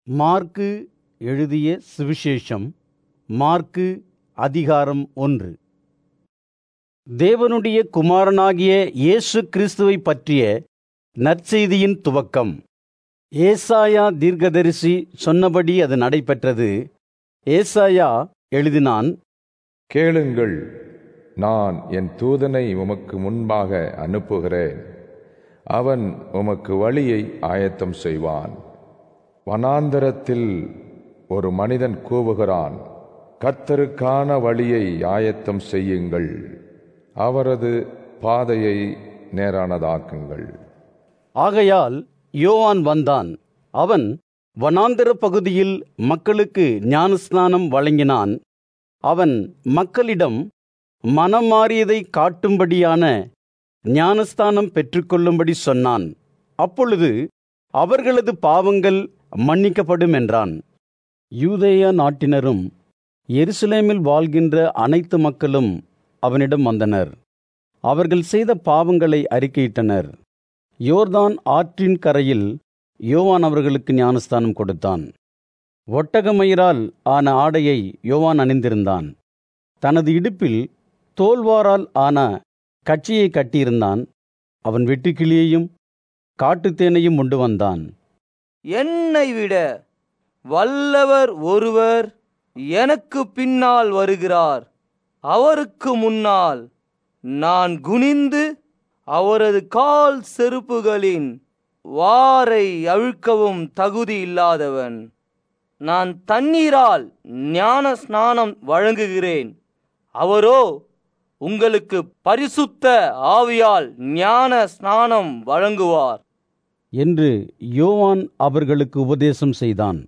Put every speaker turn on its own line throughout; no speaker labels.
mark எழுதிய சுவிசேஷம் mark அதிகாரம் ஒன்று தேவனுடைய குமாரனாகிய இயேசு கிறிஸ்துவைப் பற்றிய நற்செய்தியின் துவக்கம் ஏசாயா தீர்க்கதரிசி சொன்னபடி அது நடைபெற்றது ஏசாயா எழுதினான்
கேளுங்கள் நான் என் தூதனை உமக்கு முன்பாக அனுப்புகிறேன் அவன் உமக்கு வழியை ஆயத்தம் செய்வான் வனாந்தரத்தில் ஒரு மனிதன் கூவுகிறான் கர்த்தருக்கான வழியை ஆயத்தம் செய்யுங்கள் அவரது பாதையை நேரானதாக்குங்கள்
ஆகையால் யோவான் வந்தான் அவன் வனாந்தர பகுதியில் மக்களுக்கு ஞானஸ்நானம் வழங்கினான் அவன் மக்களிடம் மனம் மாறியதை காட்டும்படியான ஞானஸ்தானம் பெற்றுக்கொள்ளும்படி சொன்னான் அப்பொழுது அவர்களது பாவங்கள் மன்னிக்கப்படும் என்றான் யூதேயா நாட்டினரும் எருசலேமில் வாழ்கின்ற அனைத்து மக்களும் அவனிடம் வந்தனர் அவர்கள் செய்த பாவங்களை அறிக்கையிட்டனர் யோர்தான் ஆற்றின் கரையில் யோவான் அவர்களுக்கு ஞானஸ்தானம் கொடுத்தான் ஒட்டகமயிரால் ஆன ஆடையை யோவான் அணிந்திருந்தான் தனது இடுப்பில் தோல்வாரால் ஆன கட்சியை கட்டியிருந்தான் அவன் வெட்டுக்கிளியையும் காட்டுத்தேனையும் உண்டு வந்தான்
என்னை விட வல்லவர் ஒருவர் எனக்கு பின்னால் வருகிறார் அவருக்கு முன்னால் நான் குனிந்து அவரது கால் செருப்புகளின் வாரை அழுக்கவும் தகுதி இல்லாதவன் நான் தண்ணீரால் ஞான ஸ்நானம் வழங்குகிறேன் அவரோ உங்களுக்கு பரிசுத்த ஆவியால் ஞான ஸ்நானம் வழங்குவார்
என்று யோவான் அவர்களுக்கு உபதேசம் செய்தான்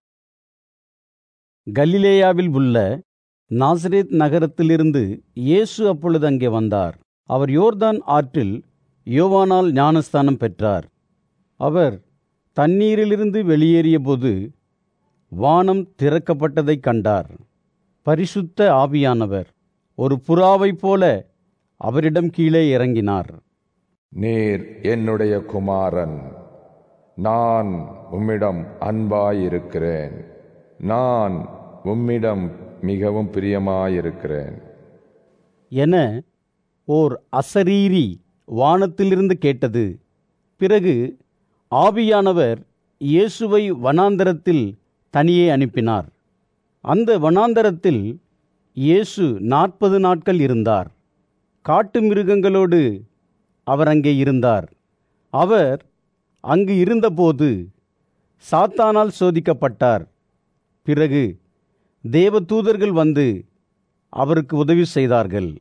கலிலேயாவில் உள்ள நாசரேத் நகரத்திலிருந்து இயேசு அப்பொழுது அங்கே வந்தார் அவர் யோர்தான் ஆற்றில் யோவானால் ஞானஸ்தானம் பெற்றார் அவர் தண்ணீரிலிருந்து வெளியேறியபோது வானம் திறக்கப்பட்டதைக் கண்டார் பரிசுத்த ஆவியானவர் ஒரு புறாவைப் போல அவரிடம் கீழே இறங்கினார்
நீர் என்னுடைய குமாரன் நான் உம்மிடம் அன்பாயிருக்கிறேன் நான் உம்மிடம் மிகவும் பிரியமாயிருக்கிறேன்
என ஓர் அசரீரி வானத்திலிருந்து கேட்டது பிறகு ஆவியானவர் இயேசுவை வனாந்தரத்தில் தனியே அனுப்பினார் அந்த வனாந்தரத்தில் இயேசு நாற்பது நாட்கள் இருந்தார் காட்டு மிருகங்களோடு அவர் அங்கே இருந்தார் அவர் அங்கு இருந்தபோது சாத்தானால் சோதிக்கப்பட்டார் பிறகு தேவதூதர்கள் வந்து அவருக்கு உதவி செய்தார்கள்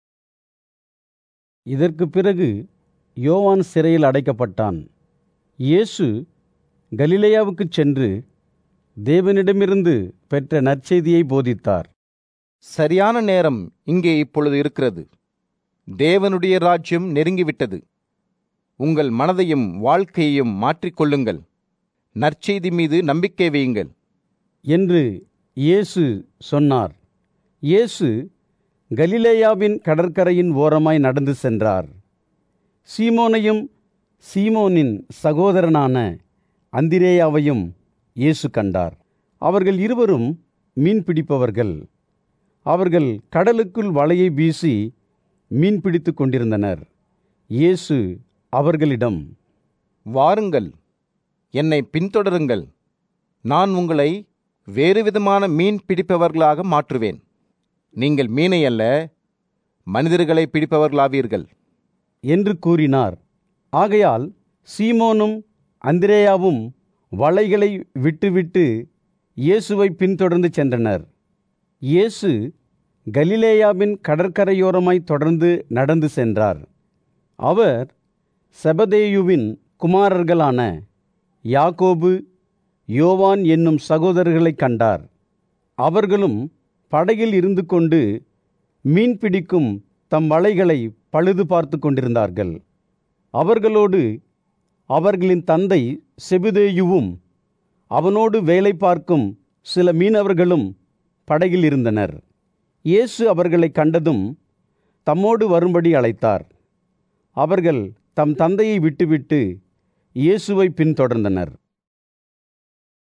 இதற்கு பிறகு யோவான் சிறையில் அடைக்கப்பட்டான் இயேசு கலிலேயாவுக்குச் சென்று தேவனிடமிருந்து பெற்ற நற்செய்தியை போதித்தார்
சரியான நேரம் இங்கே இப்பொழுது இருக்கிறது தேவனுடைய ராஜ்யம் நெருங்கிவிட்டது உங்கள் மனதையும் வாழ்க்கையையும் மாற்றிக்கொள்ளுங்கள் நற்செய்தி மீது நம்பிக்கை வையுங்கள்
என்று இயேசு சொன்னார் இயேசு கலிலேயாவின் கடற்கரையின் ஓரமாய் நடந்து சென்றார் சீமோனையும் சீமோனின் சகோதரனான அந்திரேயாவையும் இயேசு கண்டார் அவர்கள் இருவரும் மீன் பிடிப்பவர்கள் அவர்கள் கடலுக்குள் வலையை வீசி மீன் பிடித்துக் கொண்டிருந்தனர் இயேசு அவர்களிடம்
வாருங்கள் என்னை பின்தொடருங்கள் நான் உங்களை வேறு விதமான மீன் பிடிப்பவர்களாக மாற்றுவேன் நீங்கள் மீனை அல்ல மனிதர்களை பிடிப்பவர்களாவீர்கள்
என்று கூறினார் ஆகையால் சீமோனும் அந்திரேயாவும் வலைகளை விட்டுவிட்டு இயேசுவை பின்தொடர்ந்து சென்றனர் இயேசு கலிலேயாவின் கடற்கரையோரமாய் தொடர்ந்து நடந்து சென்றார் அவர் செபதேயுவின் குமாரர்களான யாக்கோபு யோவான் என்னும் சகோதரர்களைக் கண்டார் அவர்களும் படகில் இருந்து கொண்டு மீன் பிடிக்கும் தம் வலைகளை பழுது பார்த்து கொண்டிருந்தார்கள் அவர்களோடு அவர்களின் தந்தை செபுதேயுவும் அவனோடு வேலை பார்க்கும் சில மீனவர்களும் படகில் இருந்தனர் இயேசு அவர்களை கண்டதும் தம்மோடு வரும்படி அழைத்தார் அவர்கள் தம் தந்தையை விட்டுவிட்டு இயேசுவை பின்தொடர்ந்தனர்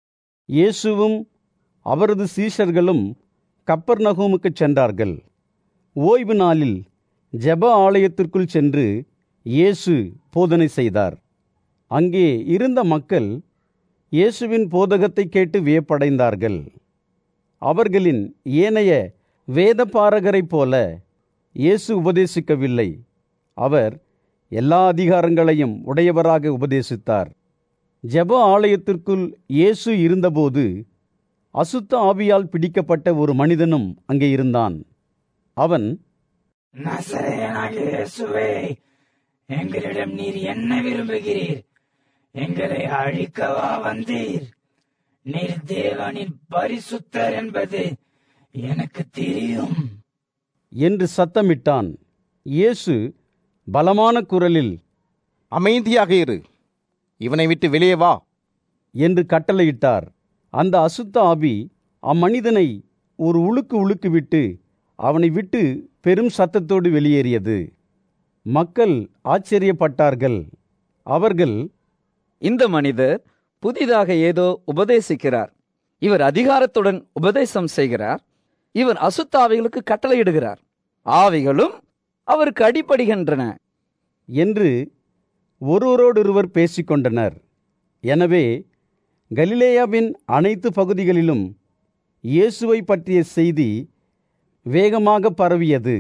இயேசுவும் அவரது சீஷர்களும் கப்பர்நகூமுக்குச் சென்றார்கள் ஓய்வு நாளில் ஜெப ஆலயத்திற்குள் சென்று இயேசு போதனை செய்தார் அங்கே இருந்த மக்கள் இயேசுவின் போதகத்தை கேட்டு வியப்படைந்தார்கள் அவர்களின் ஏனைய வேதபாரகரைப் போல இயேசு உபதேசிக்கவில்லை அவர் எல்லா அதிகாரங்களையும் உடையவராக உபதேசித்தார் ஜெப ஆலயத்திற்குள் இயேசு இருந்தபோது அசுத்த ஆவியால் பிடிக்கப்பட்ட ஒரு மனிதனும் அங்கே இருந்தான் அவன்
நசரேயனாகிய இயேசுவே எங்களிடம் நீர் என்ன விரும்புகிறீர் எங்களை அழிக்கவா வந்தீர் நீர் தேவனின் பரிசுத்தர் என்பது எனக்கு தெரியும்
என்று சத்தமிட்டான் இயேசு பலமான குரலில்
அமைதியாக இரு இவனை விட்டு வெளியே வா
என்று கட்டளையிட்டார் அந்த அசுத்த ஆவி அம்மனிதனை ஒரு உழுக்கு உழுக்கு விட்டு அவனை விட்டு பெரும் சத்தத்தோடு வெளியேறியது மக்கள் ஆச்சரியப்பட்டார்கள் அவர்கள்
இந்த மனிதர் புதிதாக ஏதோ உபதேசிக்கிறார் இவர் அதிகாரத்துடன் உபதேசம் செய்கிறார் இவர் அசுத்த ஆவிகளுக்கு கட்டளையிடுகிறார் ஆவிகளும் அவருக்கு அடிபடுகின்றன
என்று ஒருவரோடொருவர் பேசிக்கொண்டனர் எனவே கலிலேயாவின் அனைத்து பகுதிகளிலும் இயேசுவை பற்றிய செய்தி வேகமாக பரவியது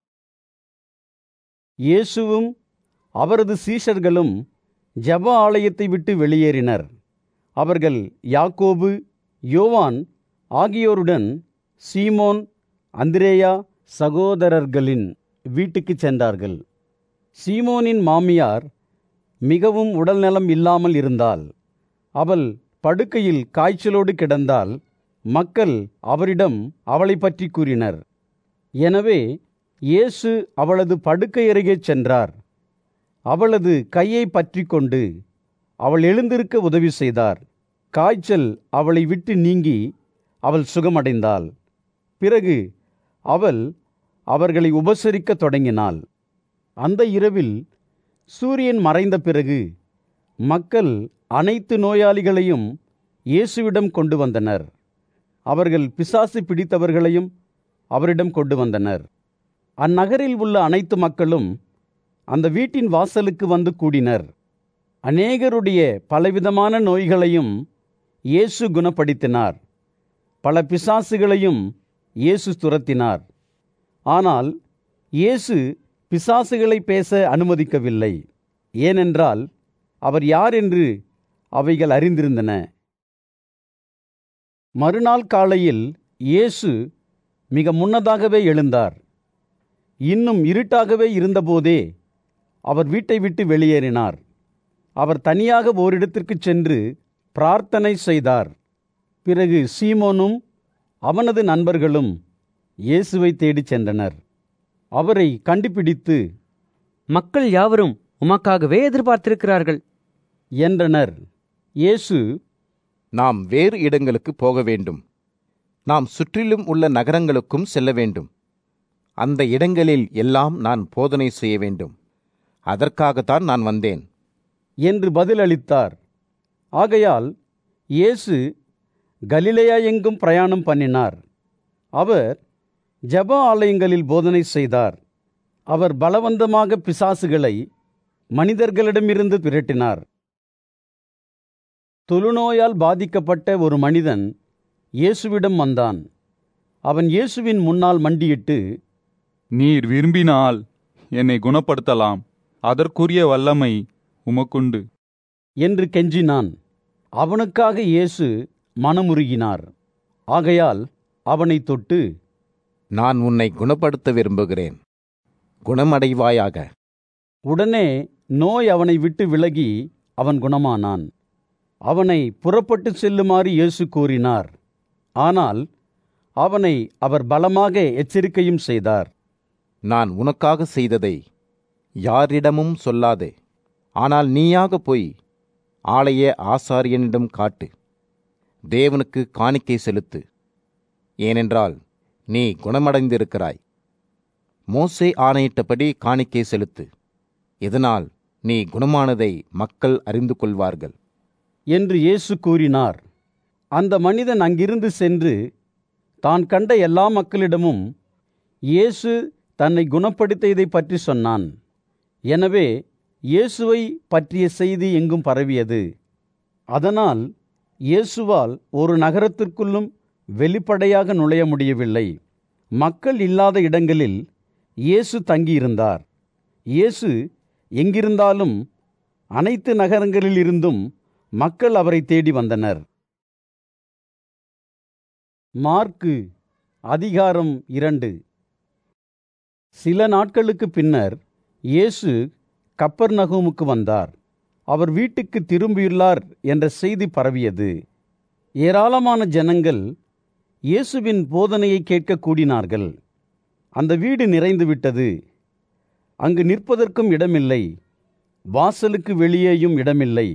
இயேசுவும் அவரது சீஷர்களும் ஜெப ஆலயத்தை விட்டு வெளியேறினர் அவர்கள் யாக்கோபு யோவான் ஆகியோருடன் சீமோன் அந்திரேயா சகோதரர்களின் வீட்டுக்குச் சென்றார்கள் சீமோனின் மாமியார் மிகவும் உடல்நலம் இல்லாமல் இருந்தாள் அவள் படுக்கையில் காய்ச்சலோடு கிடந்தால் மக்கள் அவரிடம் அவளை பற்றி கூறினர் எனவே இயேசு அவளது படுக்கை அருகே சென்றார் அவளது கையை பற்றி கொண்டு அவள் எழுந்திருக்க உதவி செய்தார் காய்ச்சல் அவளை விட்டு நீங்கி அவள் சுகமடைந்தாள் பிறகு அவள் அவர்களை உபசரிக்கத் தொடங்கினாள் அந்த இரவில் சூரியன் மறைந்த பிறகு மக்கள் அனைத்து நோயாளிகளையும் இயேசுவிடம் கொண்டு வந்தனர் அவர்கள் பிசாசு பிடித்தவர்களையும் அவரிடம் கொண்டு வந்தனர் அந்நகரில் உள்ள அனைத்து மக்களும் அந்த வீட்டின் வாசலுக்கு வந்து கூடினர் அநேகருடைய பலவிதமான நோய்களையும் இயேசு குணப்படுத்தினார் பல பிசாசுகளையும் இயேசு துரத்தினார் ஆனால் இயேசு பிசாசுகளை பேச அனுமதிக்கவில்லை ஏனென்றால் அவர் யார் என்று அவைகள் அறிந்திருந்தன மறுநாள் காலையில் இயேசு மிக முன்னதாகவே எழுந்தார் இன்னும் இருட்டாகவே இருந்தபோதே அவர் வீட்டை விட்டு வெளியேறினார் அவர் தனியாக ஓரிடத்திற்குச் சென்று பிரார்த்தனை செய்தார் பிறகு சீமோனும் அவனது நண்பர்களும் இயேசுவை தேடிச் சென்றனர் அவரை கண்டுபிடித்து
மக்கள் யாவரும் உமக்காகவே எதிர்பார்த்திருக்கிறார்கள்
என்றனர் இயேசு
நாம் வேறு இடங்களுக்கு போக வேண்டும் நாம் சுற்றிலும் உள்ள நகரங்களுக்கும் செல்ல வேண்டும் அந்த இடங்களில் எல்லாம் நான் போதனை செய்ய வேண்டும் அதற்காகத்தான் நான் வந்தேன்
என்று பதிலளித்தார் ஆகையால் இயேசு கலிலேயா எங்கும் பிரயாணம் பண்ணினார் அவர் ஜெப ஆலயங்களில் போதனை செய்தார் அவர் பலவந்தமாக பிசாசுகளை மனிதர்களிடமிருந்து விரட்டினார் தொழுநோயால் பாதிக்கப்பட்ட ஒரு மனிதன் இயேசுவிடம் வந்தான் அவன் இயேசுவின் முன்னால் மண்டியிட்டு
நீர் விரும்பினால் என்னை குணப்படுத்தலாம் அதற்குரிய வல்லமை உமக்குண்டு
என்று கெஞ்சினான் அவனுக்காக இயேசு மனமுருகினார் ஆகையால் அவனை தொட்டு
நான் உன்னை குணப்படுத்த விரும்புகிறேன் குணமடைவாயாக
உடனே நோய் அவனை விட்டு விலகி அவன் குணமானான் அவனை புறப்பட்டு செல்லுமாறு இயேசு கூறினார் ஆனால் அவனை அவர் பலமாக எச்சரிக்கையும் செய்தார்
நான் உனக்காக செய்ததை யாரிடமும் சொல்லாதே ஆனால் நீயாக போய் ஆலய ஆசாரியனிடம் காட்டு தேவனுக்கு காணிக்கை செலுத்து ஏனென்றால் நீ குணமடைந்திருக்கிறாய் மோசே ஆணையிட்டபடி காணிக்கை செலுத்து இதனால் நீ குணமானதை மக்கள் அறிந்து கொள்வார்கள்
என்று இயேசு கூறினார் அந்த மனிதன் அங்கிருந்து சென்று தான் கண்ட எல்லா மக்களிடமும் இயேசு தன்னை குணப்படுத்தியதை பற்றி சொன்னான் எனவே இயேசுவை பற்றிய செய்தி எங்கும் பரவியது அதனால் இயேசுவால் ஒரு நகரத்திற்குள்ளும் வெளிப்படையாக நுழைய முடியவில்லை மக்கள் இல்லாத இடங்களில் இயேசு தங்கியிருந்தார் இயேசு எங்கிருந்தாலும் அனைத்து நகரங்களிலிருந்தும் மக்கள் அவரை தேடி வந்தனர் மார்க்கு அதிகாரம் இரண்டு சில நாட்களுக்கு பின்னர் இயேசு கப்பர் நகூமுக்கு வந்தார் அவர் வீட்டுக்கு திரும்பியுள்ளார் என்ற செய்தி பரவியது ஏராளமான ஜனங்கள் இயேசுவின் போதனையை கேட்க கூடினார்கள் அந்த வீடு நிறைந்து விட்டது அங்கு நிற்பதற்கும் இடமில்லை வாசலுக்கு வெளியேயும் இடமில்லை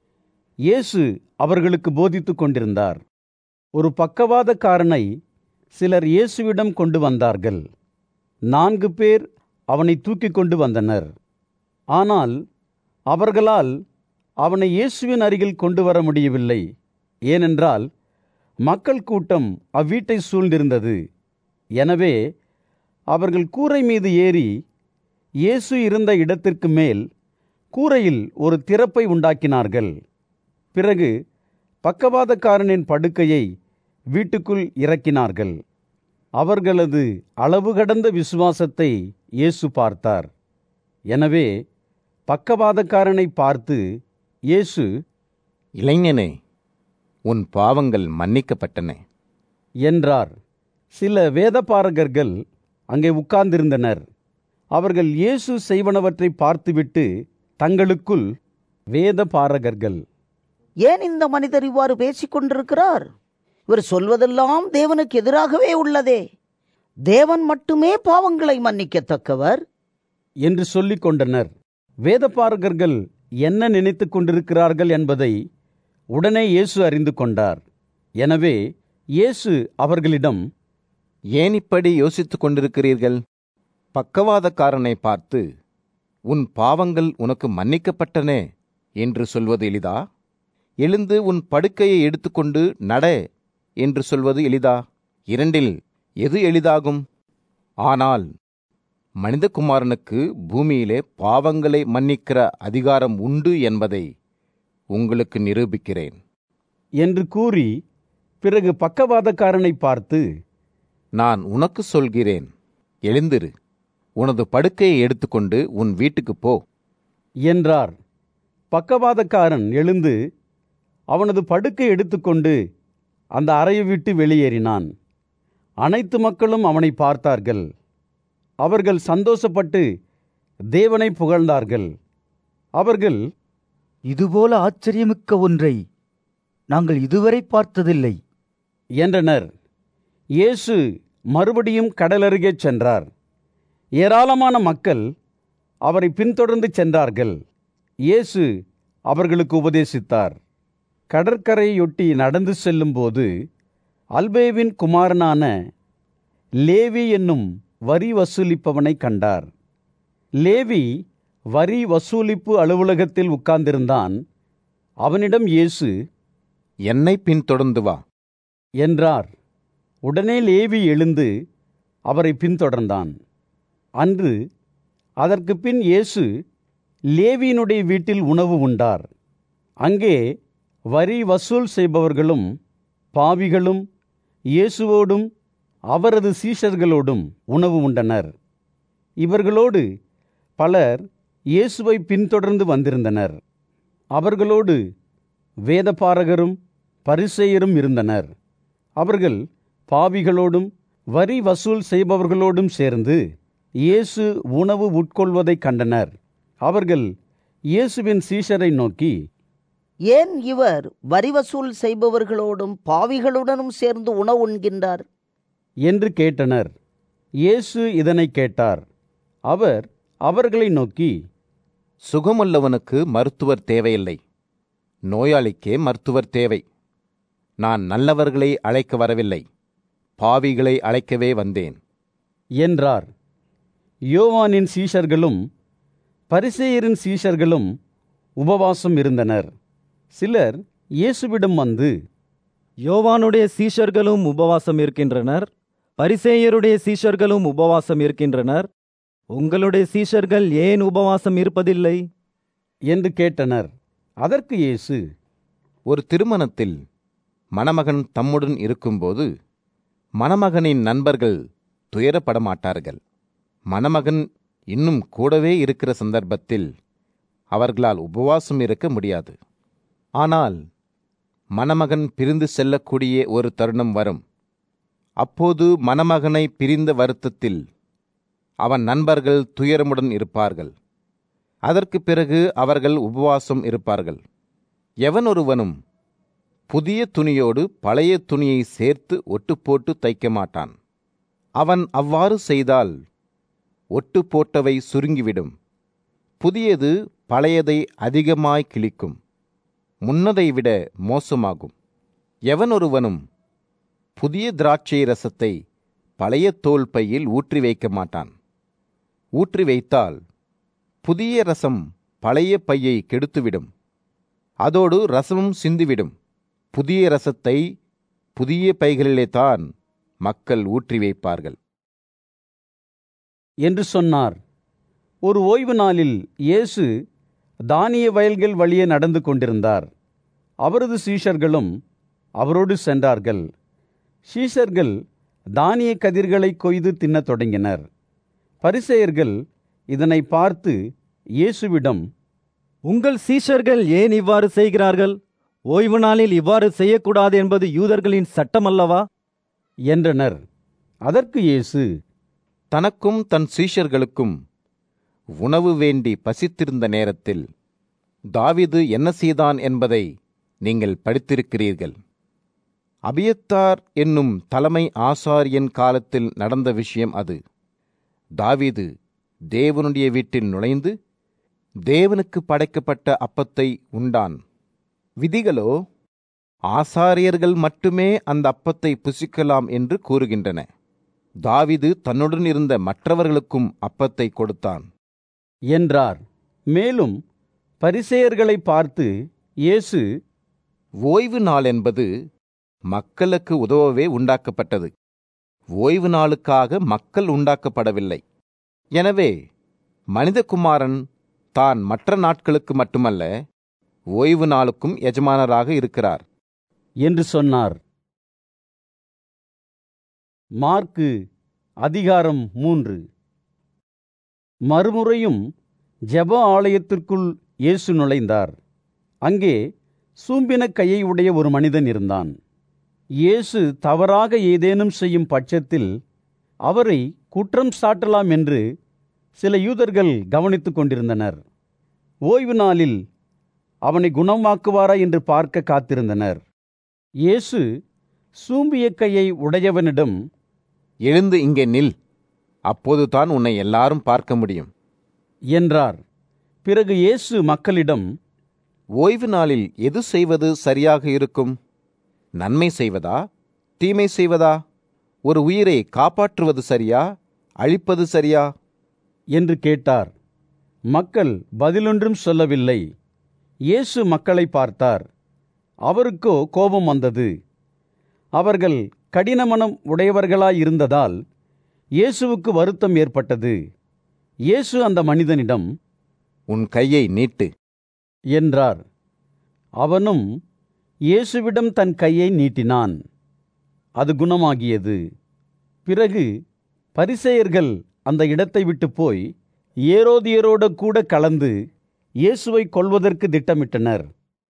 இயேசு அவர்களுக்கு போதித்துக் கொண்டிருந்தார் ஒரு பக்கவாதக்காரனை சிலர் இயேசுவிடம் கொண்டு வந்தார்கள் நான்கு பேர் அவனை தூக்கிக் கொண்டு வந்தனர் ஆனால் அவர்களால் அவனை இயேசுவின் அருகில் கொண்டு வர முடியவில்லை ஏனென்றால் மக்கள் கூட்டம் அவ்வீட்டை சூழ்ந்திருந்தது எனவே அவர்கள் கூரை மீது ஏறி இயேசு இருந்த இடத்திற்கு மேல் கூரையில் ஒரு திறப்பை உண்டாக்கினார்கள் பிறகு பக்கவாதக்காரனின் படுக்கையை வீட்டுக்குள் இறக்கினார்கள் அவர்களது அளவு கடந்த விசுவாசத்தை இயேசு பார்த்தார் எனவே பக்கவாதக்காரனை பார்த்து இயேசு
இளைஞனே உன் பாவங்கள் மன்னிக்கப்பட்டன
என்றார் சில வேதபாரகர்கள் அங்கே உட்கார்ந்திருந்தனர் அவர்கள் இயேசு செய்வனவற்றை பார்த்துவிட்டு தங்களுக்குள் வேதபாரகர்கள்
ஏன் இந்த மனிதர் இவ்வாறு பேசிக் கொண்டிருக்கிறார் இவர் சொல்வதெல்லாம் தேவனுக்கு எதிராகவே உள்ளதே தேவன் மட்டுமே பாவங்களை மன்னிக்கத்தக்கவர்
என்று சொல்லிக் கொண்டனர் வேதபாரகர்கள் என்ன நினைத்துக் கொண்டிருக்கிறார்கள் என்பதை உடனே இயேசு அறிந்து கொண்டார் எனவே இயேசு அவர்களிடம்
ஏன் இப்படி யோசித்துக் கொண்டிருக்கிறீர்கள் பக்கவாதக்காரனை பார்த்து உன் பாவங்கள் உனக்கு மன்னிக்கப்பட்டன என்று சொல்வது எளிதா எழுந்து உன் படுக்கையை எடுத்துக்கொண்டு நட என்று சொல்வது எளிதா இரண்டில் எது எளிதாகும் ஆனால் மனிதகுமாரனுக்கு பூமியிலே பாவங்களை மன்னிக்கிற அதிகாரம் உண்டு என்பதை உங்களுக்கு நிரூபிக்கிறேன்
என்று கூறி பிறகு பக்கவாதக்காரனை பார்த்து
நான் உனக்கு சொல்கிறேன் எழுந்திரு உனது படுக்கையை எடுத்துக்கொண்டு உன் வீட்டுக்குப் போ
என்றார் பக்கவாதக்காரன் எழுந்து அவனது படுக்கை எடுத்துக்கொண்டு அந்த அறையை விட்டு வெளியேறினான் அனைத்து மக்களும் அவனை பார்த்தார்கள் அவர்கள் சந்தோஷப்பட்டு தேவனை புகழ்ந்தார்கள் அவர்கள்
இதுபோல ஆச்சரியமிக்க ஒன்றை நாங்கள் இதுவரை பார்த்ததில்லை
என்றனர் இயேசு மறுபடியும் கடலருகே சென்றார் ஏராளமான மக்கள் அவரை பின்தொடர்ந்து சென்றார்கள் இயேசு அவர்களுக்கு உபதேசித்தார் கடற்கரையொட்டி நடந்து செல்லும்போது அல்பேவின் குமாரனான லேவி என்னும் வரி வசூலிப்பவனை கண்டார் லேவி வரி வசூலிப்பு அலுவலகத்தில் உட்கார்ந்திருந்தான் அவனிடம் இயேசு
என்னை பின்தொடர்ந்து வா
என்றார் உடனே லேவி எழுந்து அவரை பின்தொடர்ந்தான் அன்று அதற்கு பின் இயேசு லேவியினுடைய வீட்டில் உணவு உண்டார் அங்கே வரி வசூல் செய்பவர்களும் பாவிகளும் இயேசுவோடும் அவரது சீஷர்களோடும் உணவு உண்டனர் இவர்களோடு பலர் இயேசுவை பின்தொடர்ந்து வந்திருந்தனர் அவர்களோடு வேதபாரகரும் பரிசேயரும் இருந்தனர் அவர்கள் பாவிகளோடும் வரி வசூல் செய்பவர்களோடும் சேர்ந்து இயேசு உணவு உட்கொள்வதைக் கண்டனர் அவர்கள் இயேசுவின் சீஷரை நோக்கி
ஏன் இவர் வரி வசூல் செய்பவர்களோடும் பாவிகளுடனும் சேர்ந்து உணவு உண்கின்றார்
என்று கேட்டனர் இயேசு இதனை கேட்டார் அவர் அவர்களை நோக்கி
சுகமுள்ளவனுக்கு மருத்துவர் தேவையில்லை நோயாளிக்கே மருத்துவர் தேவை நான் நல்லவர்களை அழைக்க வரவில்லை பாவிகளை அழைக்கவே வந்தேன்
என்றார் யோவானின் சீஷர்களும் பரிசேயரின் சீஷர்களும் உபவாசம் இருந்தனர் சிலர் இயேசுவிடம் வந்து
யோவானுடைய சீஷர்களும் உபவாசம் இருக்கின்றனர் பரிசேயருடைய சீஷர்களும் உபவாசம் இருக்கின்றனர் உங்களுடைய சீஷர்கள் ஏன் உபவாசம் இருப்பதில்லை
என்று கேட்டனர் அதற்கு இயேசு
ஒரு திருமணத்தில் மணமகன் தம்முடன் இருக்கும்போது மணமகனின் நண்பர்கள் துயரப்பட மாட்டார்கள் மணமகன் இன்னும் கூடவே இருக்கிற சந்தர்ப்பத்தில் அவர்களால் உபவாசம் இருக்க முடியாது ஆனால் மணமகன் பிரிந்து செல்லக்கூடிய ஒரு தருணம் வரும் அப்போது மணமகனை பிரிந்த வருத்தத்தில் அவன் நண்பர்கள் துயரமுடன் இருப்பார்கள் அதற்கு பிறகு அவர்கள் உபவாசம் இருப்பார்கள் எவன் ஒருவனும் புதிய துணியோடு பழைய துணியை சேர்த்து ஒட்டு போட்டு தைக்க மாட்டான் அவன் அவ்வாறு செய்தால் ஒட்டு போட்டவை சுருங்கிவிடும் புதியது பழையதை அதிகமாய் கிழிக்கும் முன்னதை விட மோசமாகும் எவன் ஒருவனும் புதிய திராட்சை ரசத்தை பழைய தோல் பையில் ஊற்றி வைக்க மாட்டான் ஊற்றி வைத்தால் புதிய ரசம் பழைய பையை கெடுத்துவிடும் அதோடு ரசமும் சிந்திவிடும் புதிய ரசத்தை புதிய பைகளிலே தான் மக்கள் ஊற்றி வைப்பார்கள்
என்று சொன்னார் ஒரு ஓய்வு நாளில் இயேசு தானிய வயல்கள் வழியே நடந்து கொண்டிருந்தார் அவரது சீஷர்களும் அவரோடு சென்றார்கள் சீஷர்கள் தானிய கதிர்களை கொய்து தின்னத் தொடங்கினர் பரிசேயர்கள் இதனை பார்த்து இயேசுவிடம்
உங்கள் சீஷர்கள் ஏன் இவ்வாறு செய்கிறார்கள் ஓய்வு நாளில் இவ்வாறு செய்யக்கூடாது என்பது யூதர்களின் சட்டம் அல்லவா
என்றனர் அதற்கு இயேசு
தனக்கும் தன் சீஷர்களுக்கும் உணவு வேண்டி பசித்திருந்த நேரத்தில் தாவிது என்ன செய்தான் என்பதை நீங்கள் படித்திருக்கிறீர்கள் அபியத்தார் என்னும் தலைமை ஆசாரியன் காலத்தில் நடந்த விஷயம் அது தாவீது தேவனுடைய வீட்டில் நுழைந்து தேவனுக்கு படைக்கப்பட்ட அப்பத்தை உண்டான் விதிகளோ ஆசாரியர்கள் மட்டுமே அந்த அப்பத்தை புசிக்கலாம் என்று கூறுகின்றன தாவிது தன்னுடன் இருந்த மற்றவர்களுக்கும் அப்பத்தை கொடுத்தான்
என்றார் மேலும் பரிசேயர்களை பார்த்து இயேசு
ஓய்வு நாள் என்பது மக்களுக்கு உதவவே உண்டாக்கப்பட்டது ஓய்வு நாளுக்காக மக்கள் உண்டாக்கப்படவில்லை எனவே மனிதகுமாரன் தான் மற்ற நாட்களுக்கு மட்டுமல்ல ஓய்வு நாளுக்கும் எஜமானராக இருக்கிறார்
என்று சொன்னார் மார்க்கு அதிகாரம் மூன்று மறுமுறையும் ஜெப ஆலயத்திற்குள் இயேசு நுழைந்தார் அங்கே சூம்பின கையை உடைய ஒரு மனிதன் இருந்தான் இயேசு தவறாக ஏதேனும் செய்யும் பட்சத்தில் அவரை குற்றம் சாட்டலாம் என்று சில யூதர்கள் கவனித்துக் கொண்டிருந்தனர் ஓய்வு நாளில் அவனை குணமாக்குவாரா என்று பார்க்க காத்திருந்தனர் இயேசு சூம்பிய கையை உடையவனிடம்
எழுந்து இங்கே நில் அப்போதுதான் உன்னை எல்லாரும் பார்க்க முடியும்
என்றார் பிறகு இயேசு மக்களிடம்
ஓய்வு நாளில் எது செய்வது சரியாக இருக்கும் நன்மை செய்வதா தீமை செய்வதா ஒரு உயிரை காப்பாற்றுவது சரியா அழிப்பது சரியா
என்று கேட்டார் மக்கள் பதிலொன்றும் சொல்லவில்லை இயேசு மக்களை பார்த்தார் அவருக்கோ கோபம் வந்தது அவர்கள் கடினமனம் உடையவர்களாயிருந்ததால் இயேசுவுக்கு வருத்தம் ஏற்பட்டது இயேசு அந்த மனிதனிடம்
உன் கையை நீட்டு
என்றார் அவனும் இயேசுவிடம் தன் கையை நீட்டினான் அது குணமாகியது பிறகு பரிசேயர்கள் அந்த இடத்தை விட்டு போய் ஏரோதியரோட கூட கலந்து இயேசுவை கொல்வதற்கு திட்டமிட்டனர்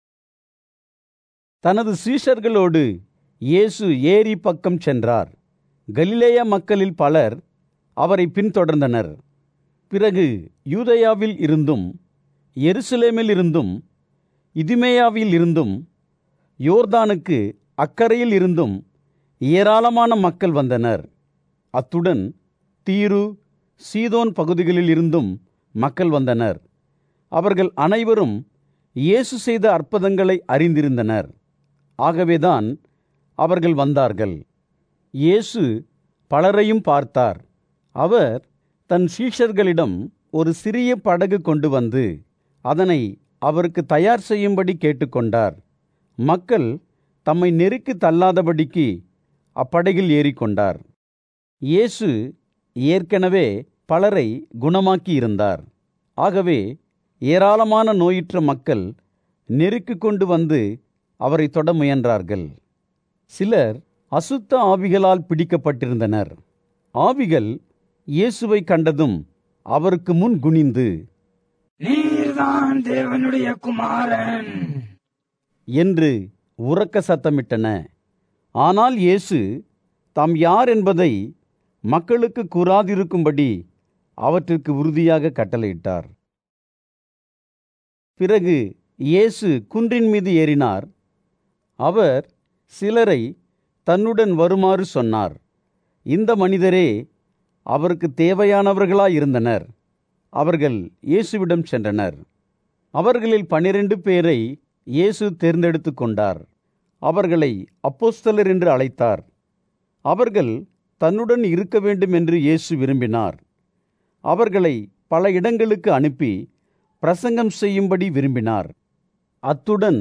தனது சீஷர்களோடு இயேசு ஏரி பக்கம் சென்றார் கலிலேய மக்களில் பலர் அவரை பின்தொடர்ந்தனர் பிறகு யூதயாவில் இருந்தும் எருசலேமில் இருந்தும் இதுமேயாவில் இருந்தும் யோர்தானுக்கு அக்கறையில் இருந்தும் ஏராளமான மக்கள் வந்தனர் அத்துடன் தீரு சீதோன் பகுதிகளில் இருந்தும் மக்கள் வந்தனர் அவர்கள் அனைவரும் இயேசு செய்த அற்புதங்களை அறிந்திருந்தனர் ஆகவேதான் அவர்கள் வந்தார்கள் இயேசு பலரையும் பார்த்தார் அவர் தன் சீஷர்களிடம் ஒரு சிறிய படகு கொண்டு வந்து அதனை அவருக்கு தயார் செய்யும்படி கேட்டுக்கொண்டார் மக்கள் தம்மை நெருக்கி தள்ளாதபடிக்கு அப்படகில் ஏறிக்கொண்டார் இயேசு ஏற்கனவே பலரை குணமாக்கி இருந்தார் ஆகவே ஏராளமான நோயுற்ற மக்கள் நெருக்கி கொண்டு வந்து அவரை தொட முயன்றார்கள் சிலர் அசுத்த ஆவிகளால் பிடிக்கப்பட்டிருந்தனர் ஆவிகள் இயேசுவை கண்டதும் அவருக்கு முன் குனிந்து
நீர்தான் தேவனுடைய குமாரன்
என்று உறக்க சத்தமிட்டன ஆனால் இயேசு தாம் யார் என்பதை மக்களுக்கு கூறாதிருக்கும்படி அவற்றிற்கு உறுதியாக கட்டளையிட்டார் பிறகு இயேசு குன்றின் மீது ஏறினார் அவர் சிலரை தன்னுடன் வருமாறு சொன்னார் இந்த மனிதரே அவருக்கு தேவையானவர்களாயிருந்தனர் அவர்கள் இயேசுவிடம் சென்றனர் அவர்களில் பனிரெண்டு பேரை இயேசு தேர்ந்தெடுத்து கொண்டார் அவர்களை அப்போஸ்தலர் என்று அழைத்தார் அவர்கள் தன்னுடன் இருக்க வேண்டும் என்று இயேசு விரும்பினார் அவர்களை பல இடங்களுக்கு அனுப்பி பிரசங்கம் செய்யும்படி விரும்பினார் அத்துடன்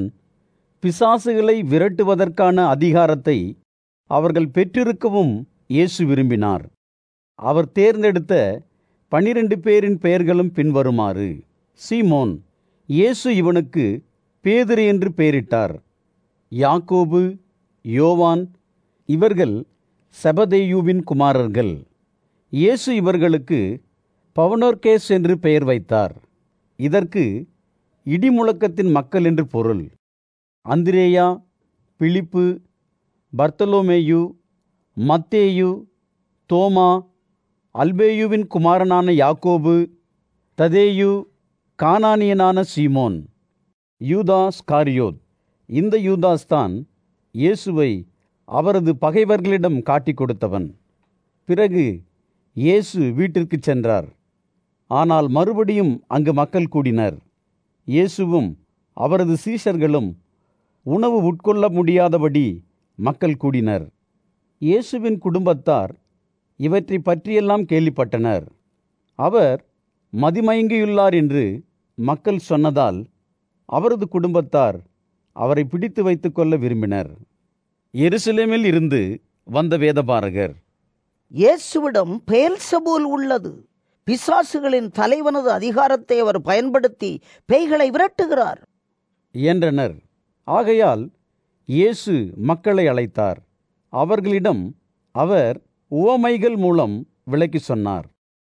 பிசாசுகளை விரட்டுவதற்கான அதிகாரத்தை அவர்கள் பெற்றிருக்கவும் இயேசு விரும்பினார் அவர் தேர்ந்தெடுத்த பனிரெண்டு பேரின் பெயர்களும் பின்வருமாறு சீமோன் இயேசு இவனுக்கு பேதுரு என்று பெயரிட்டார் யாக்கோபு யோவான் இவர்கள் செபதேயுவின் குமாரர்கள் இயேசு இவர்களுக்கு பவனோர்கேஸ் என்று பெயர் வைத்தார் இதற்கு இடிமுழக்கத்தின் மக்கள் என்று பொருள் அந்திரேயா பிலிப்பு பர்த்தலோமேயு மத்தேயு தோமா அல்பேயுவின் குமாரனான யாக்கோபு ததேயு கானானியனான சீமோன் யூதாஸ் காரியோத் இந்த யூதாஸ் தான் இயேசுவை அவரது பகைவர்களிடம் காட்டிக் கொடுத்தவன் பிறகு இயேசு வீட்டிற்கு சென்றார் ஆனால் மறுபடியும் அங்கு மக்கள் கூடினர் இயேசுவும் அவரது சீஷர்களும் உணவு உட்கொள்ள முடியாதபடி மக்கள் கூடினர் இயேசுவின் குடும்பத்தார் இவற்றை பற்றியெல்லாம் கேள்விப்பட்டனர் அவர் மதிமயங்கியுள்ளார் என்று மக்கள் சொன்னதால் அவரது குடும்பத்தார் அவரை பிடித்து வைத்துக் கொள்ள விரும்பினர் எருசலேமில் இருந்து வந்த வேதபாரகர்
இயேசுவிடம் பெயல்சபூல் உள்ளது பிசாசுகளின் தலைவனது அதிகாரத்தை அவர் பயன்படுத்தி பேய்களை விரட்டுகிறார்
என்றனர் ஆகையால் இயேசு மக்களை அழைத்தார் அவர்களிடம் அவர் உவமைகள் மூலம் விளக்கி சொன்னார்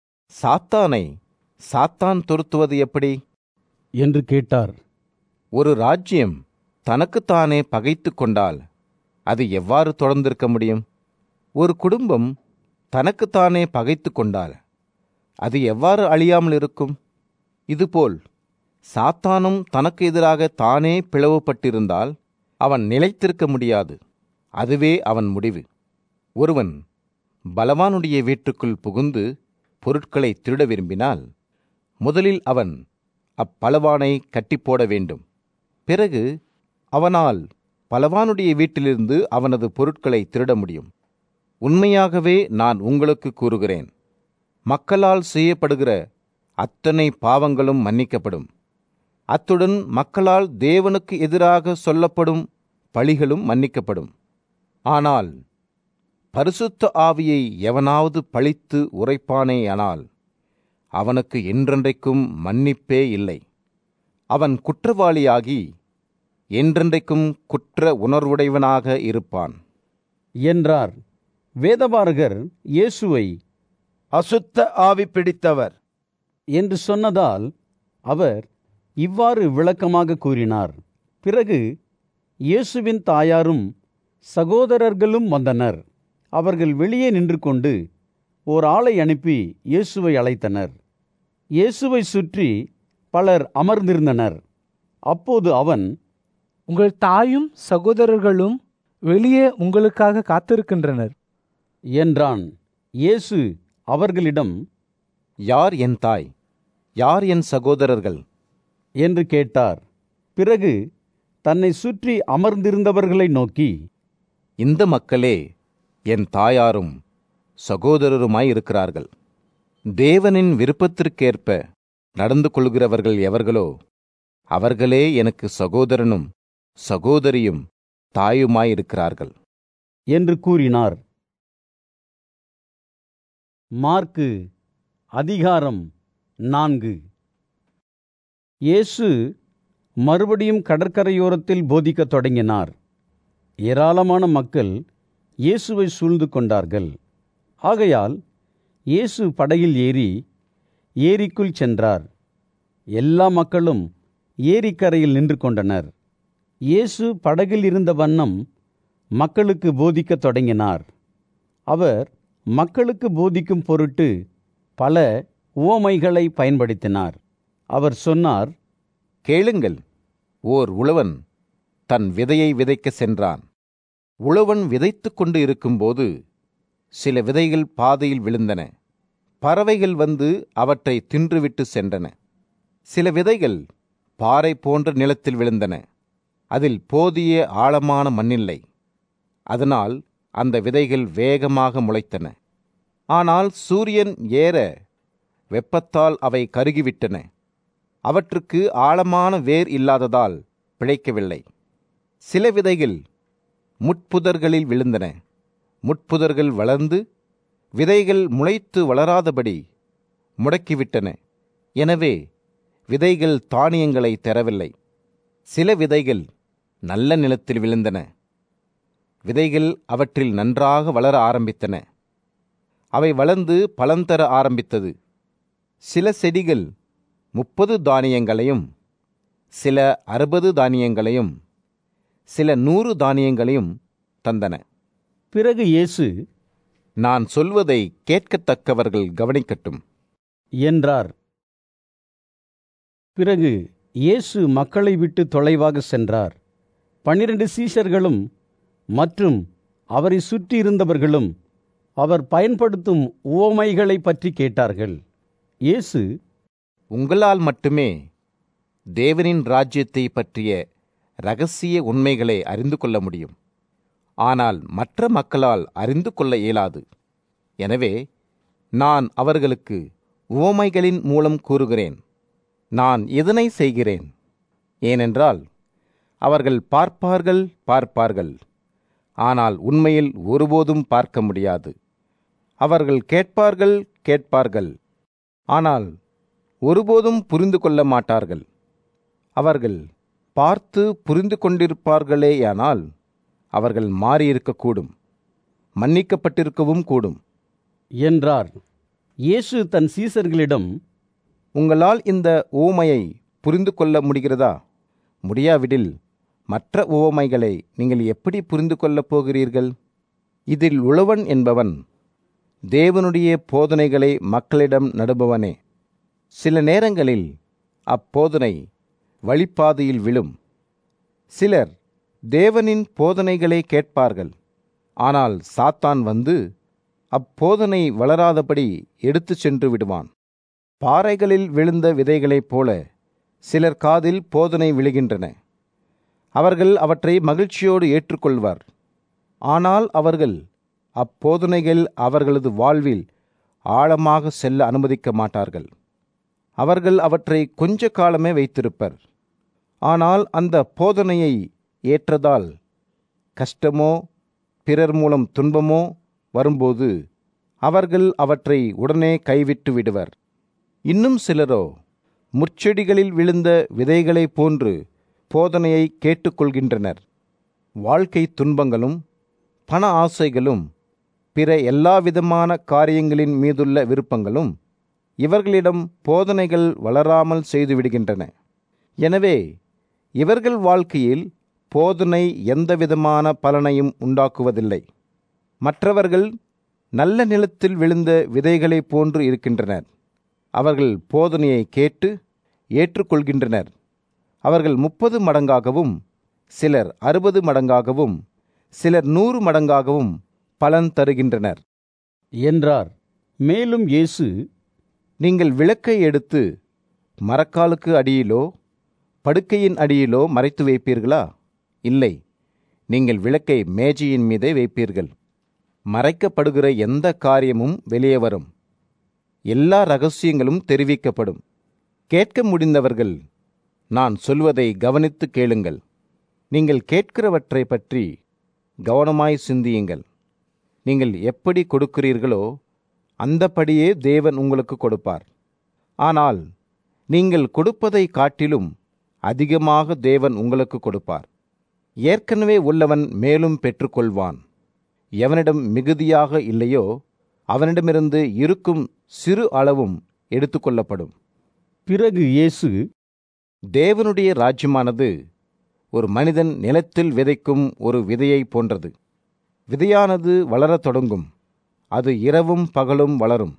சாத்தானை சாத்தான் துரத்துவது எப்படி
என்று கேட்டார்
ஒரு ராஜ்யம் தனக்குத்தானே பகைத்து கொண்டால் அது எவ்வாறு தொடர்ந்திருக்க முடியும் ஒரு குடும்பம் தனக்குத்தானே பகைத்து கொண்டால் அது எவ்வாறு அழியாமல் இருக்கும் இதுபோல் சாத்தானும் தனக்கு எதிராக தானே பிளவுபட்டிருந்தால் அவன் நிலைத்திருக்க முடியாது அதுவே அவன் முடிவு ஒருவன் பலவானுடைய வீட்டுக்குள் புகுந்து பொருட்களை திருட விரும்பினால் முதலில் அவன் அப்பலவானை கட்டிப்போட வேண்டும் பிறகு அவனால் பலவானுடைய வீட்டிலிருந்து அவனது பொருட்களை திருட முடியும் உண்மையாகவே நான் உங்களுக்கு கூறுகிறேன் மக்களால் செய்யப்படுகிற அத்தனை பாவங்களும் மன்னிக்கப்படும் அத்துடன் மக்களால் தேவனுக்கு எதிராக சொல்லப்படும் பழிகளும் மன்னிக்கப்படும் ஆனால் பரிசுத்த ஆவியை எவனாவது பழித்து உரைப்பானேயானால் அவனுக்கு என்றென்றைக்கும் மன்னிப்பே இல்லை அவன் குற்றவாளியாகி என்றென்றைக்கும் குற்ற உணர்வுடையவனாக இருப்பான்
என்றார் வேதபாரகர் இயேசுவை
அசுத்த ஆவி பிடித்தவர்
என்று சொன்னதால் அவர் இவ்வாறு விளக்கமாக கூறினார் பிறகு இயேசுவின் தாயாரும் சகோதரர்களும் வந்தனர் அவர்கள் வெளியே நின்று கொண்டு ஓர் ஆளை அனுப்பி இயேசுவை அழைத்தனர் இயேசுவை சுற்றி பலர் அமர்ந்திருந்தனர் அப்போது அவன்
உங்கள் தாயும் சகோதரர்களும் வெளியே உங்களுக்காக காத்திருக்கின்றனர்
என்றான் இயேசு அவர்களிடம்
யார் என் தாய் யார் என் சகோதரர்கள்
என்று கேட்டார் பிறகு தன்னை சுற்றி அமர்ந்திருந்தவர்களை நோக்கி
இந்த மக்களே என் தாயாரும் சகோதரருமாய் இருக்கிறார்கள் தேவனின் விருப்பத்திற்கேற்ப நடந்து கொள்கிறவர்கள் எவர்களோ அவர்களே எனக்கு சகோதரனும் சகோதரியும் தாயுமாயிருக்கிறார்கள்
என்று கூறினார் மார்க்கு அதிகாரம் நான்கு இயேசு மறுபடியும் கடற்கரையோரத்தில் போதிக்கத் தொடங்கினார் ஏராளமான மக்கள் இயேசுவை சூழ்ந்து கொண்டார்கள் ஆகையால் இயேசு படகில் ஏறி ஏரிக்குள் சென்றார் எல்லா மக்களும் ஏரிக்கரையில் நின்று கொண்டனர் இயேசு படகில் இருந்த வண்ணம் மக்களுக்கு போதிக்கத் தொடங்கினார் அவர் மக்களுக்கு போதிக்கும் பொருட்டு பல உவமைகளை பயன்படுத்தினார் அவர் சொன்னார்
கேளுங்கள் ஓர் உழவன் தன் விதையை விதைக்க சென்றான் உழவன் விதைத்துக் கொண்டு இருக்கும்போது சில விதைகள் பாதையில் விழுந்தன பறவைகள் வந்து அவற்றை தின்றுவிட்டு சென்றன சில விதைகள் பாறை போன்ற நிலத்தில் விழுந்தன அதில் போதிய ஆழமான மண்ணில்லை அதனால் அந்த விதைகள் வேகமாக முளைத்தன ஆனால் சூரியன் ஏற வெப்பத்தால் அவை கருகிவிட்டன அவற்றுக்கு ஆழமான வேர் இல்லாததால் பிழைக்கவில்லை சில விதைகள் முட்புதர்களில் விழுந்தன முட்புதர்கள் வளர்ந்து விதைகள் முளைத்து வளராதபடி முடக்கிவிட்டன எனவே விதைகள் தானியங்களை தரவில்லை சில விதைகள் நல்ல நிலத்தில் விழுந்தன விதைகள் அவற்றில் நன்றாக வளர ஆரம்பித்தன அவை வளர்ந்து பலன் தர ஆரம்பித்தது சில செடிகள் முப்பது தானியங்களையும் சில அறுபது தானியங்களையும் சில நூறு தானியங்களையும் தந்தன
பிறகு இயேசு
நான் சொல்வதை கேட்கத்தக்கவர்கள் கவனிக்கட்டும்
என்றார் பிறகு இயேசு மக்களை விட்டு தொலைவாக சென்றார் பன்னிரண்டு சீஷர்களும் மற்றும் அவரை சுற்றி இருந்தவர்களும் அவர் பயன்படுத்தும் உவமைகளை பற்றி கேட்டார்கள் இயேசு
உங்களால் மட்டுமே தேவனின் ராஜ்யத்தை பற்றிய ரகசிய உண்மைகளை அறிந்து கொள்ள முடியும் ஆனால் மற்ற மக்களால் அறிந்து கொள்ள இயலாது எனவே நான் அவர்களுக்கு உவமைகளின் மூலம் கூறுகிறேன் நான் இதனை செய்கிறேன் ஏனென்றால் அவர்கள் பார்ப்பார்கள் பார்ப்பார்கள் ஆனால் உண்மையில் ஒருபோதும் பார்க்க முடியாது அவர்கள் கேட்பார்கள் கேட்பார்கள் ஆனால் ஒருபோதும் புரிந்து கொள்ள மாட்டார்கள் அவர்கள் பார்த்து புரிந்து கொண்டிருப்பார்களேயானால் அவர்கள் மாறியிருக்கக்கூடும் மன்னிக்கப்பட்டிருக்கவும் கூடும்
என்றார் இயேசு தன் சீசர்களிடம்
உங்களால் இந்த ஊமையை புரிந்து கொள்ள முடிகிறதா முடியாவிடில் மற்ற உவமைகளை நீங்கள் எப்படி புரிந்து கொள்ளப் போகிறீர்கள் இதில் உழவன் என்பவன் தேவனுடைய போதனைகளை மக்களிடம் நடுபவனே சில நேரங்களில் அப்போதனை வழிப்பாதையில் விழும் சிலர் தேவனின் போதனைகளை கேட்பார்கள் ஆனால் சாத்தான் வந்து அப்போதனை வளராதபடி எடுத்துச் சென்று விடுவான் பாறைகளில் விழுந்த விதைகளைப் போல சிலர் காதில் போதனை விழுகின்றன அவர்கள் அவற்றை மகிழ்ச்சியோடு ஏற்றுக்கொள்வார் ஆனால் அவர்கள் அப்போதனைகள் அவர்களது வாழ்வில் ஆழமாக செல்ல அனுமதிக்க மாட்டார்கள் அவர்கள் அவற்றை கொஞ்ச காலமே வைத்திருப்பர் ஆனால் அந்த போதனையை ஏற்றதால் கஷ்டமோ பிறர் மூலம் துன்பமோ வரும்போது அவர்கள் அவற்றை உடனே கைவிட்டு விடுவர் இன்னும் சிலரோ முற்செடிகளில் விழுந்த விதைகளைப் போன்று போதனையை கேட்டுக்கொள்கின்றனர் வாழ்க்கை துன்பங்களும் பண ஆசைகளும் பிற எல்லாவிதமான காரியங்களின் மீதுள்ள விருப்பங்களும் இவர்களிடம் போதனைகள் வளராமல் செய்துவிடுகின்றன எனவே இவர்கள் வாழ்க்கையில் போதனை எந்தவிதமான பலனையும் உண்டாக்குவதில்லை மற்றவர்கள் நல்ல நிலத்தில் விழுந்த விதைகளைப் போன்று இருக்கின்றனர் அவர்கள் போதனையை கேட்டு ஏற்றுக்கொள்கின்றனர் அவர்கள் முப்பது மடங்காகவும் சிலர் அறுபது மடங்காகவும் சிலர் நூறு மடங்காகவும் பலன் தருகின்றனர்
என்றார் மேலும் இயேசு
நீங்கள் விளக்கை எடுத்து மரக்காலுக்கு அடியிலோ படுக்கையின் அடியிலோ மறைத்து வைப்பீர்களா இல்லை நீங்கள் விளக்கை மேஜையின் மீதே வைப்பீர்கள் மறைக்கப்படுகிற எந்த காரியமும் வெளியே வரும் எல்லா ரகசியங்களும் தெரிவிக்கப்படும் கேட்க முடிந்தவர்கள் நான் சொல்வதை கவனித்து கேளுங்கள் நீங்கள் கேட்கிறவற்றை பற்றி கவனமாய் சிந்தியுங்கள் நீங்கள் எப்படி கொடுக்கிறீர்களோ அந்தபடியே தேவன் உங்களுக்கு கொடுப்பார் ஆனால் நீங்கள் கொடுப்பதை காட்டிலும் அதிகமாக தேவன் உங்களுக்கு கொடுப்பார் ஏற்கனவே உள்ளவன் மேலும் பெற்றுக்கொள்வான் எவனிடம் மிகுதியாக இல்லையோ அவனிடமிருந்து இருக்கும் சிறு அளவும் எடுத்துக்கொள்ளப்படும்
பிறகு இயேசு
தேவனுடைய ராஜ்யமானது ஒரு மனிதன் நிலத்தில் விதைக்கும் ஒரு விதையை போன்றது விதையானது வளரத் தொடங்கும் அது இரவும் பகலும் வளரும்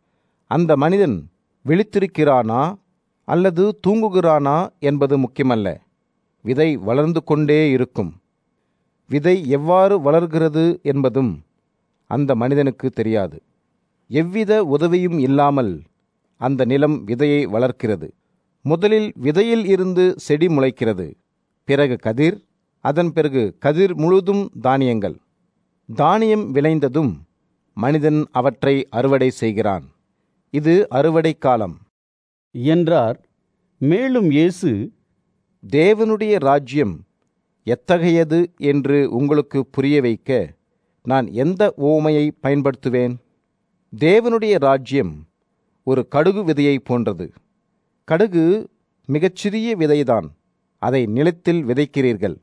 அந்த மனிதன் விழித்திருக்கிறானா அல்லது தூங்குகிறானா என்பது முக்கியமல்ல விதை வளர்ந்து கொண்டே இருக்கும் விதை எவ்வாறு வளர்கிறது என்பதும் அந்த மனிதனுக்கு தெரியாது எவ்வித உதவியும் இல்லாமல் அந்த நிலம் விதையை வளர்க்கிறது முதலில் விதையில் இருந்து செடி முளைக்கிறது பிறகு கதிர் அதன் பிறகு கதிர் முழுதும் தானியங்கள் தானியம் விளைந்ததும் மனிதன் அவற்றை அறுவடை செய்கிறான் இது அறுவடை காலம்
என்றார் மேலும் இயேசு
தேவனுடைய ராஜ்யம் எத்தகையது என்று உங்களுக்கு புரிய வைக்க நான் எந்த ஓமையை பயன்படுத்துவேன் தேவனுடைய ராஜ்யம் ஒரு கடுகு விதையை போன்றது கடுகு மிகச்சிறிய விதைதான் அதை நிலத்தில் விதைக்கிறீர்கள்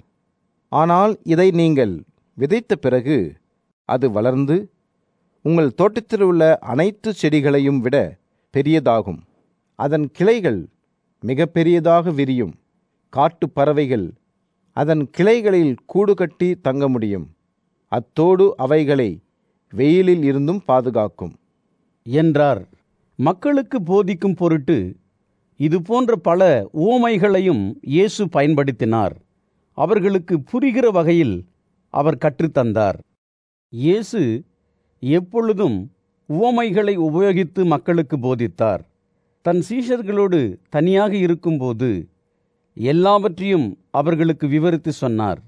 ஆனால் இதை நீங்கள் விதைத்த பிறகு அது வளர்ந்து உங்கள் தோட்டத்தில் உள்ள அனைத்து செடிகளையும் விட பெரியதாகும் அதன் கிளைகள் மிக பெரியதாக விரியும் காட்டு பறவைகள் அதன் கிளைகளில் கூடு கட்டி தங்க முடியும் அத்தோடு அவைகளை வெயிலில் இருந்தும் பாதுகாக்கும்
என்றார் மக்களுக்கு போதிக்கும் பொருட்டு இது போன்ற பல ஊமைகளையும் இயேசு பயன்படுத்தினார் அவர்களுக்கு புரிகிற வகையில் அவர் கற்றுத்தந்தார் இயேசு எப்பொழுதும் உவமைகளை உபயோகித்து மக்களுக்கு போதித்தார் தன் சீஷர்களோடு தனியாக இருக்கும்போது எல்லாவற்றையும் அவர்களுக்கு விவரித்து சொன்னார்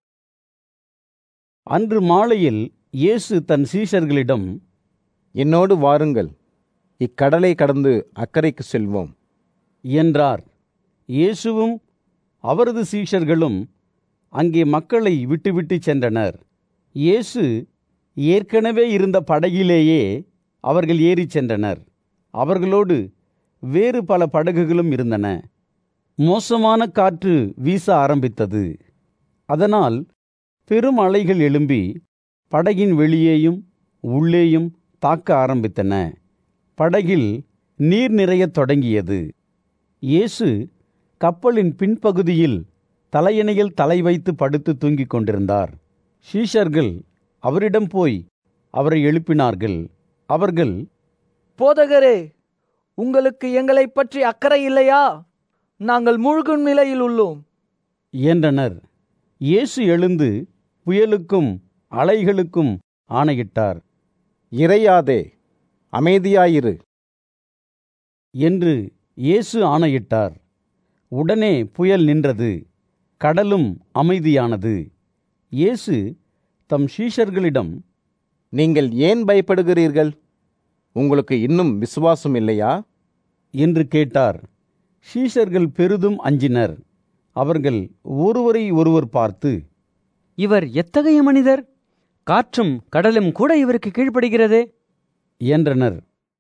அன்று மாலையில் இயேசு தன் சீஷர்களிடம்
என்னோடு வாருங்கள் இக்கடலை கடந்து அக்கறைக்கு செல்வோம்
என்றார் இயேசுவும் அவரது சீஷர்களும் அங்கே மக்களை விட்டுவிட்டு சென்றனர் இயேசு ஏற்கனவே இருந்த படகிலேயே அவர்கள் ஏறிச் சென்றனர் அவர்களோடு வேறு பல படகுகளும் இருந்தன மோசமான காற்று வீச ஆரம்பித்தது அதனால் பெரும் அலைகள் எழும்பி படகின் வெளியேயும் உள்ளேயும் தாக்க ஆரம்பித்தன படகில் நீர் நிறையத் தொடங்கியது இயேசு கப்பலின் பின்பகுதியில் தலையணையில் தலை வைத்து படுத்து தூங்கிக் கொண்டிருந்தார் ஷீஷர்கள் அவரிடம் போய் அவரை எழுப்பினார்கள் அவர்கள்
போதகரே உங்களுக்கு எங்களை பற்றி அக்கறை இல்லையா நாங்கள் மூழ்கும் நிலையில் உள்ளோம்
என்றனர் இயேசு எழுந்து புயலுக்கும் அலைகளுக்கும் ஆணையிட்டார்
இறையாதே அமைதியாயிரு
என்று இயேசு ஆணையிட்டார் உடனே புயல் நின்றது கடலும் அமைதியானது இயேசு தம் சீஷர்களிடம்
நீங்கள் ஏன் பயப்படுகிறீர்கள் உங்களுக்கு இன்னும் விசுவாசம் இல்லையா
என்று கேட்டார் ஷீஷர்கள் பெரிதும் அஞ்சினர் அவர்கள் ஒருவரை ஒருவர் பார்த்து
இவர் எத்தகைய மனிதர் காற்றும் கடலும் கூட இவருக்கு கீழ்ப்படுகிறதே
என்றனர்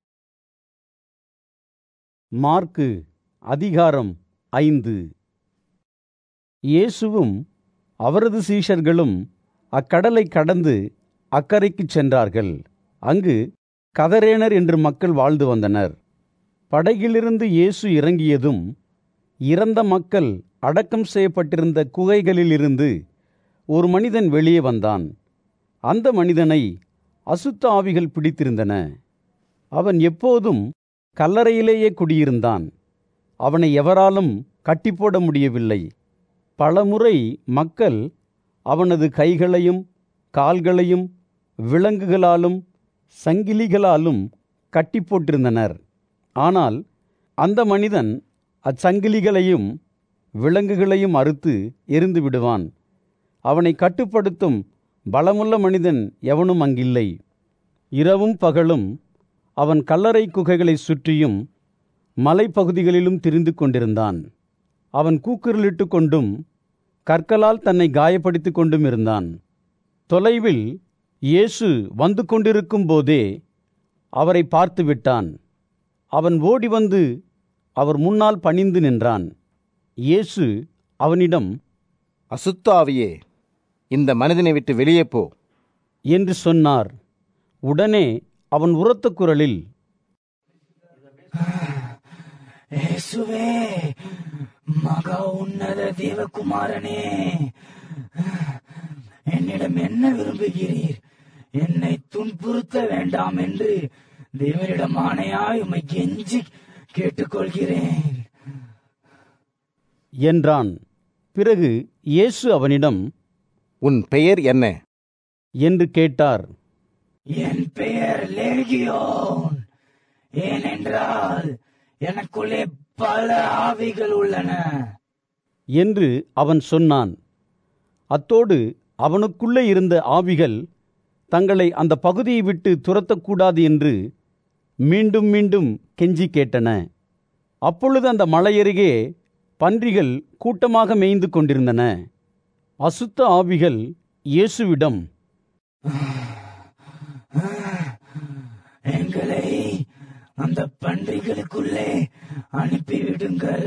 மார்க்கு அதிகாரம் ஐந்து இயேசுவும் அவரது சீஷர்களும் அக்கடலை கடந்து அக்கறைக்குச் சென்றார்கள் அங்கு கதரேனர் என்று மக்கள் வாழ்ந்து வந்தனர் படகிலிருந்து இயேசு இறங்கியதும் இறந்த மக்கள் அடக்கம் செய்யப்பட்டிருந்த குகைகளிலிருந்து ஒரு மனிதன் வெளியே வந்தான் அந்த மனிதனை அசுத்த ஆவிகள் பிடித்திருந்தன அவன் எப்போதும் கல்லறையிலேயே குடியிருந்தான் அவனை எவராலும் கட்டிப்போட முடியவில்லை பலமுறை மக்கள் அவனது கைகளையும் கால்களையும் விலங்குகளாலும் சங்கிலிகளாலும் கட்டி போட்டிருந்தனர் ஆனால் அந்த மனிதன் அச்சங்கிலிகளையும் விலங்குகளையும் அறுத்து எரிந்து விடுவான் அவனை கட்டுப்படுத்தும் பலமுள்ள மனிதன் எவனும் அங்கில்லை இரவும் பகலும் அவன் கல்லறை குகைகளை சுற்றியும் மலைப்பகுதிகளிலும் திரிந்து கொண்டிருந்தான் அவன் கூக்குரலிட்டு கொண்டும் கற்களால் தன்னை காயப்படுத்திக் கொண்டும் இருந்தான் தொலைவில் இயேசு வந்து கொண்டிருக்கும் போதே அவரை பார்த்து விட்டான் அவன் ஓடி வந்து அவர் முன்னால் பணிந்து நின்றான் இயேசு அவனிடம்
அசுத்தாவியே இந்த மனிதனை விட்டு வெளியே போ
என்று சொன்னார் உடனே அவன் உரத்த குரலில்
இயேசுவே மகா உன்னத தேவகுமாரனே என்னிடம் என்ன விரும்புகிறீர் என்னை துன்புறுத்த வேண்டாம் என்று தேவனிடம் ஆணையாய் உம்மை கெஞ்சி கேட்டுக்கொள்கிறேன்
என்றான் பிறகு இயேசு அவனிடம்
உன் பெயர் என்ன
என்று கேட்டார்
என் பெயர் லேகியோன் ஏனென்றால் எனக்குள்ளே பல ஆவிகள் உள்ளன
என்று அவன் சொன்னான் அத்தோடு அவனுக்குள்ளே இருந்த ஆவிகள் தங்களை அந்த பகுதியை விட்டு துரத்தக்கூடாது என்று மீண்டும் மீண்டும் கெஞ்சி கேட்டன அப்பொழுது அந்த மலையருகே பன்றிகள் கூட்டமாக மேய்ந்து கொண்டிருந்தன அசுத்த ஆவிகள் இயேசுவிடம்
எங்களை அந்த பன்றிகளுக்குள்ளே அனுப்பிவிடுங்கள்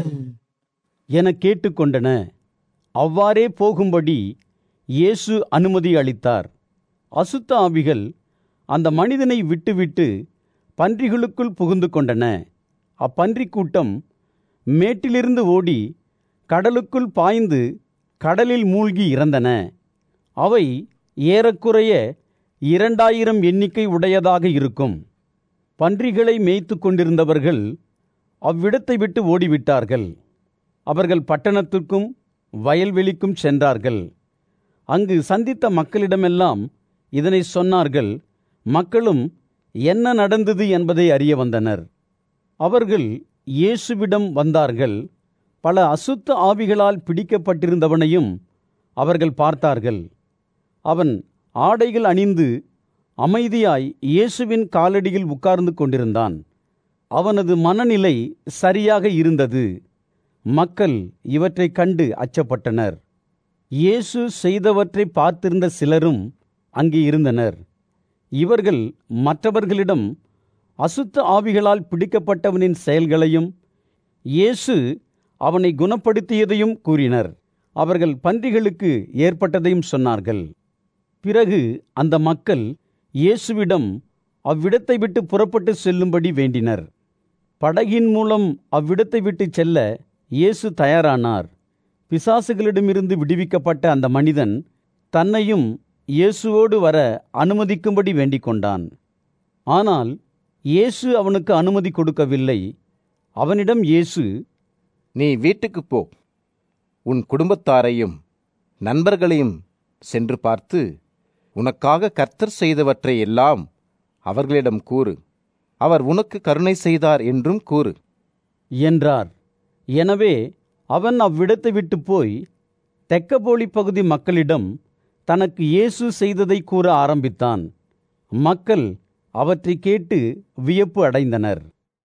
என கேட்டுக்கொண்டன அவ்வாறே போகும்படி இயேசு அனுமதி அளித்தார் அசுத்த ஆவிகள் அந்த மனிதனை விட்டுவிட்டு பன்றிகளுக்குள் புகுந்து கொண்டன அப்பன்றி கூட்டம் மேட்டிலிருந்து ஓடி கடலுக்குள் பாய்ந்து கடலில் மூழ்கி இறந்தன அவை ஏறக்குறைய இரண்டாயிரம் எண்ணிக்கை உடையதாக இருக்கும் பன்றிகளை மேய்த்து கொண்டிருந்தவர்கள் அவ்விடத்தை விட்டு ஓடிவிட்டார்கள் அவர்கள் பட்டணத்துக்கும் வயல்வெளிக்கும் சென்றார்கள் அங்கு சந்தித்த மக்களிடமெல்லாம் இதனை சொன்னார்கள் மக்களும் என்ன நடந்தது என்பதை அறிய வந்தனர் அவர்கள் இயேசுவிடம் வந்தார்கள் பல அசுத்த ஆவிகளால் பிடிக்கப்பட்டிருந்தவனையும் அவர்கள் பார்த்தார்கள் அவன் ஆடைகள் அணிந்து அமைதியாய் இயேசுவின் காலடியில் உட்கார்ந்து கொண்டிருந்தான் அவனது மனநிலை சரியாக இருந்தது மக்கள் இவற்றைக் கண்டு அச்சப்பட்டனர் இயேசு செய்தவற்றை பார்த்திருந்த சிலரும் அங்கே இருந்தனர் இவர்கள் மற்றவர்களிடம் அசுத்த ஆவிகளால் பிடிக்கப்பட்டவனின் செயல்களையும் இயேசு அவனை குணப்படுத்தியதையும் கூறினர் அவர்கள் பன்றிகளுக்கு ஏற்பட்டதையும் சொன்னார்கள் பிறகு அந்த மக்கள் இயேசுவிடம் அவ்விடத்தை விட்டு புறப்பட்டு செல்லும்படி வேண்டினர் படகின் மூலம் அவ்விடத்தை விட்டு செல்ல இயேசு தயாரானார் பிசாசுகளிடமிருந்து விடுவிக்கப்பட்ட அந்த மனிதன் தன்னையும் இயேசுவோடு வர அனுமதிக்கும்படி வேண்டிக் கொண்டான் ஆனால் இயேசு அவனுக்கு அனுமதி கொடுக்கவில்லை அவனிடம் இயேசு
நீ வீட்டுக்குப் போ உன் குடும்பத்தாரையும் நண்பர்களையும் சென்று பார்த்து உனக்காக கர்த்தர் செய்தவற்றை எல்லாம் அவர்களிடம் கூறு அவர் உனக்கு கருணை செய்தார் என்றும் கூறு
என்றார் எனவே அவன் அவ்விடத்தை விட்டு போய் தெக்கப்போலி பகுதி மக்களிடம் தனக்கு இயேசு செய்ததை கூற ஆரம்பித்தான் மக்கள் அவற்றை கேட்டு வியப்பு அடைந்தனர்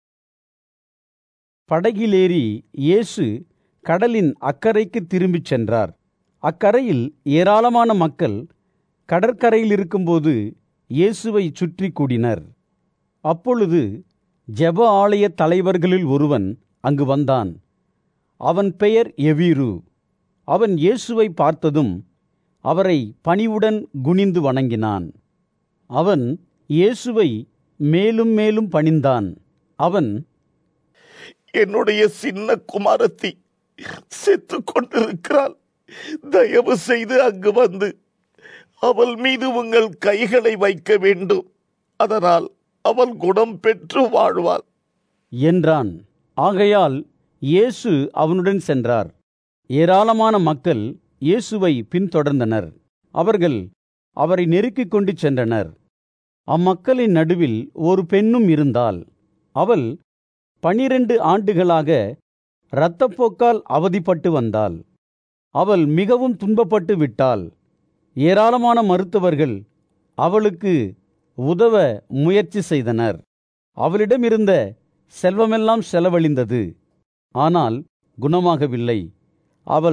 படகிலேறி இயேசு கடலின் அக்கறைக்கு திரும்பிச் சென்றார் அக்கரையில் ஏராளமான மக்கள் கடற்கரையில் இருக்கும்போது இயேசுவை சுற்றி கூடினர் அப்பொழுது ஜெப ஆலய தலைவர்களில் ஒருவன் அங்கு வந்தான் அவன் பெயர் எவீரு அவன் இயேசுவை பார்த்ததும் அவரை பணிவுடன் குனிந்து வணங்கினான் அவன் இயேசுவை மேலும் மேலும் பணிந்தான் அவன்
என்னுடைய சின்ன குமாரத்தி செத்து கொண்டிருக்கிறாள் தயவு செய்து அங்கு வந்து அவள் மீது உங்கள் கைகளை வைக்க வேண்டும் அதனால் அவள் குணம் பெற்று வாழ்வாள்
என்றான் ஆகையால் இயேசு அவனுடன் சென்றார் ஏராளமான மக்கள் இயேசுவை பின்தொடர்ந்தனர் அவர்கள் அவரை நெருக்கிக் கொண்டு சென்றனர் அம்மக்களின் நடுவில் ஒரு பெண்ணும் இருந்தாள் அவள் பனிரெண்டு ஆண்டுகளாக இரத்தப்போக்கால் அவதிப்பட்டு வந்தாள் அவள் மிகவும் துன்பப்பட்டு விட்டாள் ஏராளமான மருத்துவர்கள் அவளுக்கு உதவ முயற்சி செய்தனர் அவளிடம் இருந்த செல்வமெல்லாம் செலவழிந்தது ஆனால் குணமாகவில்லை அவள்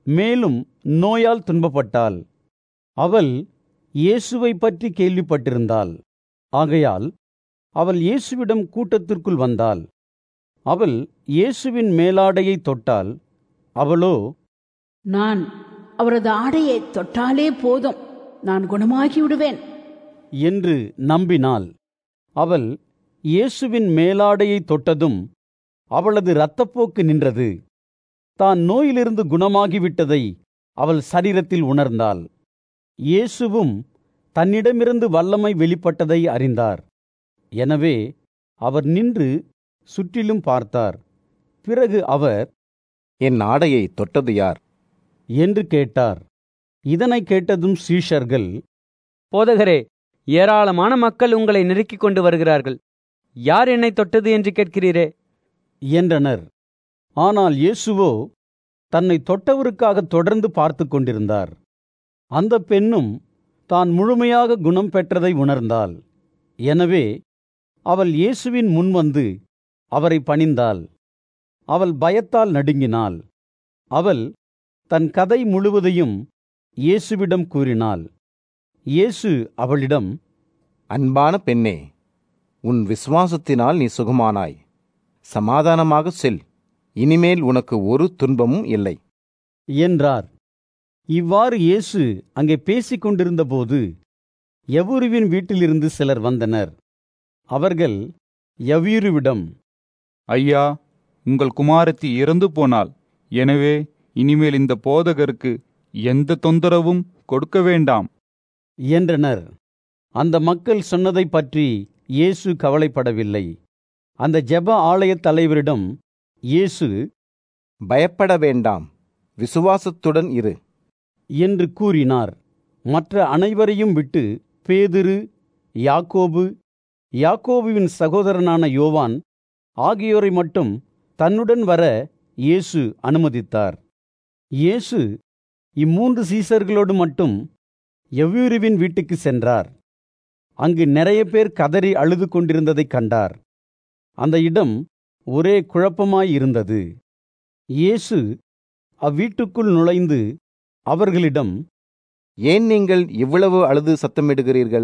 மேலும் நோயால் துன்பப்பட்டாள் அவள் இயேசுவை பற்றி கேள்விப்பட்டிருந்தாள் ஆகையால் அவள் இயேசுவிடம் கூட்டத்திற்குள் வந்தாள் அவள் இயேசுவின் மேலாடையை தொட்டாள் அவளோ
நான் அவரது ஆடையை தொட்டாலே போதும் நான் குணமாகி விடுவேன்
என்று நம்பினாள் அவள் இயேசுவின் மேலாடையை தொட்டதும் அவளது இரத்தப்போக்கு நின்றது தான் நோயிலிருந்து குணமாகிவிட்டதை அவள் சரீரத்தில் உணர்ந்தாள் இயேசுவும் தன்னிடமிருந்து வல்லமை வெளிப்பட்டதை அறிந்தார் எனவே அவர் நின்று சுற்றிலும் பார்த்தார் பிறகு அவர்
என் ஆடையை தொட்டது யார்
என்று கேட்டார் இதனை கேட்டதும் சீஷர்கள்
போதகரே ஏராளமான மக்கள் உங்களை நெருக்கிக் கொண்டு வருகிறார்கள் யார் என்னை தொட்டது என்று கேட்கிறீரே
என்றனர் ஆனால் இயேசுவோ தன்னை தொட்டவருக்காக தொடர்ந்து பார்த்து கொண்டிருந்தார் அந்த பெண்ணும் தான் முழுமையாக குணம் பெற்றதை உணர்ந்தாள் எனவே அவள் இயேசுவின் முன் வந்து அவரை பணிந்தாள் அவள் பயத்தால் நடுங்கினாள் அவள் தன் கதை முழுவதையும் இயேசுவிடம் கூறினாள் இயேசு அவளிடம்
அன்பான பெண்ணே உன் விசுவாசத்தினால் நீ சுகமானாய் சமாதானமாக செல் இனிமேல் உனக்கு ஒரு துன்பமும் இல்லை
என்றார் இவ்வாறு இயேசு அங்கே பேசிக் கொண்டிருந்தபோது யவூருவின் வீட்டிலிருந்து சிலர் வந்தனர் அவர்கள் யவீருவிடம்
ஐயா உங்கள் குமாரத்தி இறந்து போனாள் எனவே இனிமேல் இந்த போதகருக்கு எந்த தொந்தரவும் கொடுக்க வேண்டாம்
என்றனர் அந்த மக்கள் சொன்னதைப் பற்றி இயேசு கவலைப்படவில்லை அந்த ஜெப ஆலயத் தலைவரிடம் இயேசு
பயப்பட வேண்டாம் விசுவாசத்துடன் இரு
என்று கூறினார் மற்ற அனைவரையும் விட்டு பேதுரு யாக்கோபு யாக்கோபுவின் சகோதரனான யோவான் ஆகியோரை மட்டும் தன்னுடன் வர இயேசு அனுமதித்தார் இயேசு இம்மூன்று சீசர்களோடு மட்டும் எவ்வூருவின் வீட்டுக்கு சென்றார் அங்கு நிறைய பேர் கதறி அழுது கொண்டிருந்ததைக் கண்டார் அந்த இடம் ஒரே குழப்பமாயிருந்தது இயேசு அவ்வீட்டுக்குள் நுழைந்து அவர்களிடம்
ஏன் நீங்கள் இவ்வளவு அழுது சத்தமிடுகிறீர்கள்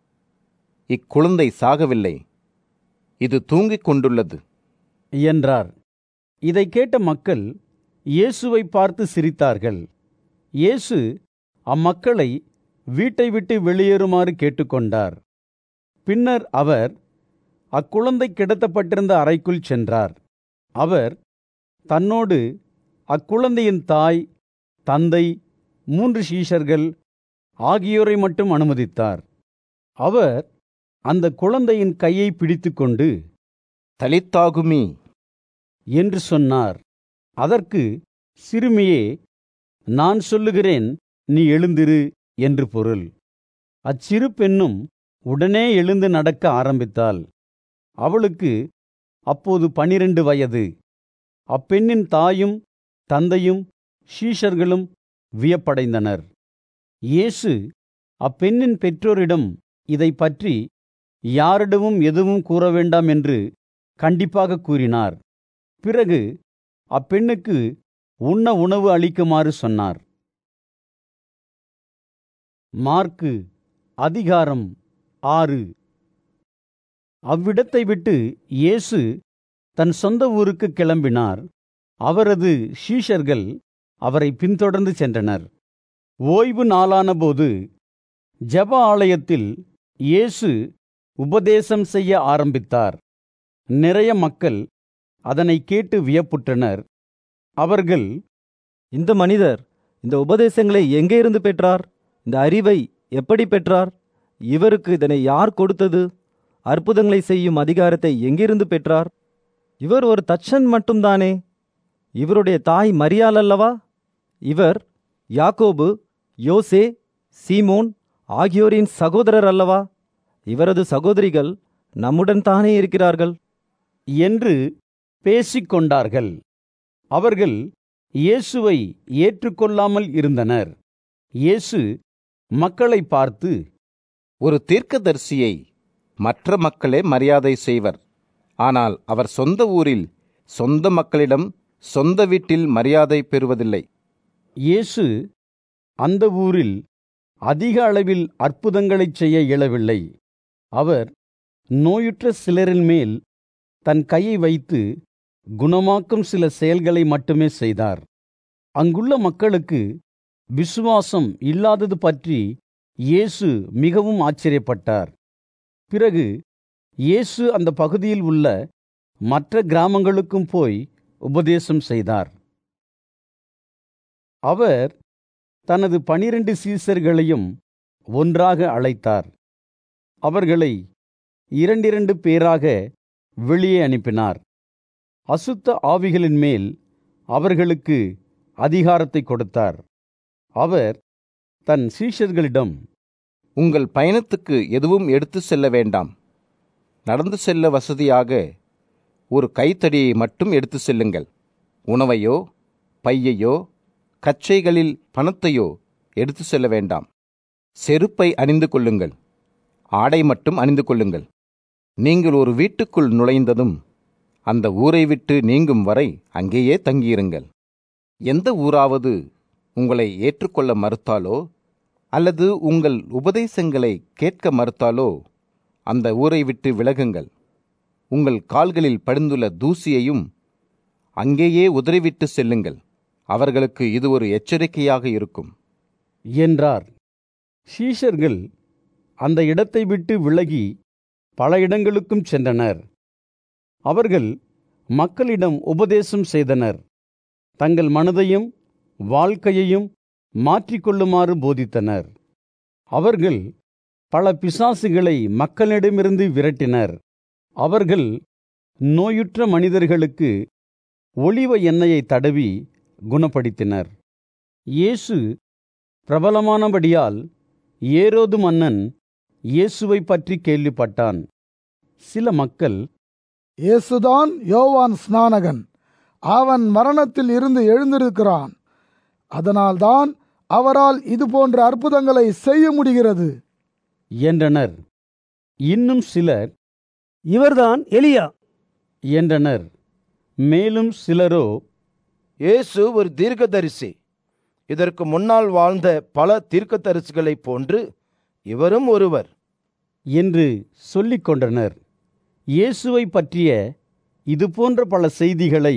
இக்குழந்தை சாகவில்லை இது தூங்கிக் கொண்டுள்ளது
என்றார் இதை கேட்ட மக்கள் இயேசுவை பார்த்து சிரித்தார்கள் இயேசு அம்மக்களை வீட்டை விட்டு வெளியேறுமாறு கேட்டுக்கொண்டார் பின்னர் அவர் அக்குழந்தை கிடத்தப்பட்டிருந்த அறைக்குள் சென்றார் அவர் தன்னோடு அக்குழந்தையின் தாய் தந்தை மூன்று சீஷர்கள் ஆகியோரை மட்டும் அனுமதித்தார் அவர் அந்த குழந்தையின் கையை பிடித்துக்கொண்டு
தலித்தாகுமி
என்று சொன்னார் அதற்கு சிறுமியே நான் சொல்லுகிறேன் நீ எழுந்திரு என்று பொருள் அச்சிறு பெண்ணும் உடனே எழுந்து நடக்க ஆரம்பித்தாள் அவளுக்கு அப்போது பனிரெண்டு வயது அப்பெண்ணின் தாயும் தந்தையும் ஷீஷர்களும் வியப்படைந்தனர் இயேசு அப்பெண்ணின் பெற்றோரிடம் இதை பற்றி யாரிடமும் எதுவும் கூற வேண்டாம் என்று கண்டிப்பாக கூறினார் பிறகு அப்பெண்ணுக்கு உண்ண உணவு அளிக்குமாறு சொன்னார் மார்க்கு அதிகாரம் ஆறு அவ்விடத்தை விட்டு இயேசு தன் சொந்த ஊருக்கு கிளம்பினார் அவரது ஷீஷர்கள் அவரை பின்தொடர்ந்து சென்றனர் ஓய்வு நாளானபோது ஜெப ஆலயத்தில் இயேசு உபதேசம் செய்ய ஆரம்பித்தார் நிறைய மக்கள் அதனை கேட்டு வியப்புற்றனர் அவர்கள்
இந்த மனிதர் இந்த உபதேசங்களை எங்கே இருந்து பெற்றார் இந்த அறிவை எப்படி பெற்றார் இவருக்கு இதனை யார் கொடுத்தது அற்புதங்களை செய்யும் அதிகாரத்தை எங்கிருந்து பெற்றார் இவர் ஒரு தச்சன் மட்டும்தானே இவருடைய தாய் மரியாள் அல்லவா இவர் யாக்கோபு யோசே சீமோன் ஆகியோரின் சகோதரர் அல்லவா இவரது சகோதரிகள் நம்முடன் தானே இருக்கிறார்கள்
என்று பேசிக்கொண்டார்கள் அவர்கள் இயேசுவை ஏற்றுக்கொள்ளாமல் இருந்தனர் இயேசு மக்களை பார்த்து
ஒரு தீர்க்கதரிசியை மற்ற மக்களே மரியாதை செய்வர் ஆனால் அவர் சொந்த ஊரில் சொந்த மக்களிடம் சொந்த வீட்டில் மரியாதை பெறுவதில்லை
இயேசு அந்த ஊரில் அதிக அளவில் அற்புதங்களைச் செய்ய இயலவில்லை அவர் நோயுற்ற சிலரின் மேல் தன் கையை வைத்து குணமாக்கும் சில செயல்களை மட்டுமே செய்தார் அங்குள்ள மக்களுக்கு விசுவாசம் இல்லாதது பற்றி இயேசு மிகவும் ஆச்சரியப்பட்டார் பிறகு இயேசு அந்த பகுதியில் உள்ள மற்ற கிராமங்களுக்கும் போய் உபதேசம் செய்தார் அவர் தனது பனிரெண்டு சீசர்களையும் ஒன்றாக அழைத்தார் அவர்களை இரண்டிரண்டு பேராக வெளியே அனுப்பினார் அசுத்த ஆவிகளின் மேல் அவர்களுக்கு அதிகாரத்தை கொடுத்தார் அவர் தன் சீஷர்களிடம்
உங்கள் பயணத்துக்கு எதுவும் எடுத்து செல்ல வேண்டாம் நடந்து செல்ல வசதியாக ஒரு கைத்தடியை மட்டும் எடுத்து செல்லுங்கள் உணவையோ பையையோ கச்சைகளில் பணத்தையோ எடுத்து செல்ல வேண்டாம் செருப்பை அணிந்து கொள்ளுங்கள் ஆடை மட்டும் அணிந்து கொள்ளுங்கள் நீங்கள் ஒரு வீட்டுக்குள் நுழைந்ததும் அந்த ஊரை விட்டு நீங்கும் வரை அங்கேயே தங்கியிருங்கள் எந்த ஊராவது உங்களை ஏற்றுக்கொள்ள மறுத்தாலோ அல்லது உங்கள் உபதேசங்களை கேட்க மறுத்தாலோ அந்த ஊரை விட்டு விலகுங்கள் உங்கள் கால்களில் படிந்துள்ள தூசியையும் அங்கேயே உதறிவிட்டு செல்லுங்கள் அவர்களுக்கு இது ஒரு எச்சரிக்கையாக இருக்கும்
என்றார் சீஷர்கள் அந்த இடத்தை விட்டு விலகி பல இடங்களுக்கும் சென்றனர் அவர்கள் மக்களிடம் உபதேசம் செய்தனர் தங்கள் மனதையும் வாழ்க்கையையும் மாற்றிக்கொள்ளுமாறு போதித்தனர் அவர்கள் பல பிசாசுகளை மக்களிடமிருந்து விரட்டினர் அவர்கள் நோயுற்ற மனிதர்களுக்கு ஒளிவ எண்ணெயை தடவி குணப்படுத்தினர் இயேசு பிரபலமானபடியால் ஏரோது மன்னன் இயேசுவை பற்றி கேள்விப்பட்டான் சில மக்கள்
இயேசுதான் யோவான் ஸ்நானகன் அவன் மரணத்தில் இருந்து எழுந்திருக்கிறான் அதனால்தான் அவரால் இது போன்ற அற்புதங்களை செய்ய முடிகிறது
என்றனர் இன்னும் சிலர்
இவர்தான் எலியா
என்றனர் மேலும் சிலரோ
இயேசு ஒரு தீர்க்கதரிசி இதற்கு முன்னால் வாழ்ந்த பல தீர்க்கதரிசிகளைப் போன்று இவரும் ஒருவர்
என்று சொல்லிக் கொண்டனர் இயேசுவை பற்றிய இது போன்ற பல செய்திகளை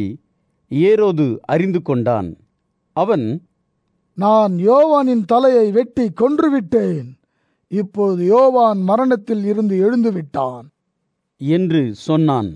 ஏரோது அறிந்து கொண்டான் அவன்
நான் யோவானின் தலையை வெட்டி கொன்றுவிட்டேன் இப்போது யோவான் மரணத்தில் இருந்து எழுந்து விட்டான்
என்று சொன்னான்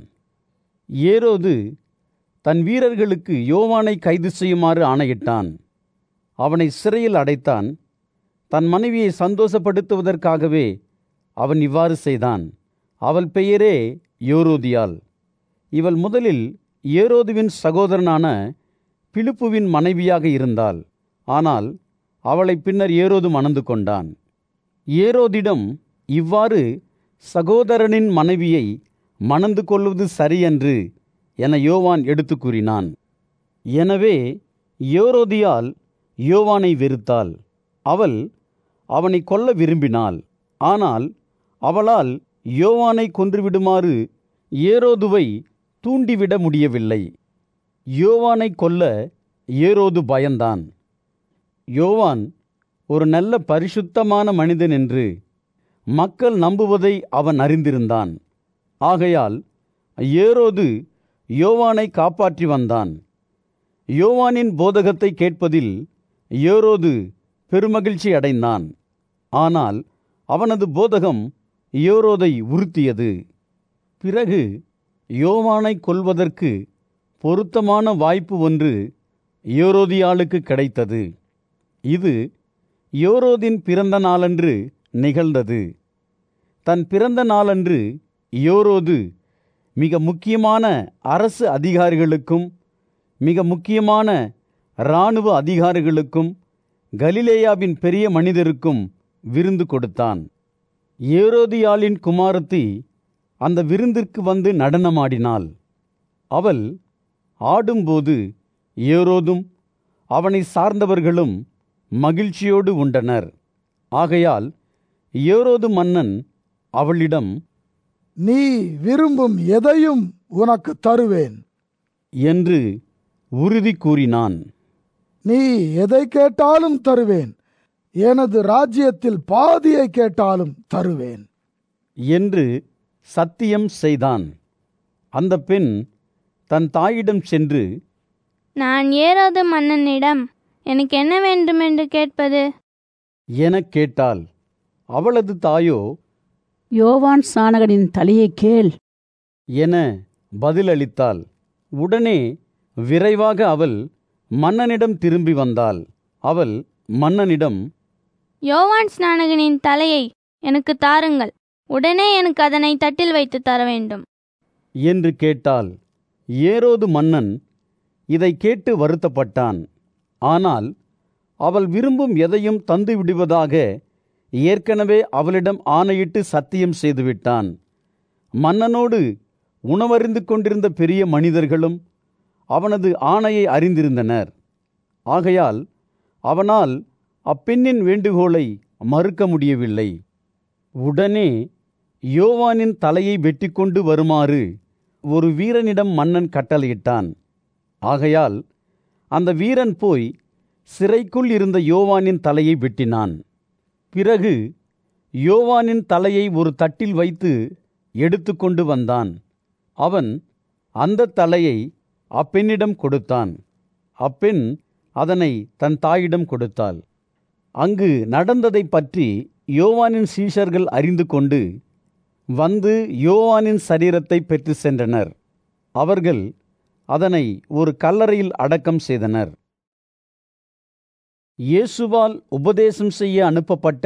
ஏரோது தன் வீரர்களுக்கு யோவானை கைது செய்யுமாறு ஆணையிட்டான் அவனை சிறையில் அடைத்தான் தன் மனைவியை சந்தோஷப்படுத்துவதற்காகவே அவன் இவ்வாறு செய்தான் அவள் பெயரே யோரோதியால் இவள் முதலில் ஏரோதுவின் சகோதரனான பிலிப்புவின் மனைவியாக இருந்தாள் ஆனால் அவளை பின்னர் ஏரோது மணந்து கொண்டான் ஏரோதிடம் இவ்வாறு சகோதரனின் மனைவியை மணந்து கொள்வது சரியன்று என யோவான் எடுத்து கூறினான் எனவே யோரோதியால் யோவானை வெறுத்தாள் அவள் அவனை கொல்ல விரும்பினாள் ஆனால் அவளால் யோவானை கொன்றுவிடுமாறு ஏரோதுவை தூண்டிவிட முடியவில்லை யோவானை கொல்ல ஏரோது பயந்தான் யோவான் ஒரு நல்ல பரிசுத்தமான மனிதன் என்று மக்கள் நம்புவதை அவன் அறிந்திருந்தான் ஆகையால் ஏரோது யோவானை காப்பாற்றி வந்தான் யோவானின் போதகத்தை கேட்பதில் ஏரோது பெருமகிழ்ச்சி அடைந்தான் ஆனால் அவனது போதகம் யோரோதை உறுத்தியது பிறகு யோவானை கொல்வதற்கு பொருத்தமான வாய்ப்பு ஒன்று யோரோதியாளுக்கு கிடைத்தது இது யோரோதின் பிறந்த நாளன்று நிகழ்ந்தது தன் பிறந்த நாளன்று யோரோது மிக முக்கியமான அரசு அதிகாரிகளுக்கும் மிக முக்கியமான இராணுவ அதிகாரிகளுக்கும் கலிலேயாவின் பெரிய மனிதருக்கும் விருந்து கொடுத்தான் ஏரோதியாளின் குமாரத்தி அந்த விருந்திற்கு வந்து நடனமாடினாள் அவள் ஆடும்போது ஏரோதும் அவனை சார்ந்தவர்களும் மகிழ்ச்சியோடு உண்டனர் ஆகையால் ஏரோது மன்னன் அவளிடம்
நீ விரும்பும் எதையும் உனக்கு தருவேன்
என்று உறுதி கூறினான்
நீ எதை கேட்டாலும் தருவேன் எனது ராஜ்யத்தில் பாதியை கேட்டாலும் தருவேன்
என்று சத்தியம் செய்தான் அந்த பெண் தன் தாயிடம் சென்று
நான் ஏறாத மன்னனிடம் எனக்கு என்ன வேண்டுமென்று கேட்பது
எனக் கேட்டாள் அவளது தாயோ
யோவான் ஸ்நானகனின் தலையை கேள்
என பதிலளித்தாள் உடனே விரைவாக அவள் மன்னனிடம் திரும்பி வந்தாள் அவள் மன்னனிடம்
யோவான் ஸ்நானகனின் தலையை எனக்கு தாருங்கள் உடனே எனக்கு அதனை தட்டில் வைத்து தர வேண்டும்
என்று கேட்டாள் ஏரோது மன்னன் இதை கேட்டு வருத்தப்பட்டான் ஆனால் அவள் விரும்பும் எதையும் தந்து விடுவதாக ஏற்கனவே அவளிடம் ஆணையிட்டு சத்தியம் செய்துவிட்டான் மன்னனோடு உணவறிந்து கொண்டிருந்த பெரிய மனிதர்களும் அவனது ஆணையை அறிந்திருந்தனர் ஆகையால் அவனால் அப்பெண்ணின் வேண்டுகோளை மறுக்க முடியவில்லை உடனே யோவானின் தலையை வெட்டிக்கொண்டு வருமாறு ஒரு வீரனிடம் மன்னன் கட்டளையிட்டான் ஆகையால் அந்த வீரன் போய் சிறைக்குள் இருந்த யோவானின் தலையை வெட்டினான் பிறகு யோவானின் தலையை ஒரு தட்டில் வைத்து எடுத்துக்கொண்டு வந்தான் அவன் அந்த தலையை அப்பெண்ணிடம் கொடுத்தான் அப்பெண் அதனை தன் தாயிடம் கொடுத்தாள் அங்கு நடந்ததைப் பற்றி யோவானின் சீஷர்கள் அறிந்து கொண்டு வந்து யோவானின் சரீரத்தை பெற்று சென்றனர் அவர்கள் அதனை ஒரு கல்லறையில் அடக்கம் செய்தனர் இயேசுவால் உபதேசம் செய்ய அனுப்பப்பட்ட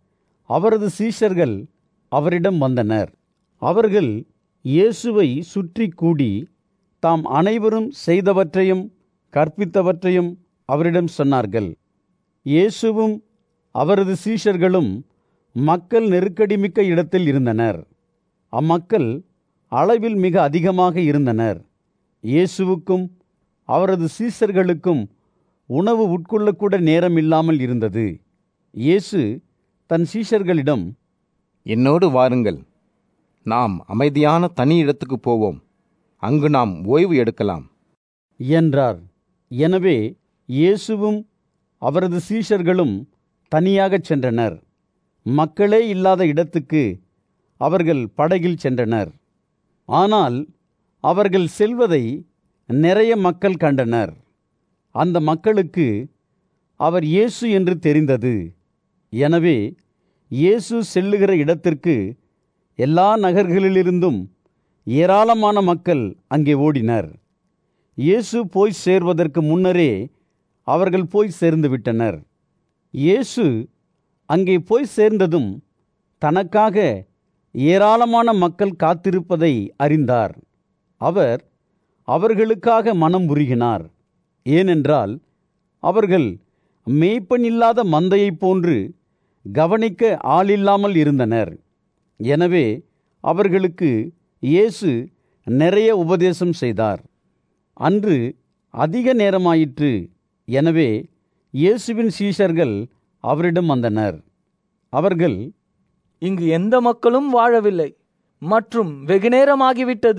அவரது சீஷர்கள் அவரிடம் வந்தனர் அவர்கள் இயேசுவை சுற்றி கூடி தாம் அனைவரும் செய்தவற்றையும் கற்பித்தவற்றையும் அவரிடம் சொன்னார்கள் இயேசுவும் அவரது சீஷர்களும் மக்கள் நெருக்கடிமிக்க இடத்தில் இருந்தனர் அம்மக்கள் அளவில் மிக அதிகமாக இருந்தனர் இயேசுவுக்கும் அவரது சீஷர்களுக்கும் உணவு உட்கொள்ளக்கூட நேரம் இல்லாமல் இருந்தது இயேசு தன் சீஷர்களிடம்
என்னோடு வாருங்கள் நாம் அமைதியான தனி இடத்துக்கு போவோம் அங்கு நாம் ஓய்வு எடுக்கலாம்
என்றார் எனவே இயேசுவும் அவரது சீஷர்களும் தனியாகச் சென்றனர் மக்களே இல்லாத இடத்துக்கு அவர்கள் படகில் சென்றனர் ஆனால் அவர்கள் செல்வதை நிறைய மக்கள் கண்டனர் அந்த மக்களுக்கு அவர் இயேசு என்று தெரிந்தது எனவே இயேசு செல்லுகிற இடத்திற்கு எல்லா நகர்களிலிருந்தும் ஏராளமான மக்கள் அங்கே ஓடினர் இயேசு போய் சேர்வதற்கு முன்னரே அவர்கள் போய் சேர்ந்து விட்டனர் இயேசு அங்கே போய் சேர்ந்ததும் தனக்காக ஏராளமான மக்கள் காத்திருப்பதை அறிந்தார் அவர் அவர்களுக்காக மனம் உருகினார் ஏனென்றால் அவர்கள் மேய்ப்பன் இல்லாத மந்தையைப் போன்று கவனிக்க ஆளில்லாமல் இருந்தனர் எனவே அவர்களுக்கு இயேசு நிறைய உபதேசம் செய்தார் அன்று அதிக நேரமாயிற்று எனவே இயேசுவின் சீஷர்கள் அவரிடம் வந்தனர் அவர்கள்
இங்கு எந்த மக்களும் வாழவில்லை மற்றும் வெகுநேரமாகிவிட்டது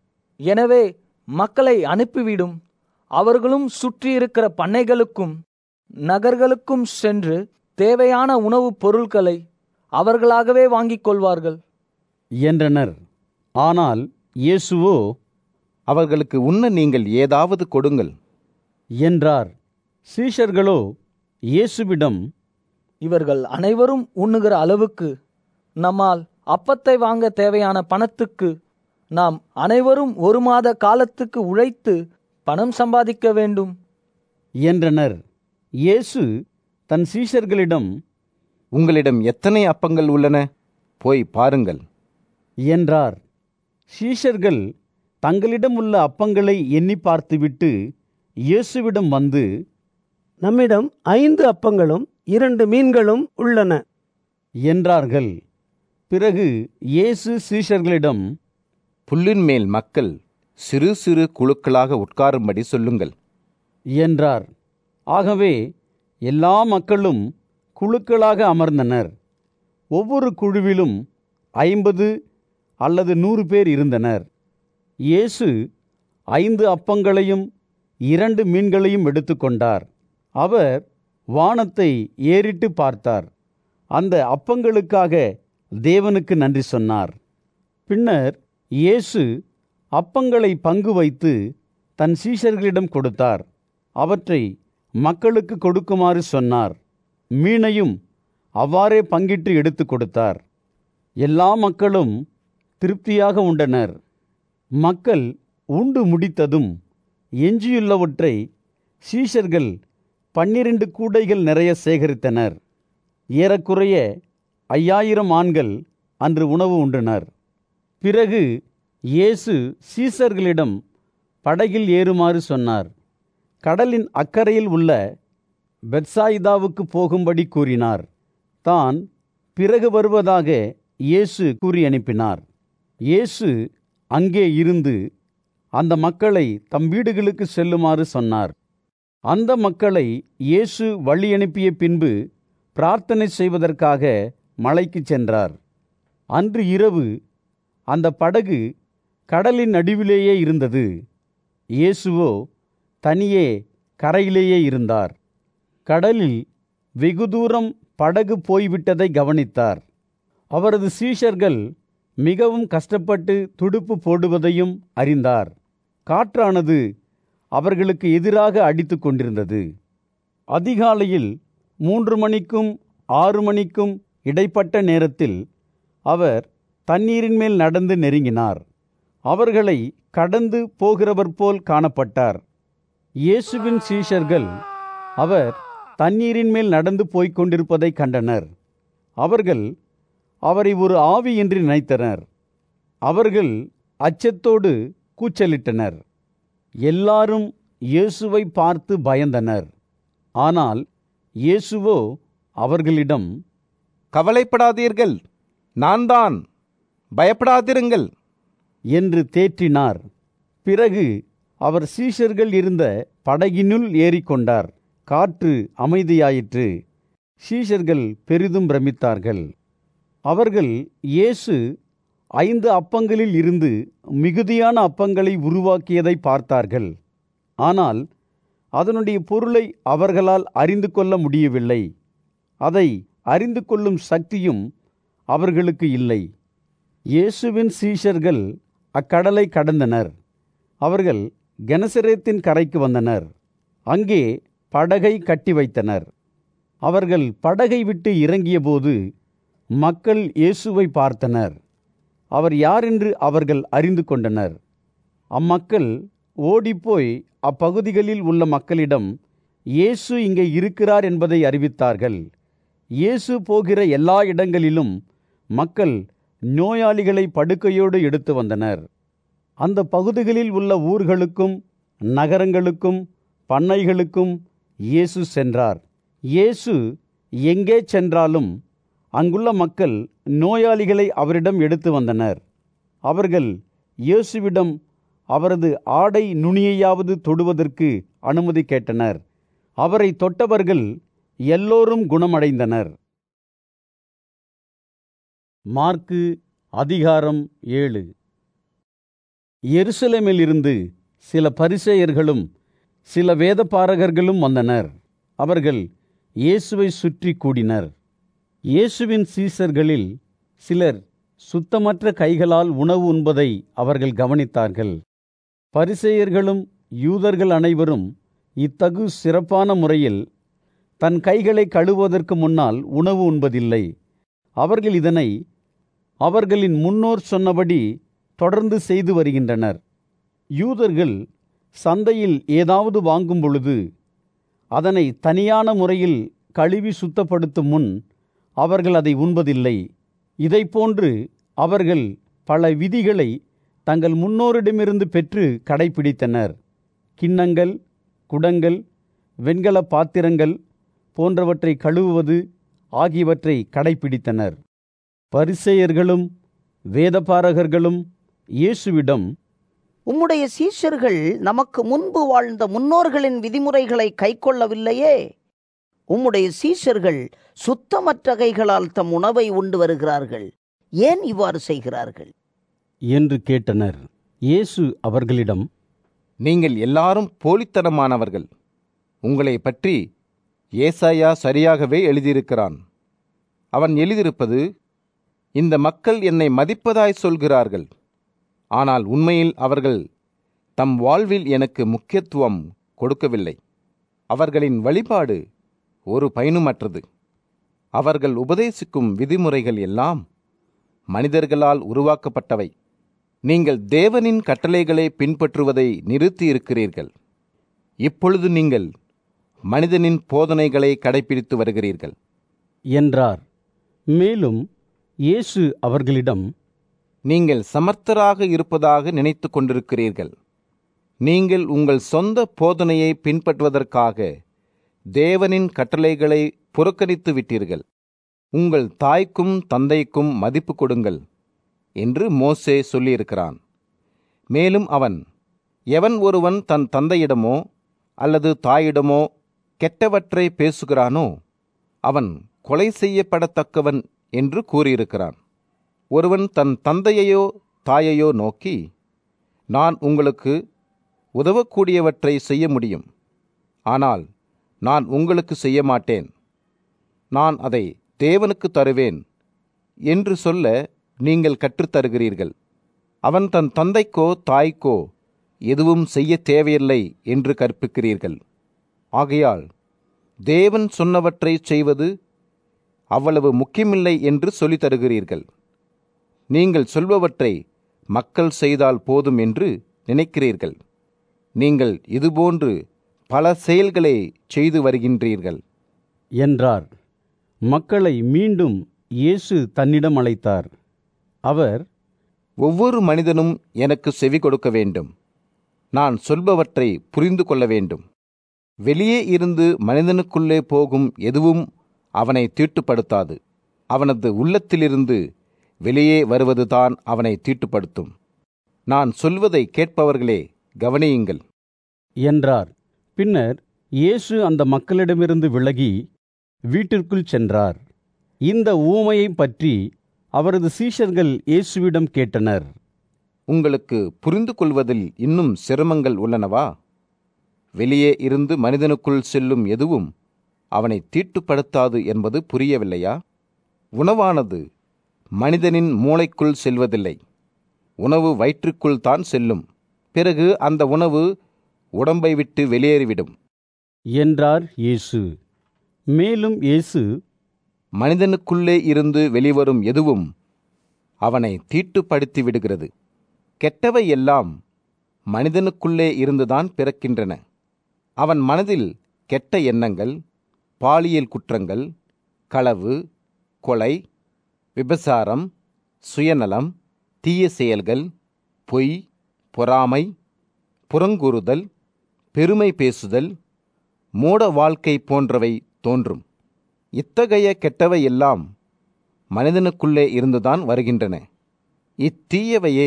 எனவே மக்களை அனுப்பிவிடும் அவர்களும் சுற்றியிருக்கிற பண்ணைகளுக்கும் நகர்களுக்கும் சென்று தேவையான உணவுப் பொருட்களை அவர்களாகவே வாங்கிக் கொள்வார்கள்
என்றனர் ஆனால் இயேசுவோ
அவர்களுக்கு உண்ண நீங்கள் ஏதாவது கொடுங்கள்
என்றார் சீஷர்களோ இயேசுவிடம்
இவர்கள் அனைவரும் உண்ணுகிற அளவுக்கு நம்மால் அப்பத்தை வாங்க தேவையான பணத்துக்கு நாம் அனைவரும் ஒரு மாத காலத்துக்கு உழைத்து பணம் சம்பாதிக்க வேண்டும்
என்றனர் இயேசு தன் சீஷர்களிடம்
உங்களிடம் எத்தனை அப்பங்கள் உள்ளன போய் பாருங்கள்
என்றார் சீஷர்கள் தங்களிடம் உள்ள அப்பங்களை எண்ணி பார்த்துவிட்டு இயேசுவிடம் வந்து
நம்மிடம் ஐந்து அப்பங்களும் இரண்டு மீன்களும் உள்ளன
என்றார்கள் பிறகு இயேசு சீஷர்களிடம்
புல்லின் மேல் மக்கள் சிறு சிறு குழுக்களாக உட்காரும்படி சொல்லுங்கள்
என்றார் ஆகவே எல்லா மக்களும் குழுக்களாக அமர்ந்தனர் ஒவ்வொரு குழுவிலும் ஐம்பது அல்லது நூறு பேர் இருந்தனர் இயேசு ஐந்து அப்பங்களையும் இரண்டு மீன்களையும் எடுத்துக்கொண்டார் அவர் வானத்தை ஏறிட்டு பார்த்தார் அந்த அப்பங்களுக்காக தேவனுக்கு நன்றி சொன்னார் பின்னர் இயேசு அப்பங்களை பங்கு வைத்து தன் சீஷர்களிடம் கொடுத்தார் அவற்றை மக்களுக்கு கொடுக்குமாறு சொன்னார் மீனையும் அவ்வாறே பங்கிட்டு எடுத்து கொடுத்தார் எல்லா மக்களும் திருப்தியாக உண்டனர் மக்கள் உண்டு முடித்ததும் எஞ்சியுள்ளவற்றை சீஷர்கள் பன்னிரண்டு கூடைகள் நிறைய சேகரித்தனர் ஏறக்குறைய ஐயாயிரம் ஆண்கள் அன்று உணவு உண்டனர் பிறகு இயேசு சீசர்களிடம் படகில் ஏறுமாறு சொன்னார் கடலின் அக்கறையில் உள்ள பெட்சாயிதாவுக்கு போகும்படி கூறினார் தான் பிறகு வருவதாக இயேசு கூறி அனுப்பினார் இயேசு அங்கே இருந்து அந்த மக்களை தம் வீடுகளுக்கு செல்லுமாறு சொன்னார் அந்த மக்களை இயேசு வழி அனுப்பிய பின்பு பிரார்த்தனை செய்வதற்காக மலைக்கு சென்றார் அன்று இரவு அந்த படகு கடலின் நடுவிலேயே இருந்தது இயேசுவோ தனியே கரையிலேயே இருந்தார் கடலில் வெகு தூரம் படகு போய்விட்டதை கவனித்தார் அவரது சீஷர்கள் மிகவும் கஷ்டப்பட்டு துடுப்பு போடுவதையும் அறிந்தார் காற்றானது அவர்களுக்கு எதிராக அடித்து கொண்டிருந்தது அதிகாலையில் மூன்று மணிக்கும் ஆறு மணிக்கும் இடைப்பட்ட நேரத்தில் அவர் தண்ணீரின் மேல் நடந்து நெருங்கினார் அவர்களை கடந்து போகிறவர் போல் காணப்பட்டார் இயேசுவின் சீஷர்கள் அவர் தண்ணீரின் மேல் நடந்து போய்க் கொண்டிருப்பதை கண்டனர் அவர்கள் அவரை ஒரு ஆவி என்று நினைத்தனர் அவர்கள் அச்சத்தோடு கூச்சலிட்டனர் எல்லாரும் இயேசுவை பார்த்து பயந்தனர் ஆனால் இயேசுவோ அவர்களிடம்
கவலைப்படாதீர்கள் நான் தான் பயப்படாதிருங்கள்
என்று தேற்றினார் பிறகு அவர் சீஷர்கள் இருந்த படகினுள் ஏறிக்கொண்டார் காற்று அமைதியாயிற்று சீஷர்கள் பெரிதும் பிரமித்தார்கள் அவர்கள் இயேசு ஐந்து அப்பங்களில் இருந்து மிகுதியான அப்பங்களை உருவாக்கியதை பார்த்தார்கள் ஆனால் அதனுடைய பொருளை அவர்களால் அறிந்து கொள்ள முடியவில்லை அதை அறிந்து கொள்ளும் சக்தியும் அவர்களுக்கு இல்லை இயேசுவின் சீஷர்கள் அக்கடலை கடந்தனர் அவர்கள் கெனசரேத்தின் கரைக்கு வந்தனர் அங்கே படகை கட்டி வைத்தனர் அவர்கள் படகை விட்டு இறங்கியபோது மக்கள் இயேசுவை பார்த்தனர் அவர் யார் என்று அவர்கள் அறிந்து கொண்டனர் அம்மக்கள் ஓடிப்போய் அப்பகுதிகளில் உள்ள மக்களிடம் இயேசு இங்கே இருக்கிறார் என்பதை அறிவித்தார்கள் இயேசு போகிற எல்லா இடங்களிலும் மக்கள் நோயாளிகளை படுக்கையோடு எடுத்து வந்தனர் அந்த பகுதிகளில் உள்ள ஊர்களுக்கும் நகரங்களுக்கும் பண்ணைகளுக்கும் இயேசு சென்றார் இயேசு எங்கே சென்றாலும் அங்குள்ள மக்கள் நோயாளிகளை அவரிடம் எடுத்து வந்தனர் அவர்கள் இயேசுவிடம் அவரது ஆடை நுனியையாவது தொடுவதற்கு அனுமதி கேட்டனர் அவரை தொட்டவர்கள் எல்லோரும் குணமடைந்தனர் மார்க்கு அதிகாரம் ஏழு எருசலேமிலிருந்து சில பரிசேயர்களும் சில வேதபாரகர்களும் வந்தனர் அவர்கள் இயேசுவை சுற்றி கூடினர் இயேசுவின் சீசர்களில் சிலர் சுத்தமற்ற கைகளால் உணவு உண்பதை அவர்கள் கவனித்தார்கள் பரிசேயர்களும் யூதர்கள் அனைவரும் இத்தகு சிறப்பான முறையில் தன் கைகளை கழுவுவதற்கு முன்னால் உணவு உண்பதில்லை அவர்கள் இதனை அவர்களின் முன்னோர் சொன்னபடி தொடர்ந்து செய்து வருகின்றனர் யூதர்கள் சந்தையில் ஏதாவது வாங்கும் பொழுது அதனை தனியான முறையில் கழுவி சுத்தப்படுத்தும் முன் அவர்கள் அதை உண்பதில்லை இதைப்போன்று அவர்கள் பல விதிகளை தங்கள் முன்னோரிடமிருந்து பெற்று கடைபிடித்தனர் கிண்ணங்கள் குடங்கள் வெண்கல பாத்திரங்கள் போன்றவற்றை கழுவுவது ஆகியவற்றை கடைபிடித்தனர் பரிசேயர்களும் வேதபாரகர்களும் இயேசுவிடம்
உம்முடைய சீஷர்கள் நமக்கு முன்பு வாழ்ந்த முன்னோர்களின் விதிமுறைகளை கைக்கொள்ளவில்லையே உம்முடைய சீஷர்கள் சுத்தமற்ற கைகளால் தம் உணவை உண்டு வருகிறார்கள் ஏன் இவ்வாறு செய்கிறார்கள்
என்று கேட்டனர் இயேசு அவர்களிடம்
நீங்கள் எல்லாரும் போலித்தனமானவர்கள் உங்களை பற்றி ஏசாயா சரியாகவே எழுதியிருக்கிறான் அவன் எழுதியிருப்பது இந்த மக்கள் என்னை மதிப்பதாய் சொல்கிறார்கள் ஆனால் உண்மையில் அவர்கள் தம் வாழ்வில் எனக்கு முக்கியத்துவம் கொடுக்கவில்லை அவர்களின் வழிபாடு ஒரு பயனுமற்றது அவர்கள் உபதேசிக்கும் விதிமுறைகள் எல்லாம் மனிதர்களால் உருவாக்கப்பட்டவை நீங்கள் தேவனின் கட்டளைகளை பின்பற்றுவதை நிறுத்தி இருக்கிறீர்கள் இப்பொழுது நீங்கள் மனிதனின் போதனைகளை கடைபிடித்து வருகிறீர்கள்
என்றார் மேலும் இயேசு அவர்களிடம்
நீங்கள் சமர்த்தராக இருப்பதாக நினைத்து கொண்டிருக்கிறீர்கள் நீங்கள் உங்கள் சொந்த போதனையை பின்பற்றுவதற்காக தேவனின் கட்டளைகளை புறக்கணித்து விட்டீர்கள் உங்கள் தாய்க்கும் தந்தைக்கும் மதிப்பு கொடுங்கள் என்று மோசே சொல்லியிருக்கிறான் மேலும் அவன் எவன் ஒருவன் தன் தந்தையிடமோ அல்லது தாயிடமோ கெட்டவற்றை பேசுகிறானோ அவன் கொலை செய்யப்படத்தக்கவன் என்று கூறியிருக்கிறான் ஒருவன் தன் தந்தையையோ தாயையோ நோக்கி நான் உங்களுக்கு உதவக்கூடியவற்றை செய்ய முடியும் ஆனால் நான் உங்களுக்கு செய்ய மாட்டேன் நான் அதை தேவனுக்கு தருவேன் என்று சொல்ல நீங்கள் கற்றுத்தருகிறீர்கள் அவன் தன் தந்தைக்கோ தாய்க்கோ எதுவும் செய்ய தேவையில்லை என்று கற்பிக்கிறீர்கள் ஆகையால் தேவன் சொன்னவற்றை செய்வது அவ்வளவு முக்கியமில்லை என்று சொல்லித் தருகிறீர்கள் நீங்கள் சொல்பவற்றை மக்கள் செய்தால் போதும் என்று நினைக்கிறீர்கள் நீங்கள் இதுபோன்று பல செயல்களை செய்து வருகின்றீர்கள்
என்றார் மக்களை மீண்டும் இயேசு தன்னிடம் அழைத்தார் அவர்
ஒவ்வொரு மனிதனும் எனக்கு செவி கொடுக்க வேண்டும் நான் சொல்பவற்றை புரிந்து கொள்ள வேண்டும் வெளியே இருந்து மனிதனுக்குள்ளே போகும் எதுவும் அவனை தீட்டுப்படுத்தாது அவனது உள்ளத்திலிருந்து வெளியே வருவதுதான் அவனை தீட்டுப்படுத்தும் நான் சொல்வதை கேட்பவர்களே கவனியுங்கள்
என்றார் பின்னர் இயேசு அந்த மக்களிடமிருந்து விலகி வீட்டிற்குள் சென்றார் இந்த ஊமையை பற்றி அவரது சீஷர்கள் இயேசுவிடம் கேட்டனர்
உங்களுக்கு புரிந்து கொள்வதில் இன்னும் சிரமங்கள் உள்ளனவா வெளியே இருந்து மனிதனுக்குள் செல்லும் எதுவும் அவனை தீட்டுப்படுத்தாது என்பது புரியவில்லையா உணவானது மனிதனின் மூளைக்குள் செல்வதில்லை உணவு வயிற்றுக்குள் தான் செல்லும் பிறகு அந்த உணவு உடம்பை விட்டு வெளியேறிவிடும்
என்றார் இயேசு மேலும் இயேசு
மனிதனுக்குள்ளே இருந்து வெளிவரும் எதுவும் அவனை தீட்டுப்படுத்தி விடுகிறது கெட்டவை எல்லாம் மனிதனுக்குள்ளே இருந்துதான் பிறக்கின்றன அவன் மனதில் கெட்ட எண்ணங்கள் பாலியல் குற்றங்கள் களவு கொலை விபசாரம் சுயநலம் தீய செயல்கள் பொய் பொறாமை புறங்கூறுதல் பெருமை பேசுதல் மூட வாழ்க்கை போன்றவை தோன்றும் இத்தகைய கெட்டவை எல்லாம் மனிதனுக்குள்ளே இருந்துதான் வருகின்றன இத்தீயவையே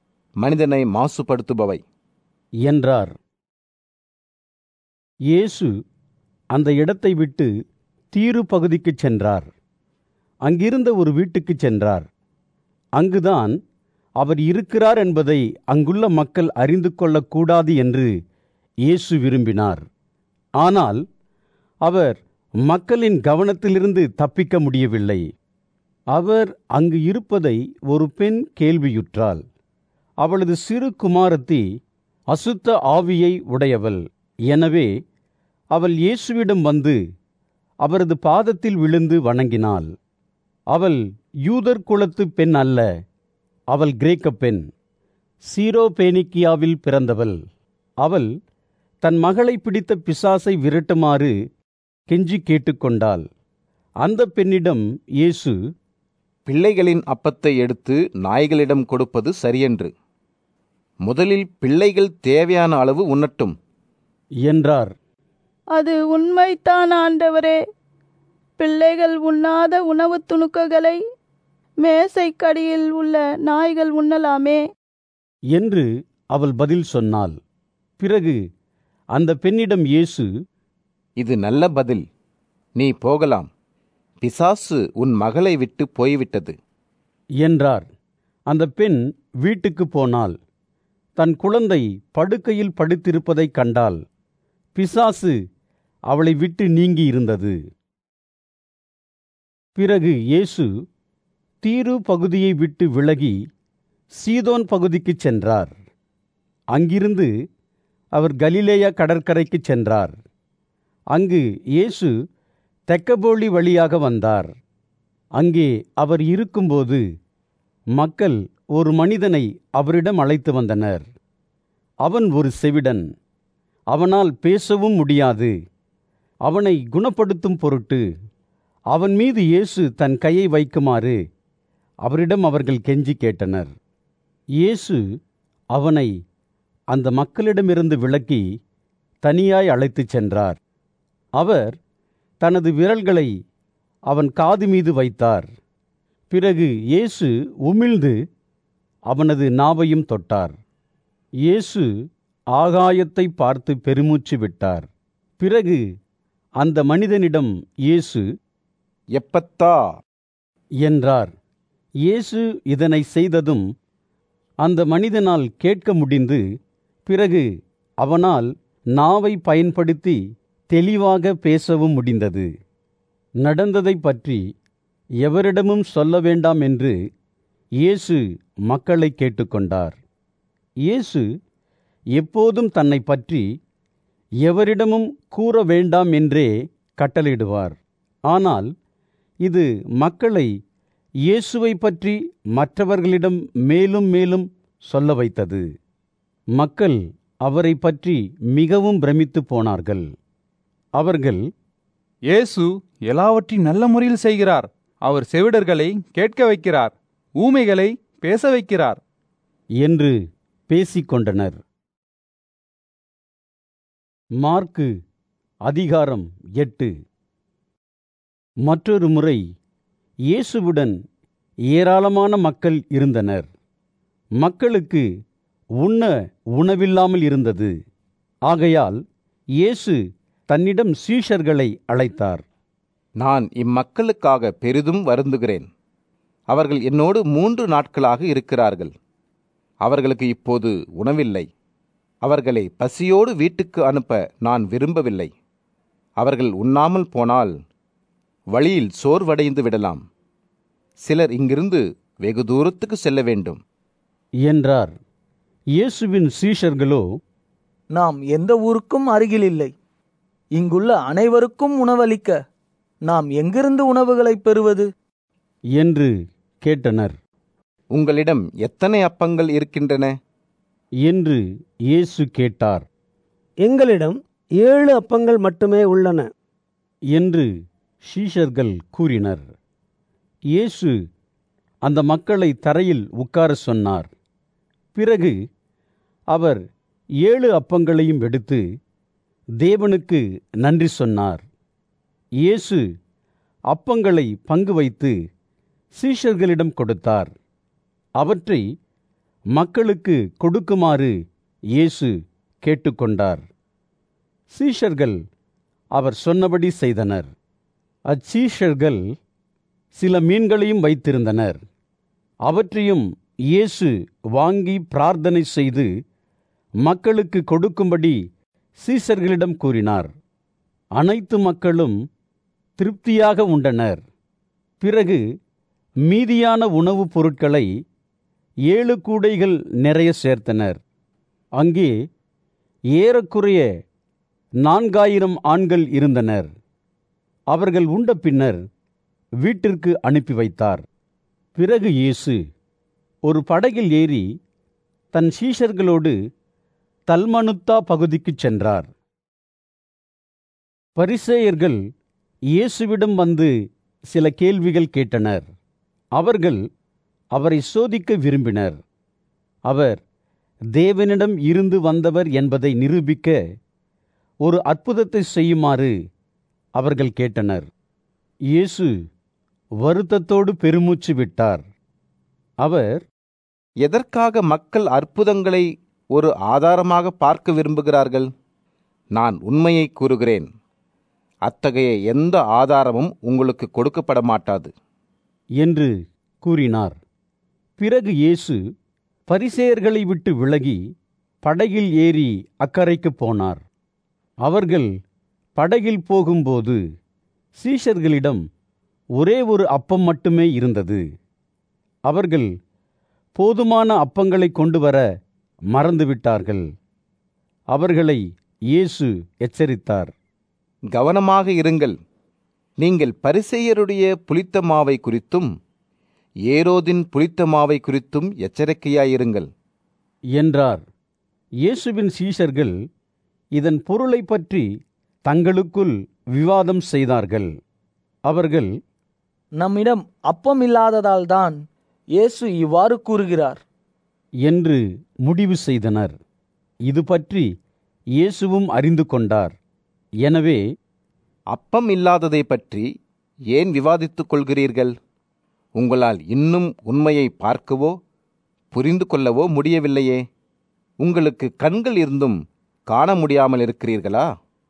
மனிதனை மாசுபடுத்துபவை
என்றார் இயேசு அந்த இடத்தை விட்டு தீரு பகுதிக்குச் சென்றார் அங்கிருந்த ஒரு வீட்டுக்குச் சென்றார் அங்குதான் அவர் இருக்கிறார் என்பதை அங்குள்ள மக்கள் அறிந்து கொள்ளக்கூடாது என்று இயேசு விரும்பினார் ஆனால் அவர் மக்களின் கவனத்திலிருந்து தப்பிக்க முடியவில்லை அவர் அங்கு இருப்பதை ஒரு பெண் கேள்வியுற்றாள் அவளது சிறு குமாரத்தி அசுத்த ஆவியை உடையவள் எனவே அவள் இயேசுவிடம் வந்து அவரது பாதத்தில் விழுந்து வணங்கினாள் அவள் யூதர் குலத்து பெண் அல்ல அவள் கிரேக்க பெண் சீரோபேனிக்கியாவில் பிறந்தவள் அவள் தன் மகளை பிடித்த பிசாசை விரட்டுமாறு கெஞ்சி கேட்டுக்கொண்டாள் அந்த பெண்ணிடம் இயேசு
பிள்ளைகளின் அப்பத்தை எடுத்து நாய்களிடம் கொடுப்பது சரியென்று முதலில் பிள்ளைகள் தேவையான அளவு உண்ணட்டும்
என்றார்
அது உண்மைதான் ஆண்டவரே பிள்ளைகள் உண்ணாத உணவுத் துணுக்குகளை மேசைக்கடியில் உள்ள நாய்கள் உண்ணலாமே
என்று அவள் பதில் சொன்னாள் பிறகு அந்த பெண்ணிடம் இயேசு
இது நல்ல பதில் நீ போகலாம் பிசாசு உன் மகளை விட்டு போய்விட்டது
என்றார் அந்த பெண் வீட்டுக்கு போனாள் தன் குழந்தை படுக்கையில் படுத்திருப்பதைக் கண்டாள் பிசாசு அவளை விட்டு நீங்கி இருந்தது பிறகு இயேசு தீரு பகுதியை விட்டு விலகி சீதோன் பகுதிக்குச் சென்றார் அங்கிருந்து அவர் கலிலேயா கடற்கரைக்குச் சென்றார் அங்கு இயேசு தெக்கபோலி வழியாக வந்தார் அங்கே அவர் இருக்கும்போது மக்கள் ஒரு மனிதனை அவரிடம் அழைத்து வந்தனர் அவன் ஒரு செவிடன் அவனால் பேசவும் முடியாது அவனை குணப்படுத்தும் பொருட்டு அவன் மீது இயேசு தன் கையை வைக்குமாறு அவரிடம் அவர்கள் கெஞ்சி கேட்டனர் இயேசு அவனை அந்த மக்களிடமிருந்து விலக்கி தனியாய் அழைத்துச் சென்றார் அவர் தனது விரல்களை அவன் காது மீது வைத்தார் பிறகு இயேசு உமிழ்ந்து அவனது நாவையும் தொட்டார் இயேசு ஆகாயத்தை பார்த்து பெருமூச்சு விட்டார் பிறகு அந்த மனிதனிடம் இயேசு
எப்பத்தா
என்றார் இயேசு இதனை செய்ததும் அந்த மனிதனால் கேட்க முடிந்து பிறகு அவனால் நாவை பயன்படுத்தி தெளிவாக பேசவும் முடிந்தது நடந்ததை பற்றி எவரிடமும் சொல்ல வேண்டாம் என்று இயேசு மக்களை கேட்டுக்கொண்டார் இயேசு எப்போதும் தன்னை பற்றி எவரிடமும் கூற வேண்டாம் என்றே கட்டளையிடுவார் ஆனால் இது மக்களை இயேசுவை பற்றி மற்றவர்களிடம் மேலும் மேலும் சொல்ல வைத்தது மக்கள் அவரை பற்றி மிகவும் பிரமித்து போனார்கள் அவர்கள்
இயேசு எல்லாவற்றையும் நல்ல முறையில் செய்கிறார் அவர் செவிடர்களை கேட்க வைக்கிறார் ஊமைகளை பேச வைக்கிறார்
என்று பேசிக்கொண்டனர் மார்க்கு அதிகாரம் எட்டு மற்றொரு முறை இயேசுவுடன் ஏராளமான மக்கள் இருந்தனர் மக்களுக்கு உண்ண உணவில்லாமல் இருந்தது ஆகையால் இயேசு தன்னிடம் சீஷர்களை அழைத்தார்
நான் இம்மக்களுக்காக பெரிதும் வருந்துகிறேன் அவர்கள் என்னோடு மூன்று நாட்களாக இருக்கிறார்கள் அவர்களுக்கு இப்போது உணவில்லை அவர்களை பசியோடு வீட்டுக்கு அனுப்ப நான் விரும்பவில்லை அவர்கள் உண்ணாமல் போனால் வழியில் சோர்வடைந்து விடலாம் சிலர் இங்கிருந்து வெகு தூரத்துக்கு செல்ல வேண்டும்
என்றார் இயேசுவின் சீஷர்களோ
நாம் எந்த ஊருக்கும் அருகில் இல்லை இங்குள்ள அனைவருக்கும் உணவளிக்க நாம் எங்கிருந்து உணவுகளை பெறுவது
என்று கேட்டனர்
உங்களிடம் எத்தனை அப்பங்கள் இருக்கின்றன
என்று இயேசு கேட்டார்
எங்களிடம் ஏழு அப்பங்கள் மட்டுமே உள்ளன
என்று ஷீஷர்கள் கூறினர் இயேசு அந்த மக்களை தரையில் உட்கார சொன்னார் பிறகு அவர் ஏழு அப்பங்களையும் எடுத்து தேவனுக்கு நன்றி சொன்னார் இயேசு அப்பங்களை பங்கு வைத்து சீஷர்களிடம் கொடுத்தார் அவற்றை மக்களுக்கு கொடுக்குமாறு இயேசு கேட்டுக்கொண்டார் சீஷர்கள் அவர் சொன்னபடி செய்தனர் அச்சீஷர்கள் சில மீன்களையும் வைத்திருந்தனர் அவற்றையும் இயேசு வாங்கி பிரார்த்தனை செய்து மக்களுக்கு கொடுக்கும்படி சீசர்களிடம் கூறினார் அனைத்து மக்களும் திருப்தியாக உண்டனர் பிறகு மீதியான உணவுப் பொருட்களை ஏழு கூடைகள் நிறைய சேர்த்தனர் அங்கே ஏறக்குறைய நான்காயிரம் ஆண்கள் இருந்தனர் அவர்கள் உண்ட பின்னர் வீட்டிற்கு அனுப்பி வைத்தார் பிறகு இயேசு ஒரு படகில் ஏறி தன் சீஷர்களோடு தல்மனுத்தா பகுதிக்குச் சென்றார் பரிசேயர்கள் இயேசுவிடம் வந்து சில கேள்விகள் கேட்டனர் அவர்கள் அவரை சோதிக்க விரும்பினர் அவர் தேவனிடம் இருந்து வந்தவர் என்பதை நிரூபிக்க ஒரு அற்புதத்தை செய்யுமாறு அவர்கள் கேட்டனர் இயேசு வருத்தத்தோடு பெருமூச்சு விட்டார் அவர்
எதற்காக மக்கள் அற்புதங்களை ஒரு ஆதாரமாக பார்க்க விரும்புகிறார்கள் நான் உண்மையை கூறுகிறேன் அத்தகைய எந்த ஆதாரமும் உங்களுக்கு கொடுக்கப்பட மாட்டாது
என்று கூறினார் பிறகு இயேசு பரிசேயர்களை விட்டு விலகி படகில் ஏறி அக்கறைக்கு போனார் அவர்கள் படகில் போகும்போது சீஷர்களிடம் ஒரே ஒரு அப்பம் மட்டுமே இருந்தது அவர்கள் போதுமான அப்பங்களை கொண்டு வர மறந்துவிட்டார்கள் அவர்களை இயேசு எச்சரித்தார்
கவனமாக இருங்கள் நீங்கள் பரிசெயருடைய புளித்த மாவை குறித்தும் ஏரோதின் புளித்த மாவை குறித்தும் எச்சரிக்கையாயிருங்கள்
என்றார் இயேசுவின் சீஷர்கள் இதன் பொருளை பற்றி தங்களுக்குள் விவாதம் செய்தார்கள் அவர்கள்
நம்மிடம் அப்பம் இல்லாததால் தான் இயேசு இவ்வாறு கூறுகிறார்
என்று முடிவு செய்தனர் இது பற்றி இயேசுவும் அறிந்து கொண்டார் எனவே
அப்பம் இல்லாததை பற்றி ஏன் விவாதித்துக் கொள்கிறீர்கள் உங்களால் இன்னும் உண்மையை பார்க்கவோ புரிந்து கொள்ளவோ முடியவில்லையே உங்களுக்கு கண்கள் இருந்தும் காண முடியாமல் இருக்கிறீர்களா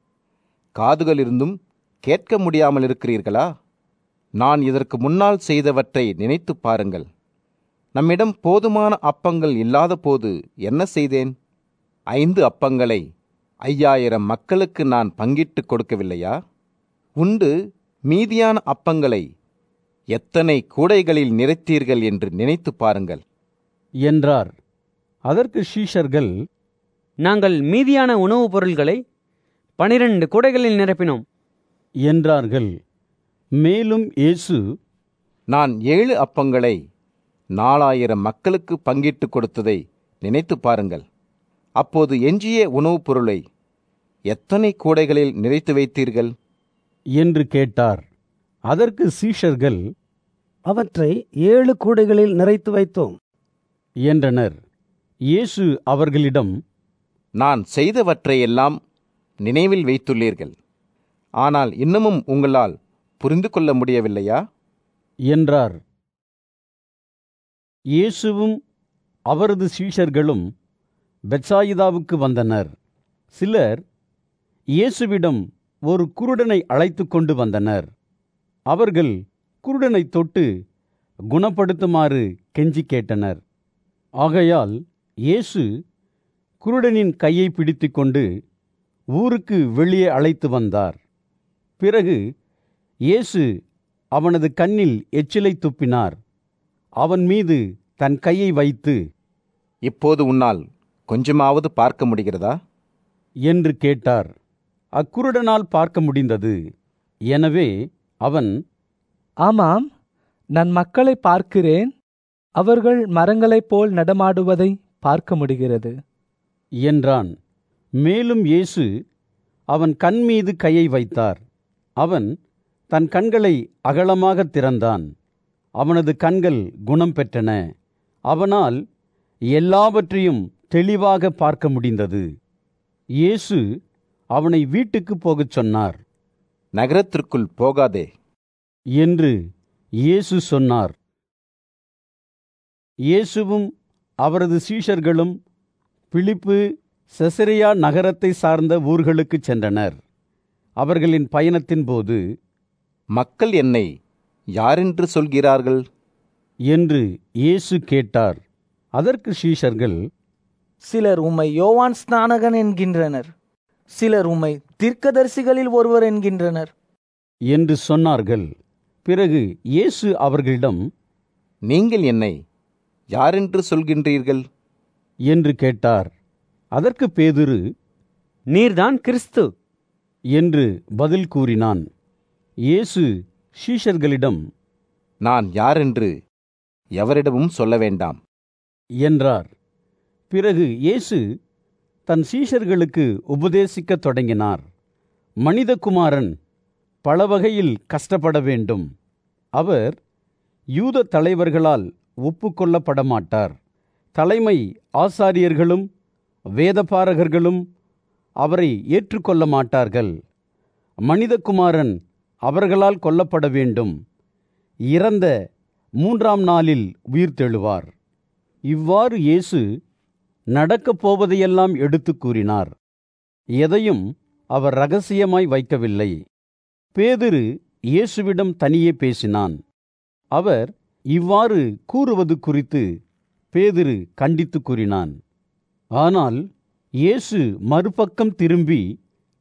காதுகள் இருந்தும் கேட்க முடியாமல் இருக்கிறீர்களா நான் இதற்கு முன்னால் செய்தவற்றை நினைத்து பாருங்கள் நம்மிடம் போதுமான அப்பங்கள் இல்லாத போது என்ன செய்தேன் ஐந்து அப்பங்களை ஐயாயிரம் மக்களுக்கு நான் பங்கிட்டு கொடுக்கவில்லையா உண்டு மீதியான அப்பங்களை எத்தனை கூடைகளில் நிறைத்தீர்கள் என்று நினைத்து பாருங்கள்
என்றார் அதற்கு ஷீஷர்கள்
நாங்கள் மீதியான உணவுப் பொருள்களை பனிரெண்டு கூடைகளில் நிரப்பினோம்
என்றார்கள் மேலும் இயேசு
நான் ஏழு அப்பங்களை நாலாயிரம் மக்களுக்கு பங்கிட்டு கொடுத்ததை நினைத்து பாருங்கள் அப்போது எஞ்சிய உணவுப் பொருளை எத்தனை கூடைகளில் நிறைத்து வைத்தீர்கள்
என்று கேட்டார் அதற்கு சீஷர்கள்
அவற்றை ஏழு கூடைகளில் நிறைத்து வைத்தோம்
என்றனர் இயேசு அவர்களிடம்
நான் செய்தவற்றையெல்லாம் நினைவில் வைத்துள்ளீர்கள் ஆனால் இன்னமும் உங்களால் புரிந்து கொள்ள முடியவில்லையா
என்றார் இயேசுவும் அவரது சீஷர்களும் பெட்சாயிதாவுக்கு வந்தனர் சிலர் இயேசுவிடம் ஒரு குருடனை அழைத்து கொண்டு வந்தனர் அவர்கள் குருடனை தொட்டு குணப்படுத்துமாறு கெஞ்சி கேட்டனர் ஆகையால் இயேசு குருடனின் கையை பிடித்துக்கொண்டு ஊருக்கு வெளியே அழைத்து வந்தார் பிறகு இயேசு அவனது கண்ணில் எச்சிலை துப்பினார் அவன் மீது தன் கையை வைத்து
இப்போது உன்னால் கொஞ்சமாவது பார்க்க முடிகிறதா
என்று கேட்டார் அக்குருடனால் பார்க்க முடிந்தது எனவே அவன்
ஆமாம் நான் மக்களை பார்க்கிறேன் அவர்கள் மரங்களைப் போல் நடமாடுவதை பார்க்க முடிகிறது
என்றான் மேலும் இயேசு அவன் கண் மீது கையை வைத்தார் அவன் தன் கண்களை அகலமாக திறந்தான் அவனது கண்கள் குணம் பெற்றன அவனால் எல்லாவற்றையும் தெளிவாக பார்க்க முடிந்தது இயேசு அவனை வீட்டுக்கு போகச் சொன்னார்
நகரத்திற்குள் போகாதே
என்று இயேசு சொன்னார் இயேசுவும் அவரது சீஷர்களும் பிலிப்பு செசரியா நகரத்தை சார்ந்த ஊர்களுக்குச் சென்றனர் அவர்களின் பயணத்தின் போது
மக்கள் என்னை யாரென்று சொல்கிறார்கள்
என்று இயேசு கேட்டார் அதற்கு சீஷர்கள்
சிலர் உம்மை யோவான் ஸ்நானகன் என்கின்றனர் சிலர் உம்மை தீர்க்கதரிசிகளில் ஒருவர் என்கின்றனர்
என்று சொன்னார்கள் பிறகு இயேசு அவர்களிடம்
நீங்கள் என்னை யாரென்று சொல்கின்றீர்கள்
என்று கேட்டார் அதற்கு பேதுரு
நீர்தான் கிறிஸ்து
என்று பதில் கூறினான் இயேசு ஷீஷர்களிடம்
நான் யாரென்று எவரிடமும் சொல்ல வேண்டாம்
என்றார் பிறகு இயேசு தன் சீஷர்களுக்கு உபதேசிக்கத் தொடங்கினார் மனிதகுமாரன் பல வகையில் கஷ்டப்பட வேண்டும் அவர் யூத தலைவர்களால் ஒப்புக்கொள்ளப்பட மாட்டார் தலைமை ஆசாரியர்களும் வேதபாரகர்களும் அவரை ஏற்றுக்கொள்ள மாட்டார்கள் மனிதகுமாரன் அவர்களால் கொல்லப்பட வேண்டும் இறந்த மூன்றாம் நாளில் உயிர்த்தெழுவார் இவ்வாறு இயேசு நடக்கப் போவதையெல்லாம் எடுத்துக் கூறினார் எதையும் அவர் ரகசியமாய் வைக்கவில்லை பேதுரு இயேசுவிடம் தனியே பேசினான் அவர் இவ்வாறு கூறுவது குறித்து பேதுரு கண்டித்து கூறினான் ஆனால் இயேசு மறுபக்கம் திரும்பி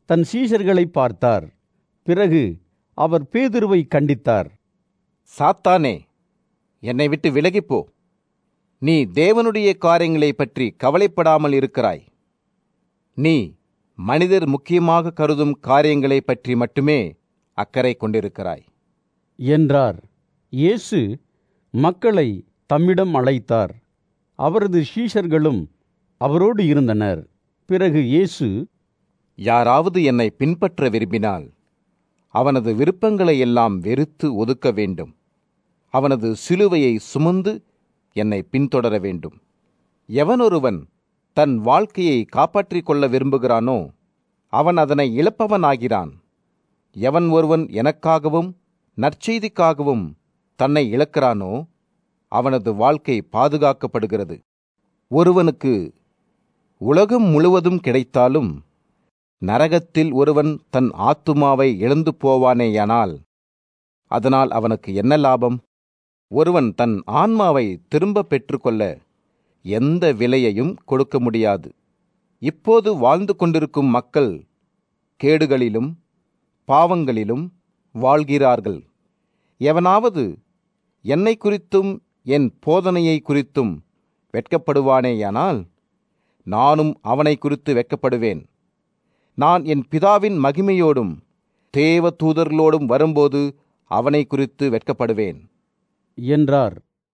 தன் சீஷர்களை பார்த்தார் பிறகு அவர் பேதுருவை கண்டித்தார்
சாத்தானே என்னை விட்டு விலகிப்போ நீ தேவனுடைய காரியங்களை பற்றி கவலைப்படாமல் இருக்கிறாய் நீ மனிதர் முக்கியமாக கருதும் காரியங்களை பற்றி மட்டுமே அக்கறை கொண்டிருக்கிறாய்
என்றார் இயேசு மக்களை தம்மிடம் அழைத்தார் அவரது சீஷர்களும் அவரோடு இருந்தனர் பிறகு இயேசு
யாராவது என்னை பின்பற்ற விரும்பினால் அவனது விருப்பங்களை எல்லாம் வெறுத்து ஒதுக்க வேண்டும் அவனது சிலுவையை சுமந்து என்னை பின்தொடர வேண்டும் எவனொருவன் தன் வாழ்க்கையை காப்பாற்றிக் கொள்ள விரும்புகிறானோ அவன் அதனை இழப்பவனாகிறான் எவன் ஒருவன் எனக்காகவும் நற்செய்திக்காகவும் தன்னை இழக்கிறானோ அவனது வாழ்க்கை பாதுகாக்கப்படுகிறது ஒருவனுக்கு உலகம் முழுவதும் கிடைத்தாலும் நரகத்தில் ஒருவன் தன் ஆத்துமாவை இழந்து போவானேயானால் அதனால் அவனுக்கு என்ன லாபம் ஒருவன் தன் ஆன்மாவை திரும்ப பெற்றுக்கொள்ள எந்த விலையையும் கொடுக்க முடியாது இப்போது வாழ்ந்து கொண்டிருக்கும் மக்கள் கேடுகளிலும் பாவங்களிலும் வாழ்கிறார்கள் எவனாவது என்னை குறித்தும் என் போதனையை குறித்தும் வெட்கப்படுவானேயானால் நானும் அவனை குறித்து வெட்கப்படுவேன் நான் என் பிதாவின் மகிமையோடும் தேவ தூதர்களோடும் வரும்போது அவனை குறித்து வெட்கப்படுவேன்
என்றார்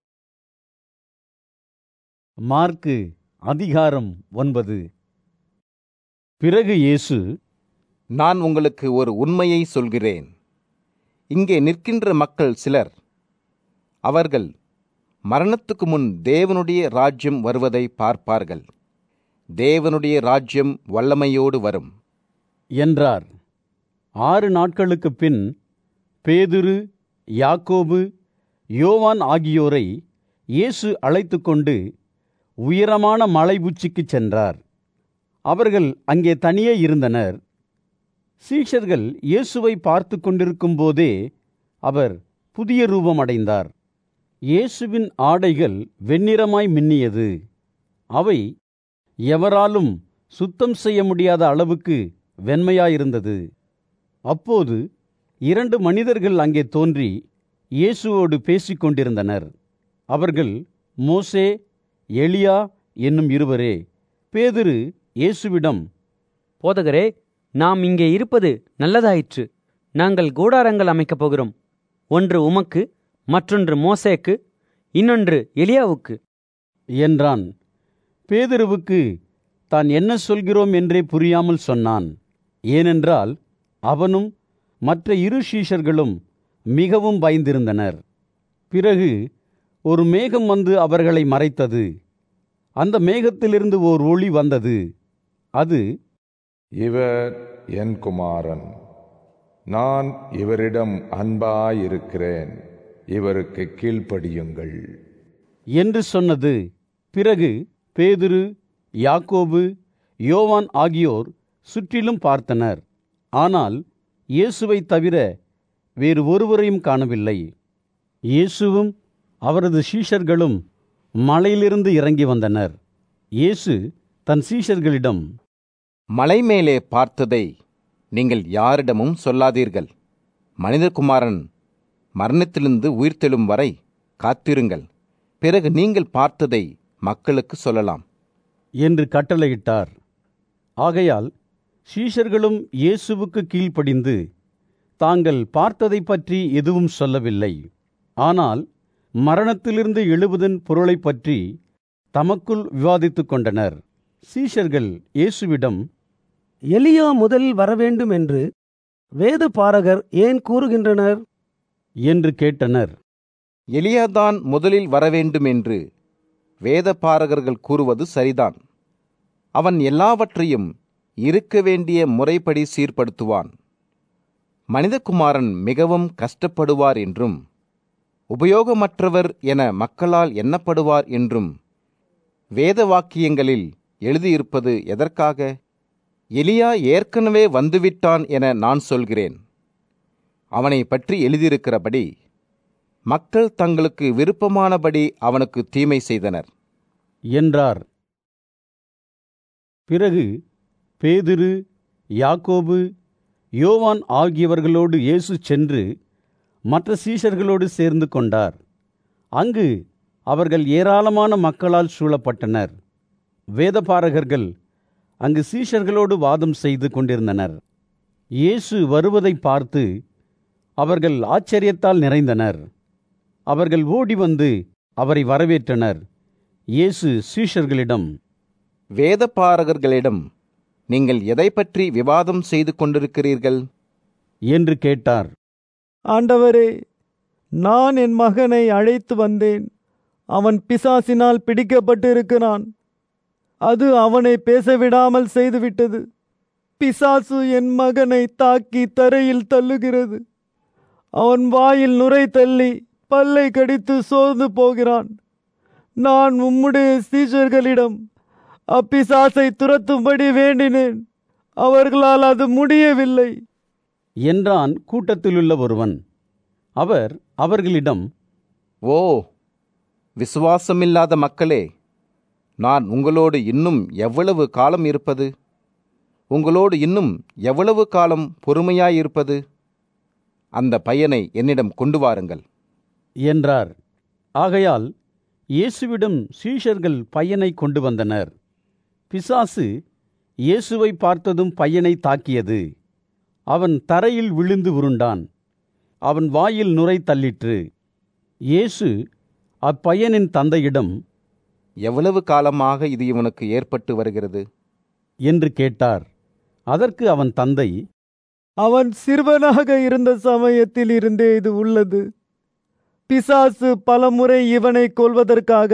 மார்க்கு அதிகாரம் ஒன்பது பிறகு இயேசு
நான் உங்களுக்கு ஒரு உண்மையை சொல்கிறேன் இங்கே நிற்கின்ற மக்கள் சிலர் அவர்கள் மரணத்துக்கு முன் தேவனுடைய ராஜ்யம் வருவதை பார்ப்பார்கள் தேவனுடைய ராஜ்யம் வல்லமையோடு வரும்
என்றார் ஆறு நாட்களுக்குப் பின் பேதுரு யாக்கோபு யோவான் ஆகியோரை இயேசு அழைத்து கொண்டு உயரமான மலை உச்சிக்குச் சென்றார் அவர்கள் அங்கே தனியே இருந்தனர் சீஷர்கள் இயேசுவை பார்த்து கொண்டிருக்கும் போதே அவர் புதிய ரூபம் அடைந்தார் இயேசுவின் ஆடைகள் வெண்ணிறமாய் மின்னியது அவை எவராலும் சுத்தம் செய்ய முடியாத அளவுக்கு வெண்மையாயிருந்தது அப்போது இரண்டு மனிதர்கள் அங்கே தோன்றி இயேசுவோடு பேசிக் கொண்டிருந்தனர் அவர்கள் மோசே எலியா என்னும் இருவரே பேதுரு இயேசுவிடம்
போதகரே நாம் இங்கே இருப்பது நல்லதாயிற்று நாங்கள் கூடாரங்கள் அமைக்கப் போகிறோம் ஒன்று உமக்கு மற்றொன்று மோசேக்கு இன்னொன்று எலியாவுக்கு
என்றான் பேதுருவுக்கு தான் என்ன சொல்கிறோம் என்றே புரியாமல் சொன்னான் ஏனென்றால் அவனும் மற்ற இரு சீஷர்களும் மிகவும் பயந்திருந்தனர் பிறகு ஒரு மேகம் வந்து அவர்களை மறைத்தது அந்த மேகத்திலிருந்து ஓர் ஒளி வந்தது அது
இவர் என் குமாரன் நான் இவரிடம் அன்பாயிருக்கிறேன் இவருக்கு கீழ்ப்படியுங்கள்
என்று சொன்னது பிறகு பேதுரு யாக்கோபு யோவான் ஆகியோர் சுற்றிலும் பார்த்தனர் ஆனால் இயேசுவை தவிர வேறு ஒருவரையும் காணவில்லை இயேசுவும் அவரது சீஷர்களும் மலையிலிருந்து இறங்கி வந்தனர் இயேசு தன் சீஷர்களிடம்
மலை மேலே பார்த்ததை நீங்கள் யாரிடமும் சொல்லாதீர்கள் மனிதகுமாரன் மரணத்திலிருந்து உயிர்த்தெழும் வரை காத்திருங்கள் பிறகு நீங்கள் பார்த்ததை மக்களுக்கு சொல்லலாம்
என்று கட்டளையிட்டார் ஆகையால் சீஷர்களும் இயேசுவுக்கு கீழ்ப்படிந்து தாங்கள் பார்த்ததை பற்றி எதுவும் சொல்லவில்லை ஆனால் மரணத்திலிருந்து எழுவதன் பொருளை பற்றி தமக்குள் விவாதித்துக் கொண்டனர் சீஷர்கள் இயேசுவிடம்
எலியா முதலில் வரவேண்டும் என்று வேத பாரகர் ஏன் கூறுகின்றனர்
என்று கேட்டனர்
எலியாதான் முதலில் வரவேண்டும் என்று வேத பாரகர்கள் கூறுவது சரிதான் அவன் எல்லாவற்றையும் இருக்க வேண்டிய முறைப்படி சீர்படுத்துவான் மனிதகுமாரன் மிகவும் கஷ்டப்படுவார் என்றும் உபயோகமற்றவர் என மக்களால் எண்ணப்படுவார் என்றும் வேத வாக்கியங்களில் எழுதியிருப்பது எதற்காக எலியா ஏற்கனவே வந்துவிட்டான் என நான் சொல்கிறேன் அவனை பற்றி எழுதியிருக்கிறபடி மக்கள் தங்களுக்கு விருப்பமானபடி அவனுக்கு தீமை செய்தனர்
என்றார் பிறகு பேதுரு யாக்கோபு யோவான் ஆகியவர்களோடு இயேசு சென்று மற்ற சீஷர்களோடு சேர்ந்து கொண்டார் அங்கு அவர்கள் ஏராளமான மக்களால் சூழப்பட்டனர் வேதபாரகர்கள் அங்கு சீஷர்களோடு வாதம் செய்து கொண்டிருந்தனர் இயேசு வருவதை பார்த்து அவர்கள் ஆச்சரியத்தால் நிறைந்தனர் அவர்கள் ஓடி வந்து அவரை வரவேற்றனர் இயேசு சீஷர்களிடம்
வேதபாரகர்களிடம் நீங்கள் எதை பற்றி விவாதம் செய்து கொண்டிருக்கிறீர்கள்
என்று கேட்டார்
ஆண்டவரே நான் என் மகனை அழைத்து வந்தேன் அவன் பிசாசினால் பிடிக்கப்பட்டிருக்கிறான் அது அவனை பேச விடாமல் செய்துவிட்டது பிசாசு என் மகனை தாக்கி தரையில் தள்ளுகிறது அவன் வாயில் நுரை தள்ளி பல்லை கடித்து சோர்ந்து போகிறான் நான் உம்முடைய சீஷர்களிடம் அப்பிசாசை துரத்தும்படி வேண்டினேன் அவர்களால் அது முடியவில்லை
என்றான் கூட்டத்திலுள்ள ஒருவன் அவர் அவர்களிடம்
ஓ விசுவாசமில்லாத மக்களே நான் உங்களோடு இன்னும் எவ்வளவு காலம் இருப்பது உங்களோடு இன்னும் எவ்வளவு காலம் பொறுமையாயிருப்பது அந்த பையனை என்னிடம் கொண்டு வாருங்கள்
என்றார் ஆகையால் இயேசுவிடம் சீஷர்கள் பையனை கொண்டு வந்தனர் பிசாசு இயேசுவை பார்த்ததும் பையனை தாக்கியது அவன் தரையில் விழுந்து உருண்டான் அவன் வாயில் நுரை தள்ளிற்று இயேசு அப்பையனின் தந்தையிடம்
எவ்வளவு காலமாக இது இவனுக்கு ஏற்பட்டு வருகிறது
என்று கேட்டார் அதற்கு அவன் தந்தை
அவன் சிறுவனாக இருந்த சமயத்தில் இருந்தே இது உள்ளது பிசாசு பலமுறை இவனை கொல்வதற்காக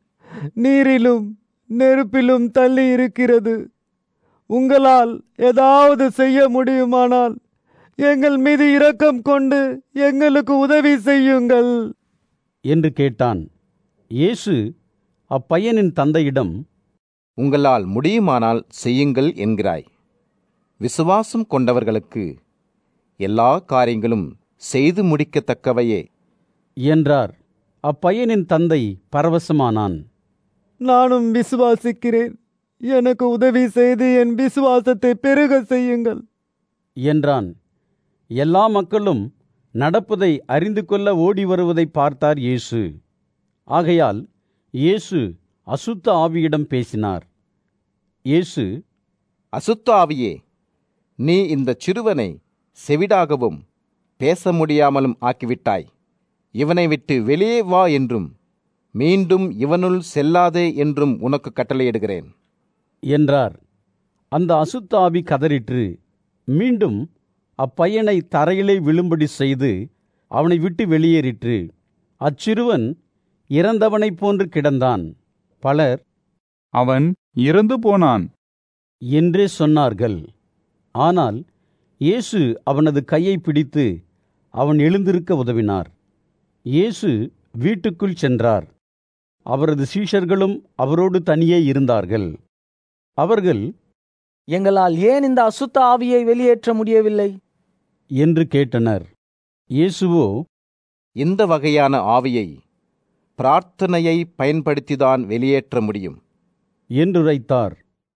நீரிலும் நெருப்பிலும் தள்ளி இருக்கிறது உங்களால் ஏதாவது செய்ய முடியுமானால் எங்கள் மீது இரக்கம் கொண்டு எங்களுக்கு உதவி செய்யுங்கள்
என்று கேட்டான் இயேசு அப்பையனின் தந்தையிடம்
உங்களால் முடியுமானால் செய்யுங்கள் என்கிறாய் விசுவாசம் கொண்டவர்களுக்கு எல்லா காரியங்களும் செய்து முடிக்கத்தக்கவையே
என்றார் அப்பையனின் தந்தை பரவசமானான்
நானும் விசுவாசிக்கிறேன் எனக்கு உதவி செய்து என் விசுவாசத்தை பெருக செய்யுங்கள்
என்றான் எல்லா மக்களும் நடப்பதை அறிந்து கொள்ள ஓடி வருவதை பார்த்தார் இயேசு ஆகையால் இயேசு அசுத்த ஆவியிடம் பேசினார் இயேசு
அசுத்த ஆவியே நீ இந்த சிறுவனை செவிடாகவும் பேச முடியாமலும் ஆக்கிவிட்டாய் இவனை விட்டு வெளியே வா என்றும் மீண்டும் இவனுள் செல்லாதே என்றும் உனக்கு கட்டளையிடுகிறேன்
என்றார் அந்த அசுத்த ஆவி கதறிற்று மீண்டும் அப்பையனை தரையிலே விழும்படி செய்து அவனை விட்டு வெளியேறிற்று அச்சிறுவன் இறந்தவனைப் போன்று கிடந்தான் பலர்
அவன் இறந்து போனான்
என்றே சொன்னார்கள் ஆனால் இயேசு அவனது கையை பிடித்து அவன் எழுந்திருக்க உதவினார் இயேசு வீட்டுக்குள் சென்றார் அவரது சீஷர்களும் அவரோடு தனியே இருந்தார்கள் அவர்கள்
எங்களால் ஏன் இந்த அசுத்த ஆவியை வெளியேற்ற முடியவில்லை
என்று கேட்டனர் இயேசுவோ
இந்த வகையான ஆவியை பிரார்த்தனையை பயன்படுத்திதான் வெளியேற்ற முடியும்
என்றுரைத்தார்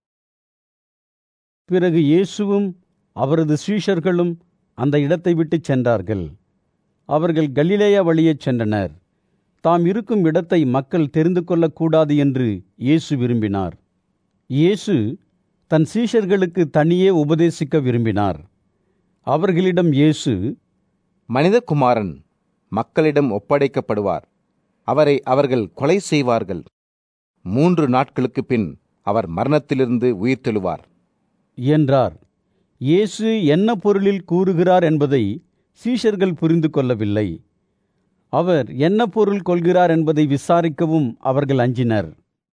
பிறகு இயேசுவும் அவரது சீஷர்களும் அந்த இடத்தை விட்டு சென்றார்கள் அவர்கள் கலிலேயா வழியேச் சென்றனர் தாம் இருக்கும் இடத்தை மக்கள் தெரிந்து கொள்ளக்கூடாது என்று இயேசு விரும்பினார் இயேசு தன் சீஷர்களுக்கு தனியே உபதேசிக்க விரும்பினார் அவர்களிடம் இயேசு
மனிதகுமாரன் மக்களிடம் ஒப்படைக்கப்படுவார் அவரை அவர்கள் கொலை செய்வார்கள் மூன்று நாட்களுக்கு பின் அவர் மரணத்திலிருந்து உயிர்த்தெழுவார்
என்றார் இயேசு என்ன பொருளில் கூறுகிறார் என்பதை சீஷர்கள் புரிந்து கொள்ளவில்லை அவர் என்ன பொருள் கொள்கிறார் என்பதை விசாரிக்கவும் அவர்கள் அஞ்சினர்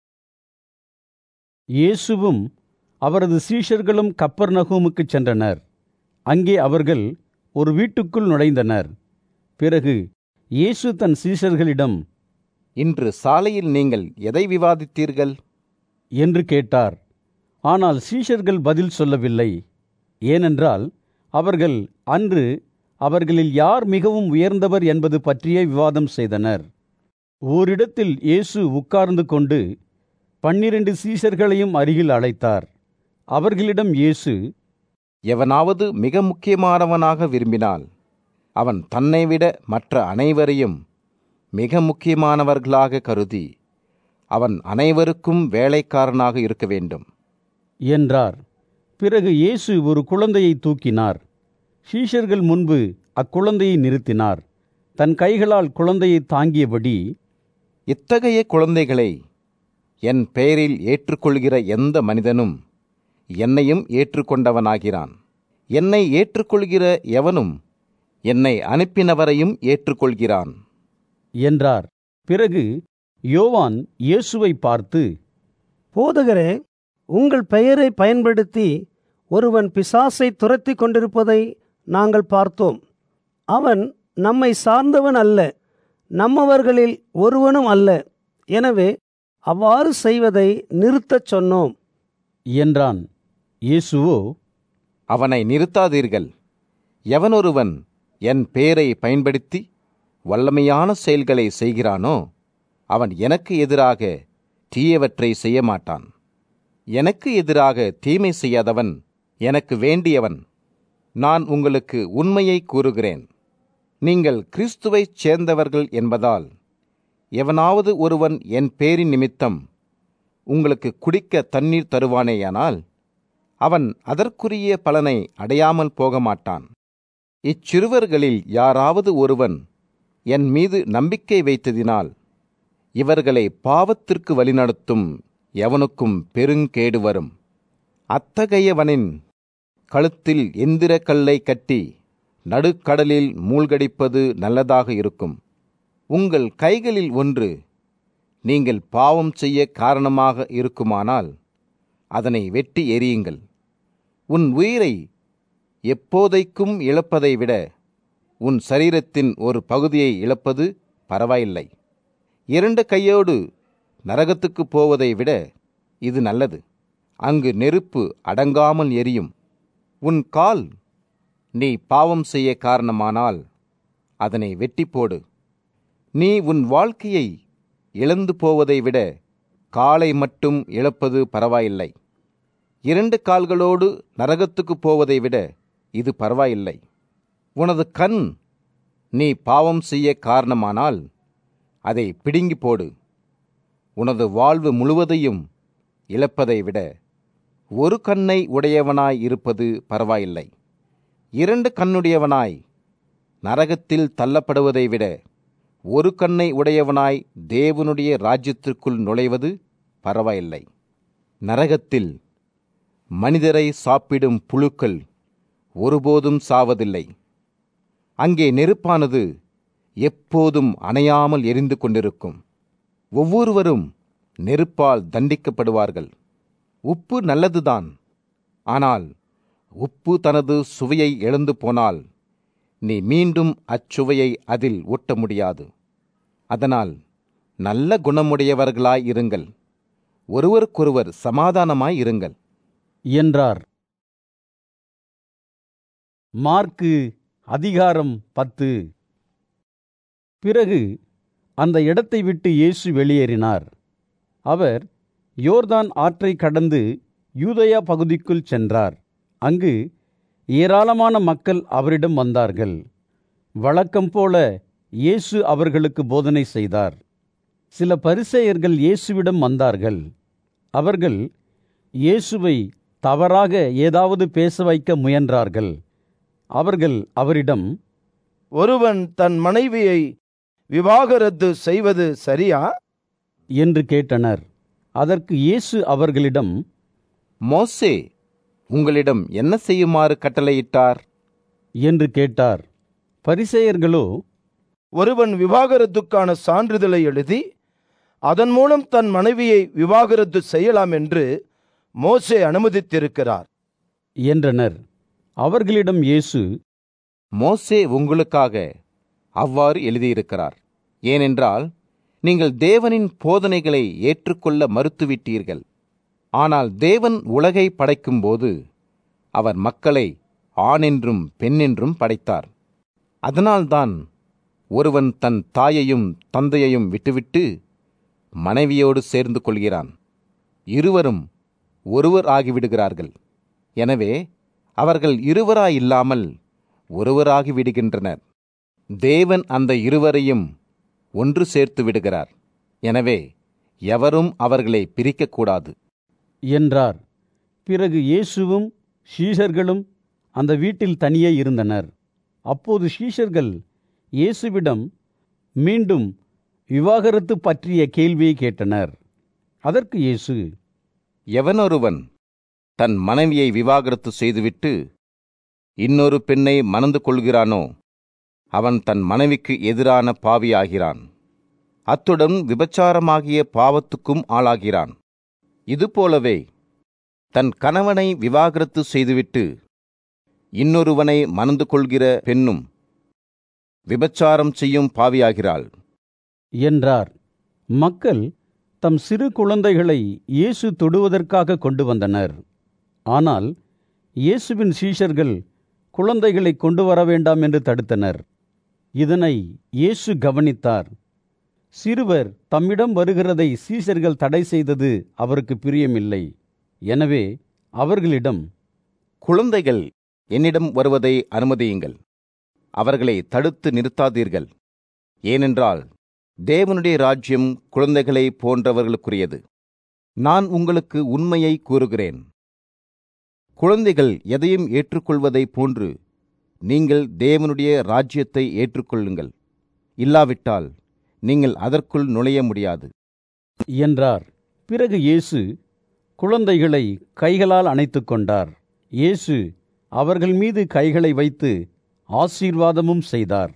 இயேசுவும் அவரது சீஷர்களும் கப்பர் நகூமுக்கு சென்றனர் அங்கே அவர்கள் ஒரு வீட்டுக்குள் நுழைந்தனர் பிறகு இயேசு தன் சீஷர்களிடம்
இன்று சாலையில் நீங்கள் எதை விவாதித்தீர்கள்
என்று கேட்டார் ஆனால் சீஷர்கள் பதில் சொல்லவில்லை ஏனென்றால் அவர்கள் அன்று அவர்களில் யார் மிகவும் உயர்ந்தவர் என்பது பற்றியே விவாதம் செய்தனர் ஓரிடத்தில் இயேசு உட்கார்ந்து கொண்டு பன்னிரண்டு சீஷர்களையும் அருகில் அழைத்தார் அவர்களிடம் இயேசு
எவனாவது மிக முக்கியமானவனாக விரும்பினால் அவன் தன்னை விட மற்ற அனைவரையும் மிக முக்கியமானவர்களாக கருதி அவன் அனைவருக்கும் வேலைக்காரனாக இருக்க வேண்டும்
என்றார் பிறகு இயேசு ஒரு குழந்தையை தூக்கினார் சீஷர்கள் முன்பு அக்குழந்தையை நிறுத்தினார் தன் கைகளால் குழந்தையை தாங்கியபடி
இத்தகைய குழந்தைகளை என் பெயரில் ஏற்றுக்கொள்கிற எந்த மனிதனும் என்னையும் ஏற்றுக்கொண்டவனாகிறான் என்னை ஏற்றுக்கொள்கிற எவனும் என்னை அனுப்பினவரையும் ஏற்றுக்கொள்கிறான்
என்றார் பிறகு யோவான் இயேசுவை பார்த்து
போதகரே உங்கள் பெயரை பயன்படுத்தி ஒருவன் பிசாசை துரத்தி கொண்டிருப்பதை நாங்கள் பார்த்தோம் அவன் நம்மை சார்ந்தவன் அல்ல நம்மவர்களில் ஒருவனும் அல்ல எனவே அவ்வாறு செய்வதை நிறுத்தச் சொன்னோம்
என்றான் இயேசுவோ
அவனை நிறுத்தாதீர்கள் எவனொருவன் என் பெயரை பயன்படுத்தி வல்லமையான செயல்களை செய்கிறானோ அவன் எனக்கு எதிராக தீயவற்றை செய்ய மாட்டான் எனக்கு எதிராக தீமை செய்யாதவன் எனக்கு வேண்டியவன் நான் உங்களுக்கு உண்மையை கூறுகிறேன் நீங்கள் கிறிஸ்துவைச் சேர்ந்தவர்கள் என்பதால் எவனாவது ஒருவன் என் பேரின் நிமித்தம் உங்களுக்கு குடிக்க தண்ணீர் தருவானேயானால் அவன் அதற்குரிய பலனை அடையாமல் போக மாட்டான் இச்சிறுவர்களில் யாராவது ஒருவன் என் மீது நம்பிக்கை வைத்ததினால் இவர்களை பாவத்திற்கு வழிநடத்தும் எவனுக்கும் பெருங்கேடு வரும் அத்தகையவனின் கழுத்தில் எந்திர கல்லை கட்டி நடுக்கடலில் மூழ்கடிப்பது நல்லதாக இருக்கும் உங்கள் கைகளில் ஒன்று நீங்கள் பாவம் செய்ய காரணமாக இருக்குமானால் அதனை வெட்டி எறியுங்கள் உன் உயிரை எப்போதைக்கும் இழப்பதை விட உன் சரீரத்தின் ஒரு பகுதியை இழப்பது பரவாயில்லை இரண்டு கையோடு நரகத்துக்கு போவதை விட இது நல்லது அங்கு நெருப்பு அடங்காமல் எரியும் உன் கால் நீ பாவம் செய்ய காரணமானால் அதனை வெட்டி போடு நீ உன் வாழ்க்கையை இழந்து போவதை விட காலை மட்டும் இழப்பது பரவாயில்லை இரண்டு கால்களோடு நரகத்துக்கு போவதை விட இது பரவாயில்லை உனது கண் நீ பாவம் செய்ய காரணமானால் அதை பிடுங்கி போடு உனது வாழ்வு முழுவதையும் இழப்பதை விட ஒரு கண்ணை உடையவனாய் இருப்பது பரவாயில்லை இரண்டு கண்ணுடையவனாய் நரகத்தில் தள்ளப்படுவதை விட ஒரு கண்ணை உடையவனாய் தேவனுடைய ராஜ்யத்திற்குள் நுழைவது பரவாயில்லை நரகத்தில் மனிதரை சாப்பிடும் புழுக்கள் ஒருபோதும் சாவதில்லை அங்கே நெருப்பானது எப்போதும் அணையாமல் எரிந்து கொண்டிருக்கும் ஒவ்வொருவரும் நெருப்பால் தண்டிக்கப்படுவார்கள் உப்பு நல்லதுதான் ஆனால் உப்பு தனது சுவையை இழந்து போனால் நீ மீண்டும் அச்சுவையை அதில் ஊட்ட முடியாது அதனால் நல்ல குணமுடையவர்களாய் இருங்கள் ஒருவருக்கொருவர் சமாதானமாய் இருங்கள்
என்றார் மார்க்கு அதிகாரம் பத்து பிறகு அந்த இடத்தை விட்டு இயேசு வெளியேறினார் அவர் யோர்தான் ஆற்றை கடந்து யூதயா பகுதிக்குள் சென்றார் அங்கு ஏராளமான மக்கள் அவரிடம் வந்தார்கள் வழக்கம் போல இயேசு அவர்களுக்கு போதனை செய்தார் சில பரிசேயர்கள் இயேசுவிடம் வந்தார்கள் அவர்கள் இயேசுவை தவறாக ஏதாவது பேச வைக்க முயன்றார்கள் அவர்கள் அவரிடம்
ஒருவன் தன் மனைவியை விவாகரத்து செய்வது சரியா
என்று கேட்டனர் அதற்கு இயேசு அவர்களிடம்
மோசே உங்களிடம் என்ன செய்யுமாறு கட்டளையிட்டார்
என்று கேட்டார் பரிசேயர்களோ
ஒருவன் விவாகரத்துக்கான சான்றிதழை எழுதி அதன் மூலம் தன் மனைவியை விவாகரத்து செய்யலாம் என்று மோசே அனுமதித்திருக்கிறார்
என்றனர் அவர்களிடம் இயேசு
மோசே உங்களுக்காக அவ்வாறு எழுதியிருக்கிறார் ஏனென்றால் நீங்கள் தேவனின் போதனைகளை ஏற்றுக்கொள்ள மறுத்துவிட்டீர்கள் ஆனால் தேவன் உலகை படைக்கும்போது அவர் மக்களை ஆணென்றும் பெண்ணென்றும் படைத்தார் அதனால்தான் ஒருவன் தன் தாயையும் தந்தையையும் விட்டுவிட்டு மனைவியோடு சேர்ந்து கொள்கிறான் இருவரும் ஒருவர் ஆகிவிடுகிறார்கள் எனவே அவர்கள் இருவராயில்லாமல் ஒருவராகி விடுகின்றனர் தேவன் அந்த இருவரையும் ஒன்று சேர்த்து விடுகிறார் எனவே எவரும் அவர்களை பிரிக்கக்கூடாது
என்றார் பிறகு இயேசுவும் ஷீஷர்களும் அந்த வீட்டில் தனியே இருந்தனர் அப்போது ஷீஷர்கள் இயேசுவிடம் மீண்டும் விவாகரத்து பற்றிய கேள்வியை கேட்டனர் அதற்கு இயேசு
எவனொருவன் தன் மனைவியை விவாகரத்து செய்துவிட்டு இன்னொரு பெண்ணை மணந்து கொள்கிறானோ அவன் தன் மனைவிக்கு எதிரான பாவியாகிறான் அத்துடன் விபச்சாரமாகிய பாவத்துக்கும் ஆளாகிறான் இதுபோலவே தன் கணவனை விவாகரத்து செய்துவிட்டு இன்னொருவனை மணந்து கொள்கிற பெண்ணும் விபச்சாரம் செய்யும் பாவியாகிறாள்
என்றார் மக்கள் தம் சிறு குழந்தைகளை இயேசு தொடுவதற்காக கொண்டு வந்தனர் ஆனால் இயேசுவின் சீஷர்கள் குழந்தைகளை கொண்டு வர வேண்டாம் என்று தடுத்தனர் இதனை இயேசு கவனித்தார் சிறுவர் தம்மிடம் வருகிறதை சீஷர்கள் தடை செய்தது அவருக்கு பிரியமில்லை எனவே அவர்களிடம்
குழந்தைகள் என்னிடம் வருவதை அனுமதியுங்கள் அவர்களை தடுத்து நிறுத்தாதீர்கள் ஏனென்றால் தேவனுடைய ராஜ்யம் குழந்தைகளை போன்றவர்களுக்குரியது நான் உங்களுக்கு உண்மையை கூறுகிறேன் குழந்தைகள் எதையும் ஏற்றுக்கொள்வதை போன்று நீங்கள் தேவனுடைய ராஜ்யத்தை ஏற்றுக்கொள்ளுங்கள் இல்லாவிட்டால் நீங்கள் அதற்குள் நுழைய முடியாது
என்றார் பிறகு இயேசு குழந்தைகளை கைகளால் அணைத்துக் கொண்டார் இயேசு அவர்கள் மீது கைகளை வைத்து ஆசீர்வாதமும் செய்தார்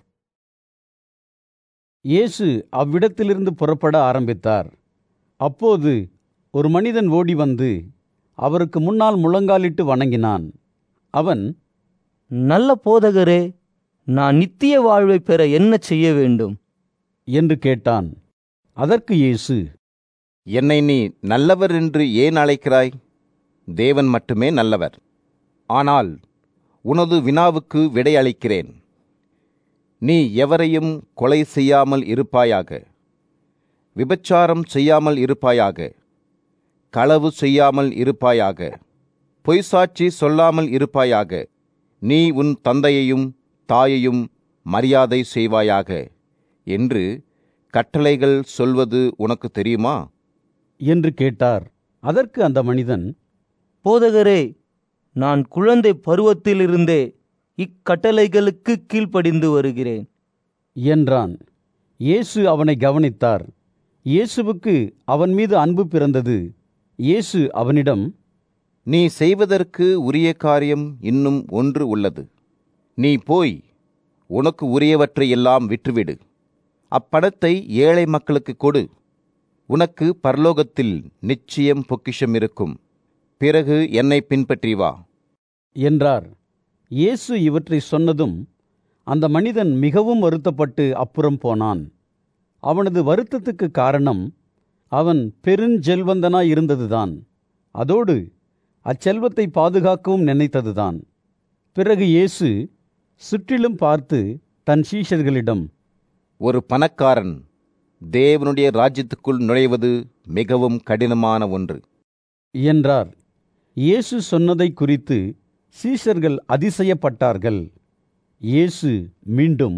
இயேசு அவ்விடத்திலிருந்து புறப்பட ஆரம்பித்தார் அப்போது ஒரு மனிதன் ஓடி வந்து அவருக்கு முன்னால் முழங்காலிட்டு வணங்கினான் அவன்
நல்ல போதகரே நான் நித்திய வாழ்வை பெற என்ன செய்ய வேண்டும்
என்று கேட்டான் அதற்கு இயேசு
என்னை நீ நல்லவர் என்று ஏன் அழைக்கிறாய் தேவன் மட்டுமே நல்லவர் ஆனால் உனது வினாவுக்கு விடையளிக்கிறேன் நீ எவரையும் கொலை செய்யாமல் இருப்பாயாக விபச்சாரம் செய்யாமல் இருப்பாயாக களவு செய்யாமல் இருப்பாயாக பொய்சாட்சி சொல்லாமல் இருப்பாயாக நீ உன் தந்தையையும் தாயையும் மரியாதை செய்வாயாக என்று கட்டளைகள் சொல்வது உனக்கு தெரியுமா
என்று கேட்டார் அதற்கு அந்த மனிதன்
போதகரே நான் குழந்தை பருவத்திலிருந்தே இக்கட்டளைகளுக்கு கீழ்ப்படிந்து வருகிறேன்
என்றான் இயேசு அவனை கவனித்தார் இயேசுவுக்கு அவன் மீது அன்பு பிறந்தது இயேசு அவனிடம்
நீ செய்வதற்கு உரிய காரியம் இன்னும் ஒன்று உள்ளது நீ போய் உனக்கு உரியவற்றையெல்லாம் விற்றுவிடு அப்பணத்தை ஏழை மக்களுக்கு கொடு உனக்கு பரலோகத்தில் நிச்சயம் பொக்கிஷம் இருக்கும் பிறகு என்னை பின்பற்றி வா
என்றார் இயேசு இவற்றை சொன்னதும் அந்த மனிதன் மிகவும் வருத்தப்பட்டு அப்புறம் போனான் அவனது வருத்தத்துக்கு காரணம் அவன் பெருஞ்செல்வந்தனாய் இருந்ததுதான் அதோடு அச்செல்வத்தை பாதுகாக்கவும் நினைத்ததுதான் பிறகு இயேசு சுற்றிலும் பார்த்து தன் சீஷர்களிடம்
ஒரு பணக்காரன் தேவனுடைய ராஜ்யத்துக்குள் நுழைவது மிகவும் கடினமான ஒன்று
என்றார் இயேசு சொன்னதை குறித்து சீஷர்கள் அதிசயப்பட்டார்கள் இயேசு மீண்டும்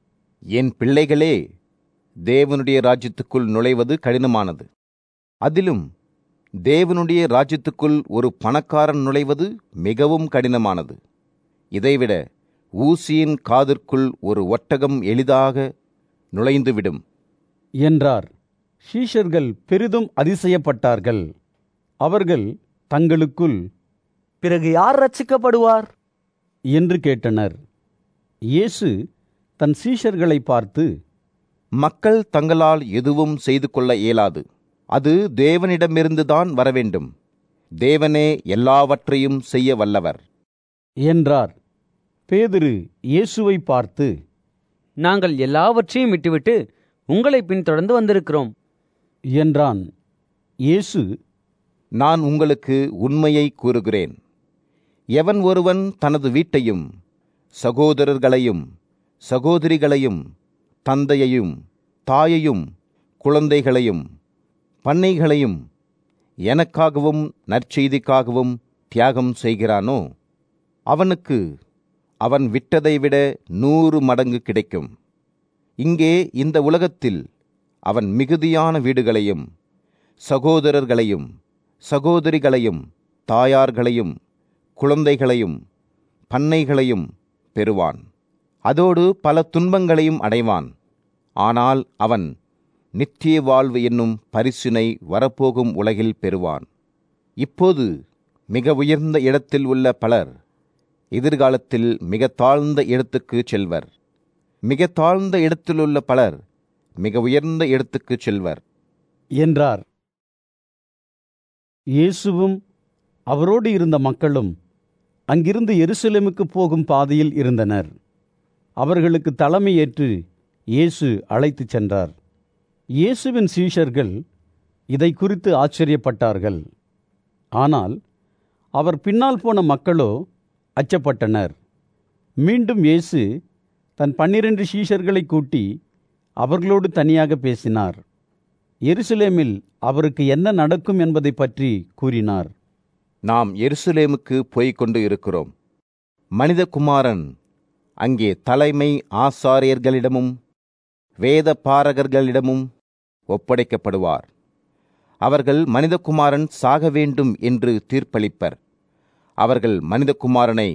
என் பிள்ளைகளே தேவனுடைய ராஜ்யத்துக்குள் நுழைவது கடினமானது அதிலும் தேவனுடைய ராஜ்யத்துக்குள் ஒரு பணக்காரன் நுழைவது மிகவும் கடினமானது இதைவிட ஊசியின் காதிற்குள் ஒரு ஒட்டகம் எளிதாக நுழைந்துவிடும்
என்றார் ஷீஷர்கள் பெரிதும் அதிசயப்பட்டார்கள் அவர்கள் தங்களுக்குள்
பிறகு யார் ரட்சிக்கப்படுவார்
என்று கேட்டனர் இயேசு தன் சீஷர்களை பார்த்து
மக்கள் தங்களால் எதுவும் செய்து கொள்ள இயலாது அது தேவனிடமிருந்துதான் வரவேண்டும் தேவனே எல்லாவற்றையும் செய்ய வல்லவர்
என்றார் பேதுரு இயேசுவை பார்த்து
நாங்கள் எல்லாவற்றையும் விட்டுவிட்டு உங்களை பின்தொடர்ந்து வந்திருக்கிறோம்
என்றான் இயேசு
நான் உங்களுக்கு உண்மையை கூறுகிறேன் எவன் ஒருவன் தனது வீட்டையும் சகோதரர்களையும் சகோதரிகளையும் தந்தையையும் தாயையும் குழந்தைகளையும் பண்ணைகளையும் எனக்காகவும் நற்செய்திக்காகவும் தியாகம் செய்கிறானோ அவனுக்கு அவன் விட்டதை விட நூறு மடங்கு கிடைக்கும் இங்கே இந்த உலகத்தில் அவன் மிகுதியான வீடுகளையும் சகோதரர்களையும் சகோதரிகளையும் தாயார்களையும் குழந்தைகளையும் பண்ணைகளையும் பெறுவான் அதோடு பல துன்பங்களையும் அடைவான் ஆனால் அவன் நித்திய வாழ்வு என்னும் பரிசினை வரப்போகும் உலகில் பெறுவான் இப்போது மிக உயர்ந்த இடத்தில் உள்ள பலர் எதிர்காலத்தில் மிக தாழ்ந்த இடத்துக்கு செல்வர் மிக தாழ்ந்த இடத்திலுள்ள பலர் மிக உயர்ந்த இடத்துக்கு செல்வர்
என்றார் இயேசுவும் அவரோடு இருந்த மக்களும் அங்கிருந்து எருசலேமுக்கு போகும் பாதையில் இருந்தனர் அவர்களுக்கு தலைமையேற்று இயேசு அழைத்துச் சென்றார் இயேசுவின் சீஷர்கள் இதை குறித்து ஆச்சரியப்பட்டார்கள் ஆனால் அவர் பின்னால் போன மக்களோ அச்சப்பட்டனர் மீண்டும் இயேசு தன் பன்னிரண்டு சீஷர்களை கூட்டி அவர்களோடு தனியாக பேசினார் எருசலேமில் அவருக்கு என்ன நடக்கும் என்பதை பற்றி கூறினார்
நாம் எருசலேமுக்கு போய்க் கொண்டு இருக்கிறோம் மனிதகுமாரன் அங்கே தலைமை ஆசாரியர்களிடமும் வேத பாரகர்களிடமும் ஒப்படைக்கப்படுவார் அவர்கள் மனிதகுமாரன் சாக வேண்டும் என்று தீர்ப்பளிப்பர் அவர்கள் மனிதகுமாரனை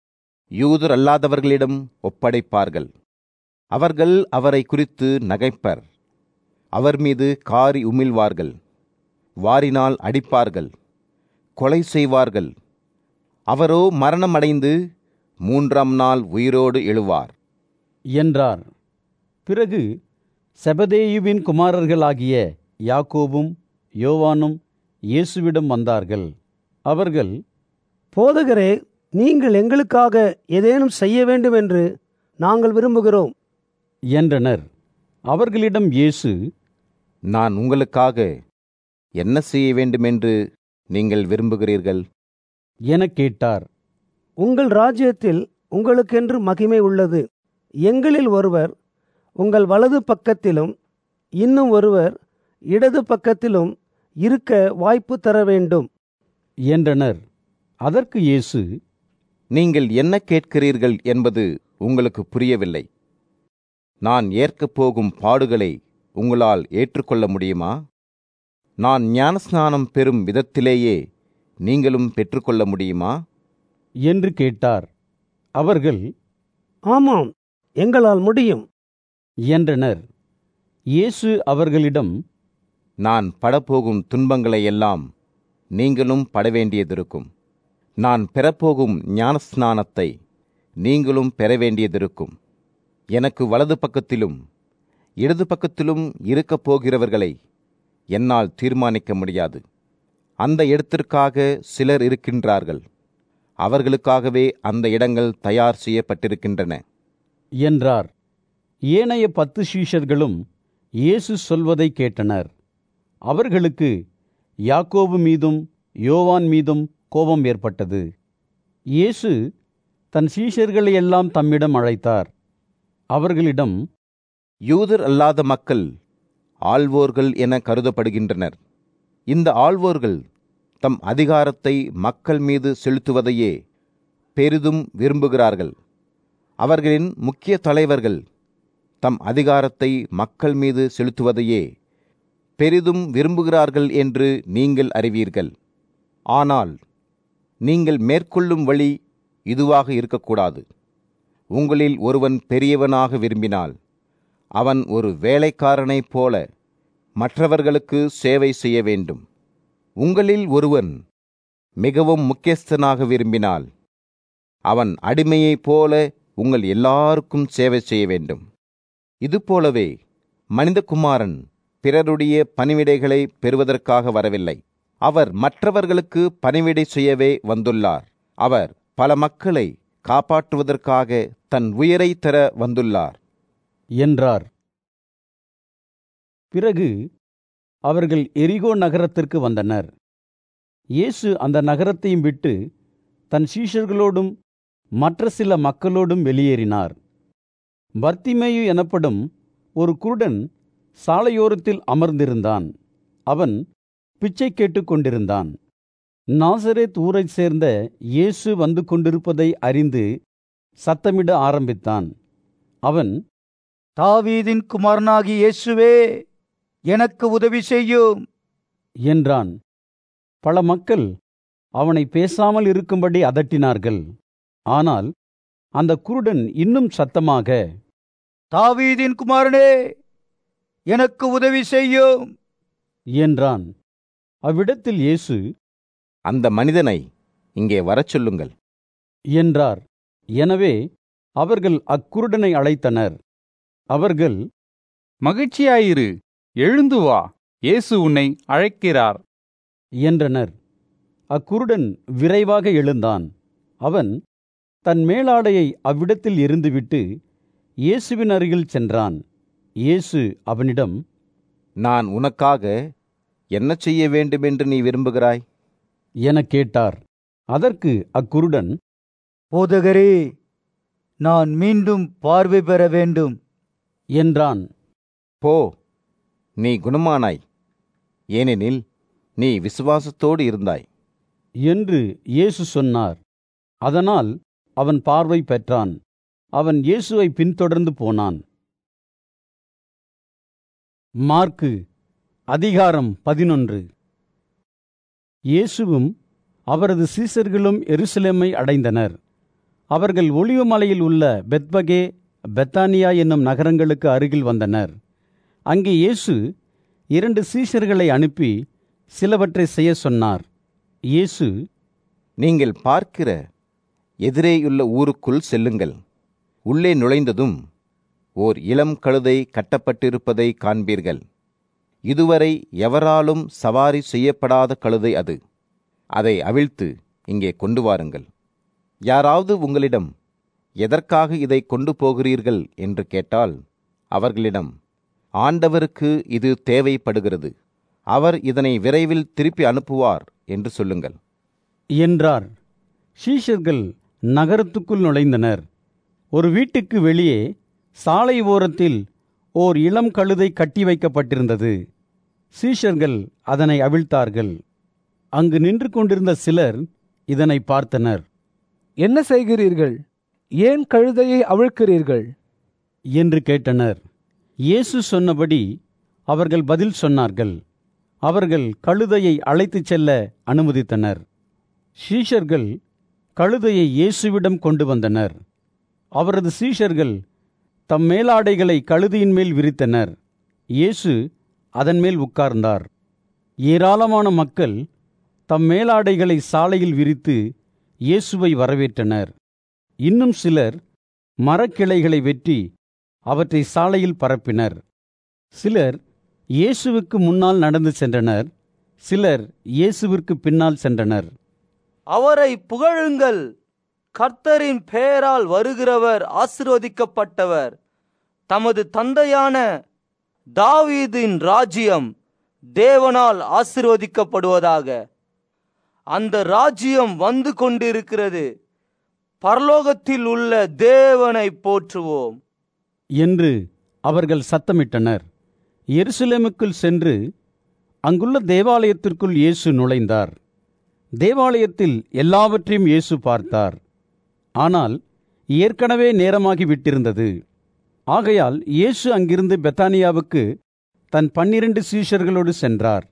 யூதர் அல்லாதவர்களிடம் ஒப்படைப்பார்கள் அவர்கள் அவரை குறித்து நகைப்பர் அவர் மீது காரி உமிழ்வார்கள் வாரினால் அடிப்பார்கள் கொலை செய்வார்கள் அவரோ மரணமடைந்து மூன்றாம் நாள் உயிரோடு எழுவார்
என்றார் பிறகு செபதேயுவின் குமாரர்களாகிய யாக்கோபும் யோவானும் இயேசுவிடம் வந்தார்கள் அவர்கள்
போதகரே நீங்கள் எங்களுக்காக ஏதேனும் செய்ய வேண்டும் என்று நாங்கள் விரும்புகிறோம்
என்றனர் அவர்களிடம் இயேசு
நான் உங்களுக்காக என்ன செய்ய வேண்டுமென்று நீங்கள் விரும்புகிறீர்கள்
எனக் கேட்டார்
உங்கள் ராஜ்யத்தில் உங்களுக்கென்று மகிமை உள்ளது எங்களில் ஒருவர் உங்கள் வலது பக்கத்திலும் இன்னும் ஒருவர் இடது பக்கத்திலும் இருக்க வாய்ப்பு தர வேண்டும்
என்றனர் அதற்கு இயேசு
நீங்கள் என்ன கேட்கிறீர்கள் என்பது உங்களுக்கு புரியவில்லை நான் ஏற்கப் போகும் பாடுகளை உங்களால் ஏற்றுக்கொள்ள முடியுமா நான் ஞானஸ்நானம் பெறும் விதத்திலேயே நீங்களும் பெற்றுக்கொள்ள முடியுமா
என்று கேட்டார் அவர்கள்
ஆமாம் எங்களால் முடியும்
என்றனர் இயேசு அவர்களிடம்
நான் படப்போகும் துன்பங்களை எல்லாம் நீங்களும் படவேண்டியதிருக்கும் நான் பெறப்போகும் ஞானஸ்நானத்தை நீங்களும் பெற வேண்டியதிருக்கும் எனக்கு வலது பக்கத்திலும் இடது பக்கத்திலும் இருக்கப் போகிறவர்களை என்னால் தீர்மானிக்க முடியாது அந்த இடத்திற்காக சிலர் இருக்கின்றார்கள் அவர்களுக்காகவே அந்த இடங்கள் தயார் செய்யப்பட்டிருக்கின்றன
என்றார் ஏனைய பத்து சீஷர்களும் இயேசு சொல்வதை கேட்டனர் அவர்களுக்கு யாக்கோபு மீதும் யோவான் மீதும் கோபம் ஏற்பட்டது இயேசு தன் சீஷர்களை எல்லாம் தம்மிடம் அழைத்தார் அவர்களிடம்
யூதர் அல்லாத மக்கள் ஆள்வோர்கள் என கருதப்படுகின்றனர் இந்த ஆள்வோர்கள் தம் அதிகாரத்தை மக்கள் மீது செலுத்துவதையே பெரிதும் விரும்புகிறார்கள் அவர்களின் முக்கிய தலைவர்கள் தம் அதிகாரத்தை மக்கள் மீது செலுத்துவதையே பெரிதும் விரும்புகிறார்கள் என்று நீங்கள் அறிவீர்கள் ஆனால் நீங்கள் மேற்கொள்ளும் வழி இதுவாக இருக்கக்கூடாது உங்களில் ஒருவன் பெரியவனாக விரும்பினால் அவன் ஒரு வேலைக்காரனைப் போல மற்றவர்களுக்கு சேவை செய்ய வேண்டும் உங்களில் ஒருவன் மிகவும் முக்கியஸ்தனாக விரும்பினால் அவன் அடிமையைப் போல உங்கள் எல்லாருக்கும் சேவை செய்ய வேண்டும் இதுபோலவே மனிதகுமாரன் பிறருடைய பணிவிடைகளை பெறுவதற்காக வரவில்லை அவர் மற்றவர்களுக்கு பணிவிடை செய்யவே வந்துள்ளார் அவர் பல மக்களை காப்பாற்றுவதற்காக தன் உயிரை தர வந்துள்ளார்
என்றார் பிறகு அவர்கள் எரிகோ நகரத்திற்கு வந்தனர் இயேசு அந்த நகரத்தையும் விட்டு தன் சீஷர்களோடும் மற்ற சில மக்களோடும் வெளியேறினார் பர்த்திமேயு எனப்படும் ஒரு குருடன் சாலையோரத்தில் அமர்ந்திருந்தான் அவன் பிச்சை கேட்டுக் கொண்டிருந்தான் நாசரேத் ஊரைச் சேர்ந்த இயேசு வந்து கொண்டிருப்பதை அறிந்து சத்தமிட ஆரம்பித்தான் அவன்
தாவீதின் குமாரனாகி இயேசுவே எனக்கு உதவி செய்யும்
என்றான் பல மக்கள் அவனை பேசாமல் இருக்கும்படி அதட்டினார்கள் ஆனால் அந்த குருடன் இன்னும் சத்தமாக
தாவீதின் குமாரனே எனக்கு உதவி செய்யும்
என்றான் அவ்விடத்தில் இயேசு
அந்த மனிதனை இங்கே வரச் சொல்லுங்கள்
என்றார் எனவே அவர்கள் அக்குருடனை அழைத்தனர் அவர்கள்
மகிழ்ச்சியாயிரு எழுந்து வா இயேசு உன்னை அழைக்கிறார்
என்றனர் அக்குருடன் விரைவாக எழுந்தான் அவன் தன் மேலாடையை அவ்விடத்தில் எரிந்துவிட்டு இயேசுவின் அருகில் சென்றான் இயேசு அவனிடம்
நான் உனக்காக என்ன செய்ய வேண்டுமென்று நீ விரும்புகிறாய்
எனக் கேட்டார் அதற்கு அக்குருடன்
போதகரே நான் மீண்டும் பார்வை பெற வேண்டும்
என்றான்
போ நீ குணமானாய் ஏனெனில் நீ விசுவாசத்தோடு இருந்தாய்
என்று இயேசு சொன்னார் அதனால் அவன் பார்வை பெற்றான் அவன் இயேசுவை பின்தொடர்ந்து போனான் மார்க்கு அதிகாரம் பதினொன்று இயேசுவும் அவரது சீசர்களும் எருசலேமை அடைந்தனர் அவர்கள் ஒளிவுமலையில் உள்ள பெத்பகே பெத்தானியா என்னும் நகரங்களுக்கு அருகில் வந்தனர் அங்கே இயேசு இரண்டு சீஷர்களை அனுப்பி சிலவற்றை செய்ய சொன்னார் இயேசு
நீங்கள் பார்க்கிற எதிரேயுள்ள ஊருக்குள் செல்லுங்கள் உள்ளே நுழைந்ததும் ஓர் இளம் கழுதை கட்டப்பட்டிருப்பதை காண்பீர்கள் இதுவரை எவராலும் சவாரி செய்யப்படாத கழுதை அது அதை அவிழ்த்து இங்கே கொண்டு வாருங்கள் யாராவது உங்களிடம் எதற்காக இதை கொண்டு போகிறீர்கள் என்று கேட்டால் அவர்களிடம் ஆண்டவருக்கு இது தேவைப்படுகிறது அவர் இதனை விரைவில் திருப்பி அனுப்புவார் என்று சொல்லுங்கள்
என்றார் சீஷர்கள் நகரத்துக்குள் நுழைந்தனர் ஒரு வீட்டுக்கு வெளியே சாலை ஓரத்தில் ஓர் இளம் கழுதை கட்டி வைக்கப்பட்டிருந்தது சீஷர்கள் அதனை அவிழ்த்தார்கள் அங்கு நின்று கொண்டிருந்த சிலர் இதனை பார்த்தனர்
என்ன செய்கிறீர்கள் ஏன் கழுதையை அவிழ்க்கிறீர்கள்
என்று கேட்டனர் இயேசு சொன்னபடி அவர்கள் பதில் சொன்னார்கள் அவர்கள் கழுதையை அழைத்துச் செல்ல அனுமதித்தனர் சீஷர்கள் கழுதையை இயேசுவிடம் கொண்டு வந்தனர் அவரது சீஷர்கள் தம் மேலாடைகளை கழுதையின் மேல் விரித்தனர் இயேசு அதன் மேல் உட்கார்ந்தார் ஏராளமான மக்கள் தம் மேலாடைகளை சாலையில் விரித்து இயேசுவை வரவேற்றனர் இன்னும் சிலர் மரக்கிளைகளை வெட்டி அவற்றை சாலையில் பரப்பினர் சிலர் இயேசுவுக்கு முன்னால் நடந்து சென்றனர் சிலர் இயேசுவிற்கு பின்னால் சென்றனர்
அவரை புகழுங்கள் கர்த்தரின் பெயரால் வருகிறவர் ஆசிர்வதிக்கப்பட்டவர் தமது தந்தையான தாவீதின் ராஜ்யம் தேவனால் ஆசிர்வதிக்கப்படுவதாக அந்த ராஜ்யம் வந்து கொண்டிருக்கிறது பரலோகத்தில் உள்ள தேவனை போற்றுவோம்
என்று அவர்கள் சத்தமிட்டனர் எருசலேமுக்குள் சென்று அங்குள்ள தேவாலயத்திற்குள் இயேசு நுழைந்தார் தேவாலயத்தில் எல்லாவற்றையும் இயேசு பார்த்தார் ஆனால் ஏற்கனவே நேரமாகி விட்டிருந்தது ஆகையால் இயேசு அங்கிருந்து பெத்தானியாவுக்கு தன் பன்னிரண்டு சீஷர்களோடு சென்றார்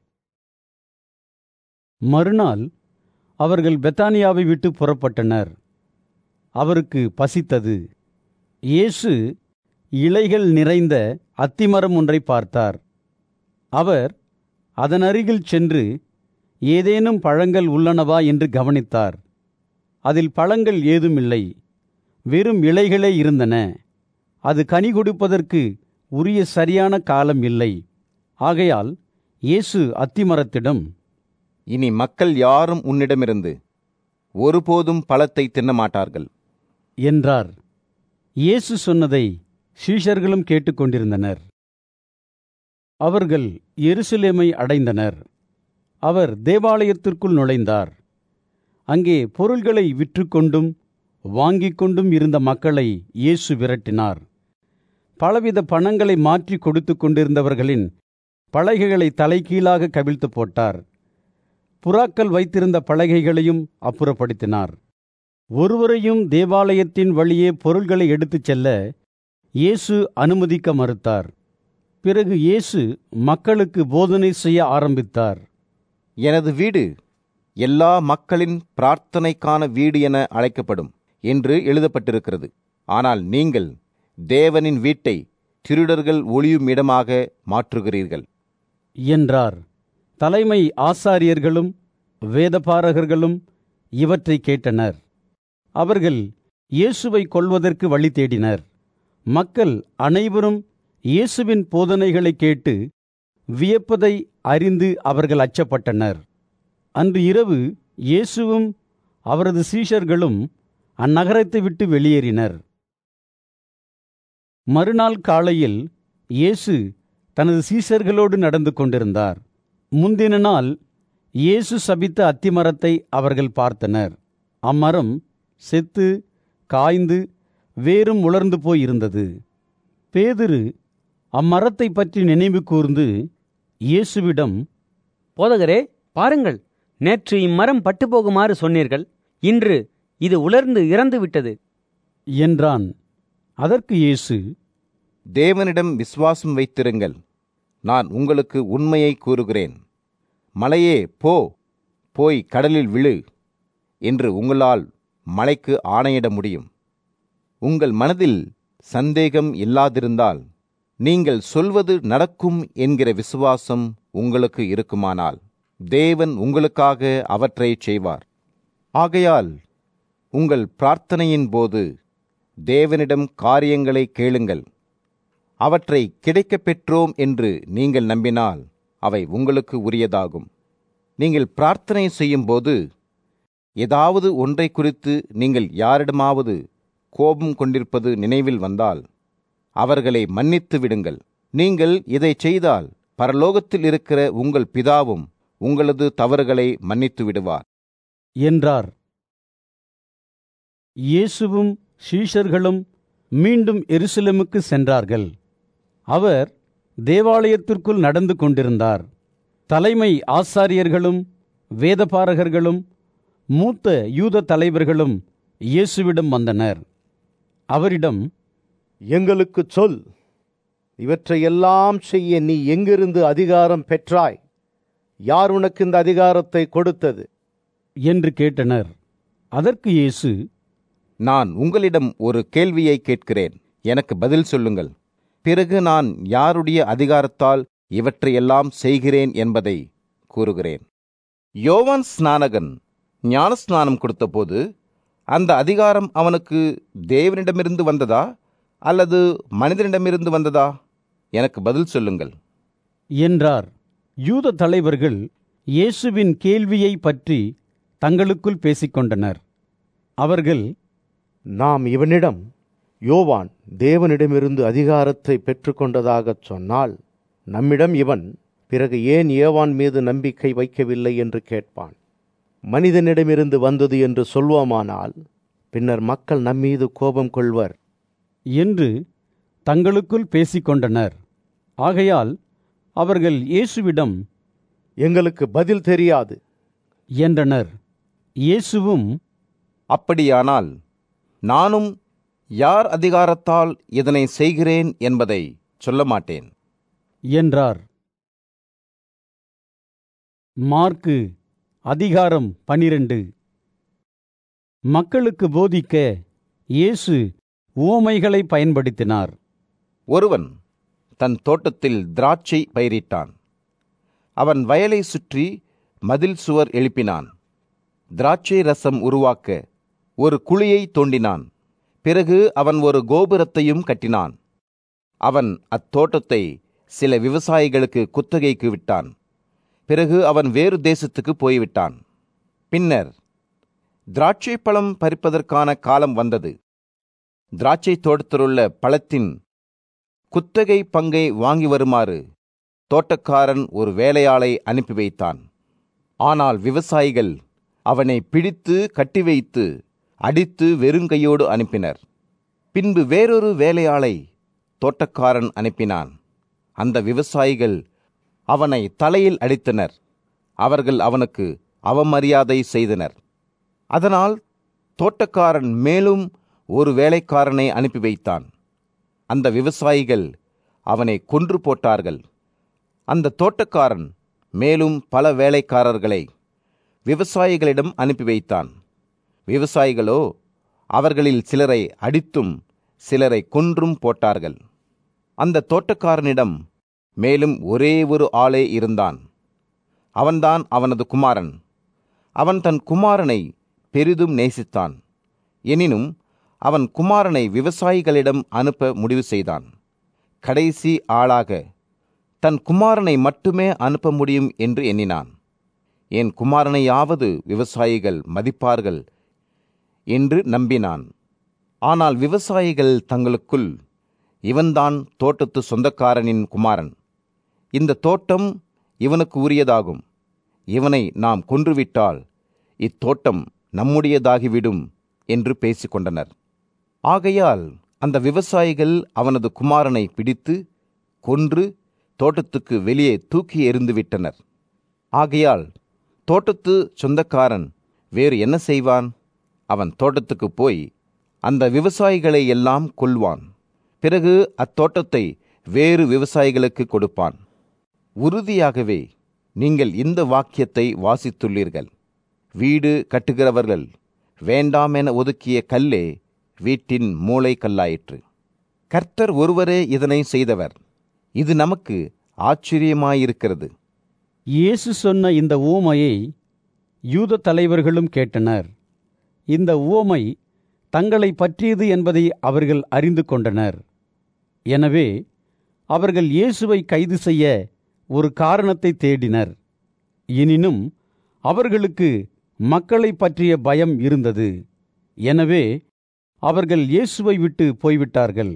மறுநாள் அவர்கள் பெத்தானியாவை விட்டு புறப்பட்டனர் அவருக்கு பசித்தது இயேசு இலைகள் நிறைந்த அத்திமரம் ஒன்றை பார்த்தார் அவர் அதன் அருகில் சென்று ஏதேனும் பழங்கள் உள்ளனவா என்று கவனித்தார் அதில் பழங்கள் ஏதுமில்லை வெறும் இலைகளே இருந்தன அது கனி கொடுப்பதற்கு உரிய சரியான காலம் இல்லை ஆகையால் இயேசு அத்திமரத்திடம்
இனி மக்கள் யாரும் உன்னிடமிருந்து ஒருபோதும் பழத்தை தின்னமாட்டார்கள்
என்றார் இயேசு சொன்னதை சீஷர்களும் கேட்டுக்கொண்டிருந்தனர் அவர்கள் எருசலேமை அடைந்தனர் அவர் தேவாலயத்திற்குள் நுழைந்தார் அங்கே பொருள்களை விற்றுக்கொண்டும் வாங்கிக் கொண்டும் இருந்த மக்களை இயேசு விரட்டினார் பலவித பணங்களை மாற்றி கொடுத்து கொண்டிருந்தவர்களின் பலகைகளை தலைகீழாக கவிழ்த்து போட்டார் புறாக்கள் வைத்திருந்த பலகைகளையும் அப்புறப்படுத்தினார் ஒருவரையும் தேவாலயத்தின் வழியே பொருள்களை எடுத்துச் செல்ல இயேசு அனுமதிக்க மறுத்தார் பிறகு இயேசு மக்களுக்கு போதனை செய்ய ஆரம்பித்தார்
எனது வீடு எல்லா மக்களின் பிரார்த்தனைக்கான வீடு என அழைக்கப்படும் என்று எழுதப்பட்டிருக்கிறது ஆனால் நீங்கள் தேவனின் வீட்டை திருடர்கள் ஒளியும் இடமாக மாற்றுகிறீர்கள்
என்றார் தலைமை ஆசாரியர்களும் வேதபாரகர்களும் இவற்றை கேட்டனர் அவர்கள் இயேசுவை கொல்வதற்கு வழி தேடினர் மக்கள் அனைவரும் இயேசுவின் போதனைகளை கேட்டு வியப்பதை அறிந்து அவர்கள் அச்சப்பட்டனர் அன்று இரவு இயேசுவும் அவரது சீஷர்களும் அந்நகரத்தை விட்டு வெளியேறினர் மறுநாள் காலையில் இயேசு தனது சீஷர்களோடு நடந்து கொண்டிருந்தார் முந்தின நாள் இயேசு சபித்த அத்திமரத்தை அவர்கள் பார்த்தனர் அம்மரம் செத்து காய்ந்து வேரும் உலர்ந்து போயிருந்தது பேதுரு அம்மரத்தை பற்றி நினைவு கூர்ந்து இயேசுவிடம்
போதகரே பாருங்கள் நேற்று இம்மரம் பட்டு போகுமாறு சொன்னீர்கள் இன்று இது உலர்ந்து இறந்து விட்டது
என்றான் அதற்கு இயேசு
தேவனிடம் விசுவாசம் வைத்திருங்கள் நான் உங்களுக்கு உண்மையை கூறுகிறேன் மலையே போ போய் கடலில் விழு என்று உங்களால் மலைக்கு ஆணையிட முடியும் உங்கள் மனதில் சந்தேகம் இல்லாதிருந்தால் நீங்கள் சொல்வது நடக்கும் என்கிற விசுவாசம் உங்களுக்கு இருக்குமானால் தேவன் உங்களுக்காக அவற்றைச் செய்வார் ஆகையால் உங்கள் பிரார்த்தனையின் போது தேவனிடம் காரியங்களை கேளுங்கள் அவற்றை கிடைக்கப் பெற்றோம் என்று நீங்கள் நம்பினால் அவை உங்களுக்கு உரியதாகும் நீங்கள் பிரார்த்தனை செய்யும்போது ஏதாவது ஒன்றை குறித்து நீங்கள் யாரிடமாவது கோபம் கொண்டிருப்பது நினைவில் வந்தால் அவர்களை மன்னித்து விடுங்கள் நீங்கள் இதை செய்தால் பரலோகத்தில் இருக்கிற உங்கள் பிதாவும் உங்களது தவறுகளை மன்னித்து விடுவார்
என்றார் இயேசுவும் சீஷர்களும் மீண்டும் எருசலேமுக்கு சென்றார்கள் அவர் தேவாலயத்திற்குள் நடந்து கொண்டிருந்தார் தலைமை ஆசாரியர்களும் வேதபாரகர்களும் மூத்த யூத தலைவர்களும் இயேசுவிடம் வந்தனர் அவரிடம்
எங்களுக்கு சொல் இவற்றையெல்லாம் செய்ய நீ எங்கிருந்து அதிகாரம் பெற்றாய் யார் உனக்கு இந்த அதிகாரத்தை கொடுத்தது
என்று கேட்டனர் அதற்கு இயேசு
நான் உங்களிடம் ஒரு கேள்வியை கேட்கிறேன் எனக்கு பதில் சொல்லுங்கள் பிறகு நான் யாருடைய அதிகாரத்தால் இவற்றையெல்லாம் செய்கிறேன் என்பதை கூறுகிறேன் யோவான் ஸ்நானகன் ஞானஸ்நானம் கொடுத்தபோது அந்த அதிகாரம் அவனுக்கு தேவனிடமிருந்து வந்ததா அல்லது மனிதனிடமிருந்து வந்ததா எனக்கு பதில் சொல்லுங்கள்
என்றார் யூத தலைவர்கள் இயேசுவின் கேள்வியை பற்றி தங்களுக்குள் பேசிக்கொண்டனர் அவர்கள்
நாம் இவனிடம் யோவான் தேவனிடமிருந்து அதிகாரத்தை பெற்றுக்கொண்டதாகச் சொன்னால் நம்மிடம் இவன் பிறகு ஏன் ஏவான் மீது நம்பிக்கை வைக்கவில்லை என்று கேட்பான் மனிதனிடமிருந்து வந்தது என்று சொல்வோமானால் பின்னர் மக்கள் நம்மீது கோபம் கொள்வர்
என்று தங்களுக்குள் பேசிக்கொண்டனர் ஆகையால் அவர்கள் இயேசுவிடம்
எங்களுக்கு பதில் தெரியாது
என்றனர் இயேசுவும்
அப்படியானால் நானும் யார் அதிகாரத்தால் இதனை செய்கிறேன் என்பதை சொல்ல மாட்டேன்
என்றார் மார்க்கு அதிகாரம் பனிரெண்டு மக்களுக்கு போதிக்க இயேசு உவமைகளை பயன்படுத்தினார்
ஒருவன் தன் தோட்டத்தில் திராட்சை பயிரிட்டான் அவன் வயலை சுற்றி மதில் சுவர் எழுப்பினான் திராட்சை ரசம் உருவாக்க ஒரு குழியை தோண்டினான் பிறகு அவன் ஒரு கோபுரத்தையும் கட்டினான் அவன் அத்தோட்டத்தை சில விவசாயிகளுக்கு குத்தகைக்கு விட்டான் பிறகு அவன் வேறு தேசத்துக்கு போய்விட்டான் பின்னர் திராட்சை பழம் பறிப்பதற்கான காலம் வந்தது திராட்சை தோட்டத்திலுள்ள பழத்தின் குத்தகை பங்கை வாங்கி வருமாறு தோட்டக்காரன் ஒரு வேலையாளை அனுப்பி வைத்தான் ஆனால் விவசாயிகள் அவனை பிடித்து கட்டி வைத்து அடித்து வெறுங்கையோடு அனுப்பினர் பின்பு வேறொரு வேலையாளை தோட்டக்காரன் அனுப்பினான் அந்த விவசாயிகள் அவனை தலையில் அடித்தனர் அவர்கள் அவனுக்கு அவமரியாதை செய்தனர் அதனால் தோட்டக்காரன் மேலும் ஒரு வேலைக்காரனை அனுப்பி வைத்தான் அந்த விவசாயிகள் அவனை கொன்று போட்டார்கள் அந்த தோட்டக்காரன் மேலும் பல வேலைக்காரர்களை விவசாயிகளிடம் அனுப்பி வைத்தான் விவசாயிகளோ அவர்களில் சிலரை அடித்தும் சிலரை கொன்றும் போட்டார்கள் அந்த தோட்டக்காரனிடம் மேலும் ஒரே ஒரு ஆளே இருந்தான் அவன்தான் அவனது குமாரன் அவன் தன் குமாரனை பெரிதும் நேசித்தான் எனினும் அவன் குமாரனை விவசாயிகளிடம் அனுப்ப முடிவு செய்தான் கடைசி ஆளாக தன் குமாரனை மட்டுமே அனுப்ப முடியும் என்று எண்ணினான் என் குமாரனையாவது விவசாயிகள் மதிப்பார்கள் என்று நம்பினான் ஆனால் விவசாயிகள் தங்களுக்குள் இவன்தான் தோட்டத்து சொந்தக்காரனின் குமாரன் இந்த தோட்டம் இவனுக்கு உரியதாகும் இவனை நாம் கொன்றுவிட்டால் இத்தோட்டம் நம்முடையதாகிவிடும் என்று பேசிக்கொண்டனர் ஆகையால் அந்த விவசாயிகள் அவனது குமாரனை பிடித்து கொன்று தோட்டத்துக்கு வெளியே தூக்கி எறிந்துவிட்டனர் ஆகையால் தோட்டத்து சொந்தக்காரன் வேறு என்ன செய்வான் அவன் தோட்டத்துக்கு போய் அந்த விவசாயிகளை எல்லாம் கொல்வான் பிறகு அத்தோட்டத்தை வேறு விவசாயிகளுக்கு கொடுப்பான் உறுதியாகவே நீங்கள் இந்த வாக்கியத்தை வாசித்துள்ளீர்கள் வீடு கட்டுகிறவர்கள் வேண்டாம் என ஒதுக்கிய கல்லே வீட்டின் மூளை கல்லாயிற்று கர்த்தர் ஒருவரே இதனை செய்தவர் இது நமக்கு ஆச்சரியமாயிருக்கிறது
இயேசு சொன்ன இந்த ஊமையை யூத தலைவர்களும் கேட்டனர் இந்த ஊமை தங்களை பற்றியது என்பதை அவர்கள் அறிந்து கொண்டனர் எனவே அவர்கள் இயேசுவை கைது செய்ய ஒரு காரணத்தை தேடினர் எனினும் அவர்களுக்கு மக்களை பற்றிய பயம் இருந்தது எனவே அவர்கள் இயேசுவை விட்டு போய்விட்டார்கள்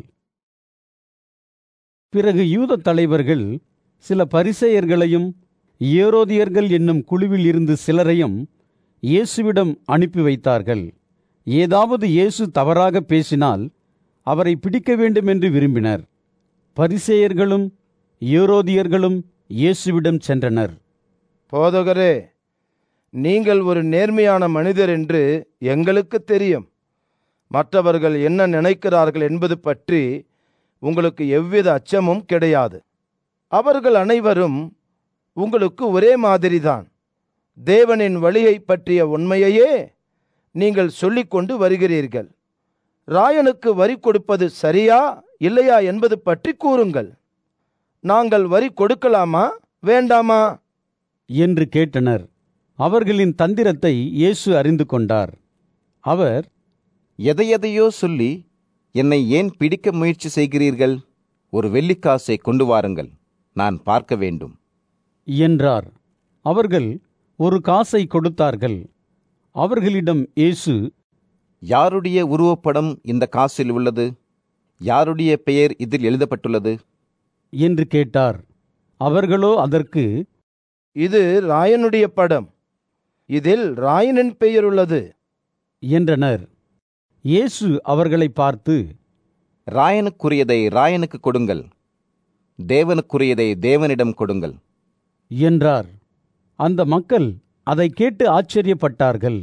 பிறகு யூத தலைவர்கள் சில பரிசேயர்களையும் ஏரோதியர்கள் என்னும் குழுவில் இருந்து சிலரையும் இயேசுவிடம் அனுப்பி வைத்தார்கள் ஏதாவது இயேசு தவறாக பேசினால் அவரை பிடிக்க வேண்டும் என்று விரும்பினர் பரிசேயர்களும் ஏரோதியர்களும் இயேசுவிடம் சென்றனர்
போதகரே நீங்கள் ஒரு நேர்மையான மனிதர் என்று எங்களுக்கு தெரியும் மற்றவர்கள் என்ன நினைக்கிறார்கள் என்பது பற்றி உங்களுக்கு எவ்வித அச்சமும் கிடையாது அவர்கள் அனைவரும் உங்களுக்கு ஒரே மாதிரிதான் தேவனின் வழியை பற்றிய உண்மையையே நீங்கள் சொல்லிக்கொண்டு வருகிறீர்கள் ராயனுக்கு வரி கொடுப்பது சரியா இல்லையா என்பது பற்றி கூறுங்கள் நாங்கள் வரி கொடுக்கலாமா வேண்டாமா
என்று கேட்டனர் அவர்களின் தந்திரத்தை இயேசு அறிந்து கொண்டார் அவர்
எதையெதையோ சொல்லி என்னை ஏன் பிடிக்க முயற்சி செய்கிறீர்கள் ஒரு வெள்ளிக்காசை கொண்டு வாருங்கள் நான் பார்க்க வேண்டும்
என்றார் அவர்கள் ஒரு காசை கொடுத்தார்கள் அவர்களிடம் இயேசு
யாருடைய உருவப்படம் இந்த காசில் உள்ளது யாருடைய பெயர் இதில் எழுதப்பட்டுள்ளது
என்று கேட்டார் அவர்களோ அதற்கு
இது ராயனுடைய படம் இதில் ராயனின் பெயர் உள்ளது
என்றனர் இயேசு அவர்களை பார்த்து
ராயனுக்குரியதை ராயனுக்கு கொடுங்கள் தேவனுக்குரியதை தேவனிடம் கொடுங்கள்
என்றார் அந்த மக்கள் அதை கேட்டு ஆச்சரியப்பட்டார்கள்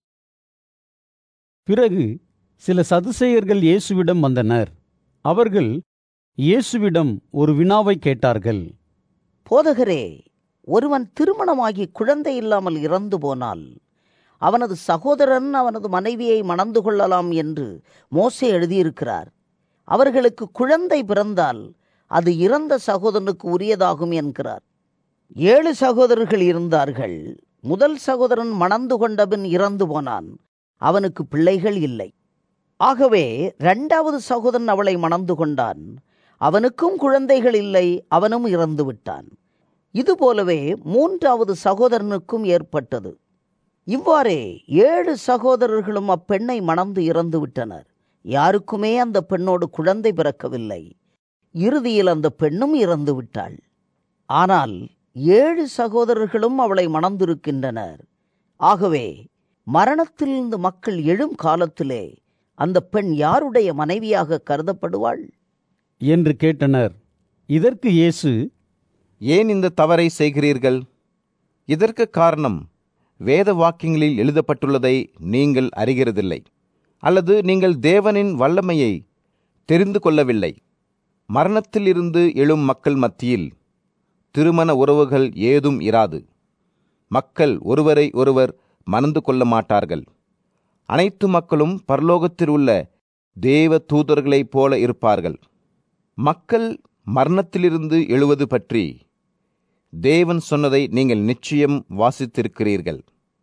பிறகு சில சதுசேயர்கள் இயேசுவிடம் வந்தனர் அவர்கள் இயேசுவிடம் ஒரு வினாவை கேட்டார்கள்
போதகரே ஒருவன் திருமணமாகி குழந்தை இல்லாமல் இறந்து போனால் அவனது சகோதரன் அவனது மனைவியை மணந்து கொள்ளலாம் என்று மோசே எழுதியிருக்கிறார் அவர்களுக்கு குழந்தை பிறந்தால் அது இறந்த சகோதரனுக்கு உரியதாகும் என்கிறார் ஏழு சகோதரர்கள் இருந்தார்கள் முதல் சகோதரன் மணந்து கொண்டபின் இறந்து போனான் அவனுக்கு பிள்ளைகள் இல்லை ஆகவே இரண்டாவது சகோதரன் அவளை மணந்து கொண்டான் அவனுக்கும் குழந்தைகள் இல்லை அவனும் இறந்து விட்டான் இதுபோலவே மூன்றாவது சகோதரனுக்கும் ஏற்பட்டது இவ்வாறே ஏழு சகோதரர்களும் அப்பெண்ணை மணந்து இறந்து விட்டனர் யாருக்குமே அந்த பெண்ணோடு குழந்தை பிறக்கவில்லை இறுதியில் அந்த பெண்ணும் இறந்து விட்டாள் ஆனால் ஏழு சகோதரர்களும் அவளை மணந்திருக்கின்றனர் ஆகவே மரணத்திலிருந்து மக்கள் எழும் காலத்திலே அந்த பெண் யாருடைய மனைவியாக கருதப்படுவாள்
என்று கேட்டனர் இதற்கு இயேசு
ஏன் இந்த தவறை செய்கிறீர்கள் இதற்கு காரணம் வேத வாக்கியங்களில் எழுதப்பட்டுள்ளதை நீங்கள் அறிகிறதில்லை அல்லது நீங்கள் தேவனின் வல்லமையை தெரிந்து கொள்ளவில்லை மரணத்திலிருந்து எழும் மக்கள் மத்தியில் திருமண உறவுகள் ஏதும் இராது மக்கள் ஒருவரை ஒருவர் மணந்து கொள்ள மாட்டார்கள் அனைத்து மக்களும் பரலோகத்தில் உள்ள தேவ தூதர்களைப் போல இருப்பார்கள் மக்கள் மரணத்திலிருந்து எழுவது பற்றி தேவன் சொன்னதை நீங்கள் நிச்சயம் வாசித்திருக்கிறீர்கள்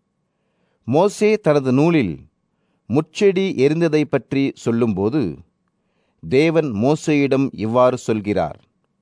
மோசே தனது நூலில் முச்செடி எரிந்ததை பற்றி சொல்லும்போது தேவன் மோசேயிடம் இவ்வாறு சொல்கிறார்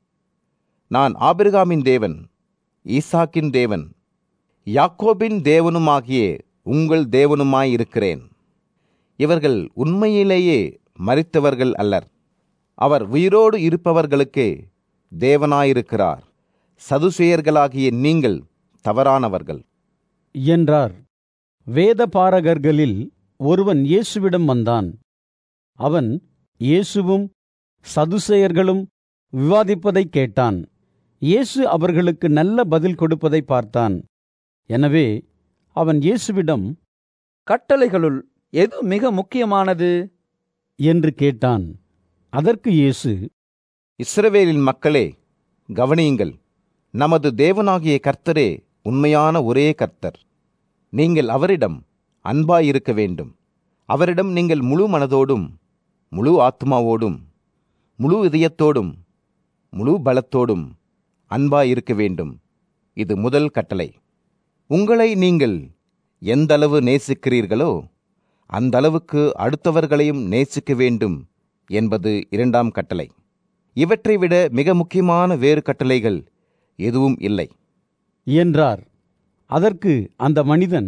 நான் ஆபிரகாமின் தேவன் ஈசாக்கின் தேவன் யாக்கோபின் தேவனுமாகிய உங்கள் தேவனுமாயிருக்கிறேன் இவர்கள் உண்மையிலேயே மறித்தவர்கள் அல்லர் அவர் உயிரோடு இருப்பவர்களுக்கே தேவனாயிருக்கிறார் சதுசேயர்களாகிய நீங்கள் தவறானவர்கள்
என்றார் வேதபாரகர்களில் ஒருவன் இயேசுவிடம் வந்தான் அவன் இயேசுவும் சதுசேயர்களும் விவாதிப்பதைக் கேட்டான் இயேசு அவர்களுக்கு நல்ல பதில் கொடுப்பதை பார்த்தான் எனவே அவன் இயேசுவிடம்
கட்டளைகளுள் எது மிக முக்கியமானது
என்று கேட்டான் அதற்கு இயேசு
இஸ்ரவேலின் மக்களே கவனியுங்கள் நமது தேவனாகிய கர்த்தரே உண்மையான ஒரே கர்த்தர் நீங்கள் அவரிடம் அன்பாயிருக்க வேண்டும் அவரிடம் நீங்கள் முழு மனதோடும் முழு ஆத்மாவோடும் முழு இதயத்தோடும் முழு பலத்தோடும் அன்பாயிருக்க வேண்டும் இது முதல் கட்டளை உங்களை நீங்கள் எந்தளவு நேசிக்கிறீர்களோ அந்த அளவுக்கு அடுத்தவர்களையும் நேசிக்க வேண்டும் என்பது இரண்டாம் கட்டளை இவற்றை விட மிக முக்கியமான வேறு கட்டளைகள் எதுவும் இல்லை
என்றார் அதற்கு அந்த மனிதன்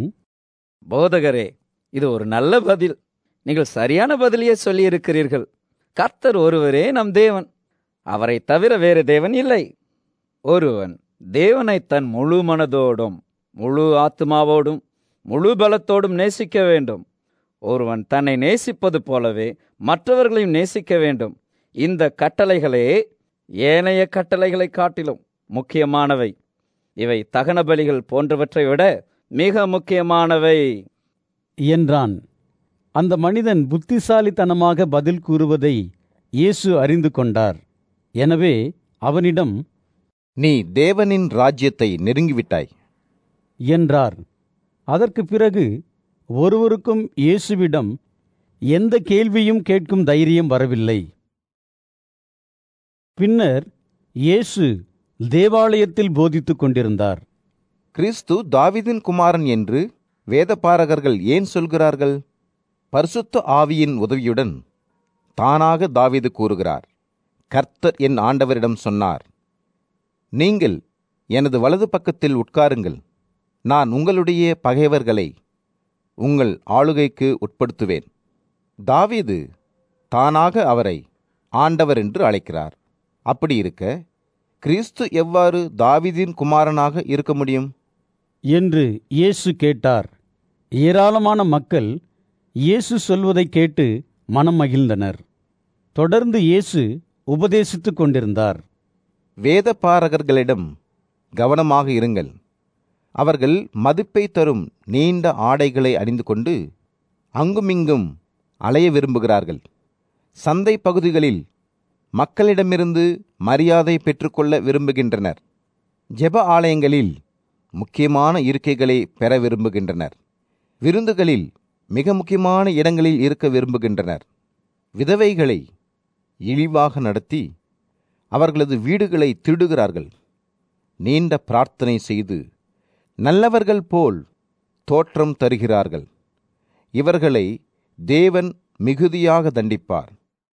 போதகரே இது ஒரு நல்ல பதில் நீங்கள் சரியான பதிலையே சொல்லியிருக்கிறீர்கள் கர்த்தர் ஒருவரே நம் தேவன் அவரை தவிர வேறு தேவன் இல்லை ஒருவன் தேவனை தன் முழு மனதோடும் முழு ஆத்மாவோடும் முழு பலத்தோடும் நேசிக்க வேண்டும் ஒருவன் தன்னை நேசிப்பது போலவே மற்றவர்களையும் நேசிக்க வேண்டும் இந்த கட்டளைகளே ஏனைய கட்டளைகளை காட்டிலும் முக்கியமானவை இவை தகன பலிகள் போன்றவற்றை விட மிக முக்கியமானவை
என்றான் அந்த மனிதன் புத்திசாலித்தனமாக பதில் கூறுவதை இயேசு அறிந்து கொண்டார் எனவே அவனிடம்
நீ தேவனின் ராஜ்யத்தை நெருங்கிவிட்டாய்
என்றார் அதற்கு பிறகு ஒருவருக்கும் இயேசுவிடம் எந்த கேள்வியும் கேட்கும் தைரியம் வரவில்லை பின்னர் இயேசு தேவாலயத்தில் போதித்துக் கொண்டிருந்தார்
கிறிஸ்து தாவிதின் குமாரன் என்று வேதபாரகர்கள் ஏன் சொல்கிறார்கள் பரிசுத்த ஆவியின் உதவியுடன் தானாக தாவீது கூறுகிறார் கர்த்தர் என் ஆண்டவரிடம் சொன்னார் நீங்கள் எனது வலது பக்கத்தில் உட்காருங்கள் நான் உங்களுடைய பகைவர்களை உங்கள் ஆளுகைக்கு உட்படுத்துவேன் தாவீது தானாக அவரை ஆண்டவர் என்று அழைக்கிறார் அப்படி இருக்க கிறிஸ்து எவ்வாறு தாவீதின் குமாரனாக இருக்க முடியும்
என்று இயேசு கேட்டார் ஏராளமான மக்கள் இயேசு சொல்வதை கேட்டு மனம் மகிழ்ந்தனர் தொடர்ந்து இயேசு உபதேசித்துக் கொண்டிருந்தார்
வேதபாரகர்களிடம் கவனமாக இருங்கள் அவர்கள் மதிப்பை தரும் நீண்ட ஆடைகளை அணிந்து கொண்டு அங்குமிங்கும் அலைய விரும்புகிறார்கள் சந்தை பகுதிகளில் மக்களிடமிருந்து மரியாதை பெற்றுக்கொள்ள விரும்புகின்றனர் ஜெப ஆலயங்களில் முக்கியமான இருக்கைகளை பெற விரும்புகின்றனர் விருந்துகளில் மிக முக்கியமான இடங்களில் இருக்க விரும்புகின்றனர் விதவைகளை இழிவாக நடத்தி அவர்களது வீடுகளை திருடுகிறார்கள் நீண்ட பிரார்த்தனை செய்து நல்லவர்கள் போல் தோற்றம் தருகிறார்கள் இவர்களை தேவன் மிகுதியாக தண்டிப்பார்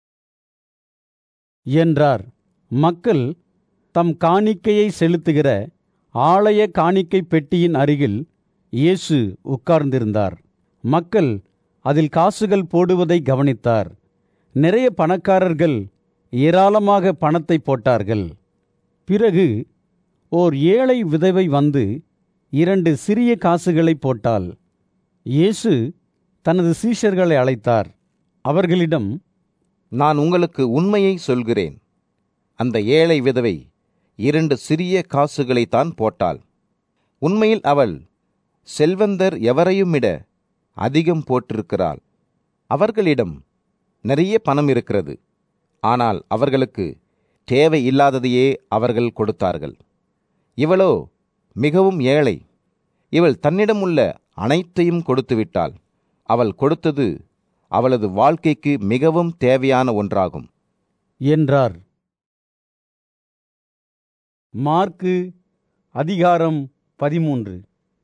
என்றார் மக்கள் தம் காணிக்கையை செலுத்துகிற ஆலய காணிக்கை பெட்டியின் அருகில் இயேசு உட்கார்ந்திருந்தார் மக்கள் அதில் காசுகள் போடுவதை கவனித்தார் நிறைய பணக்காரர்கள் ஏராளமாக பணத்தை போட்டார்கள் பிறகு ஓர் ஏழை விதவை வந்து இரண்டு சிறிய காசுகளை போட்டாள் இயேசு தனது சீஷர்களை அழைத்தார் அவர்களிடம்
நான் உங்களுக்கு உண்மையை சொல்கிறேன் அந்த ஏழை விதவை இரண்டு சிறிய காசுகளைத்தான் போட்டாள் உண்மையில் அவள் செல்வந்தர் எவரையுமிட அதிகம் போட்டிருக்கிறாள் அவர்களிடம் நிறைய பணம் இருக்கிறது ஆனால் அவர்களுக்கு தேவை இல்லாததையே அவர்கள் கொடுத்தார்கள் இவளோ மிகவும் ஏழை இவள் தன்னிடமுள்ள அனைத்தையும் கொடுத்துவிட்டாள் அவள் கொடுத்தது அவளது வாழ்க்கைக்கு மிகவும் தேவையான ஒன்றாகும்
என்றார் மார்க்கு அதிகாரம் பதிமூன்று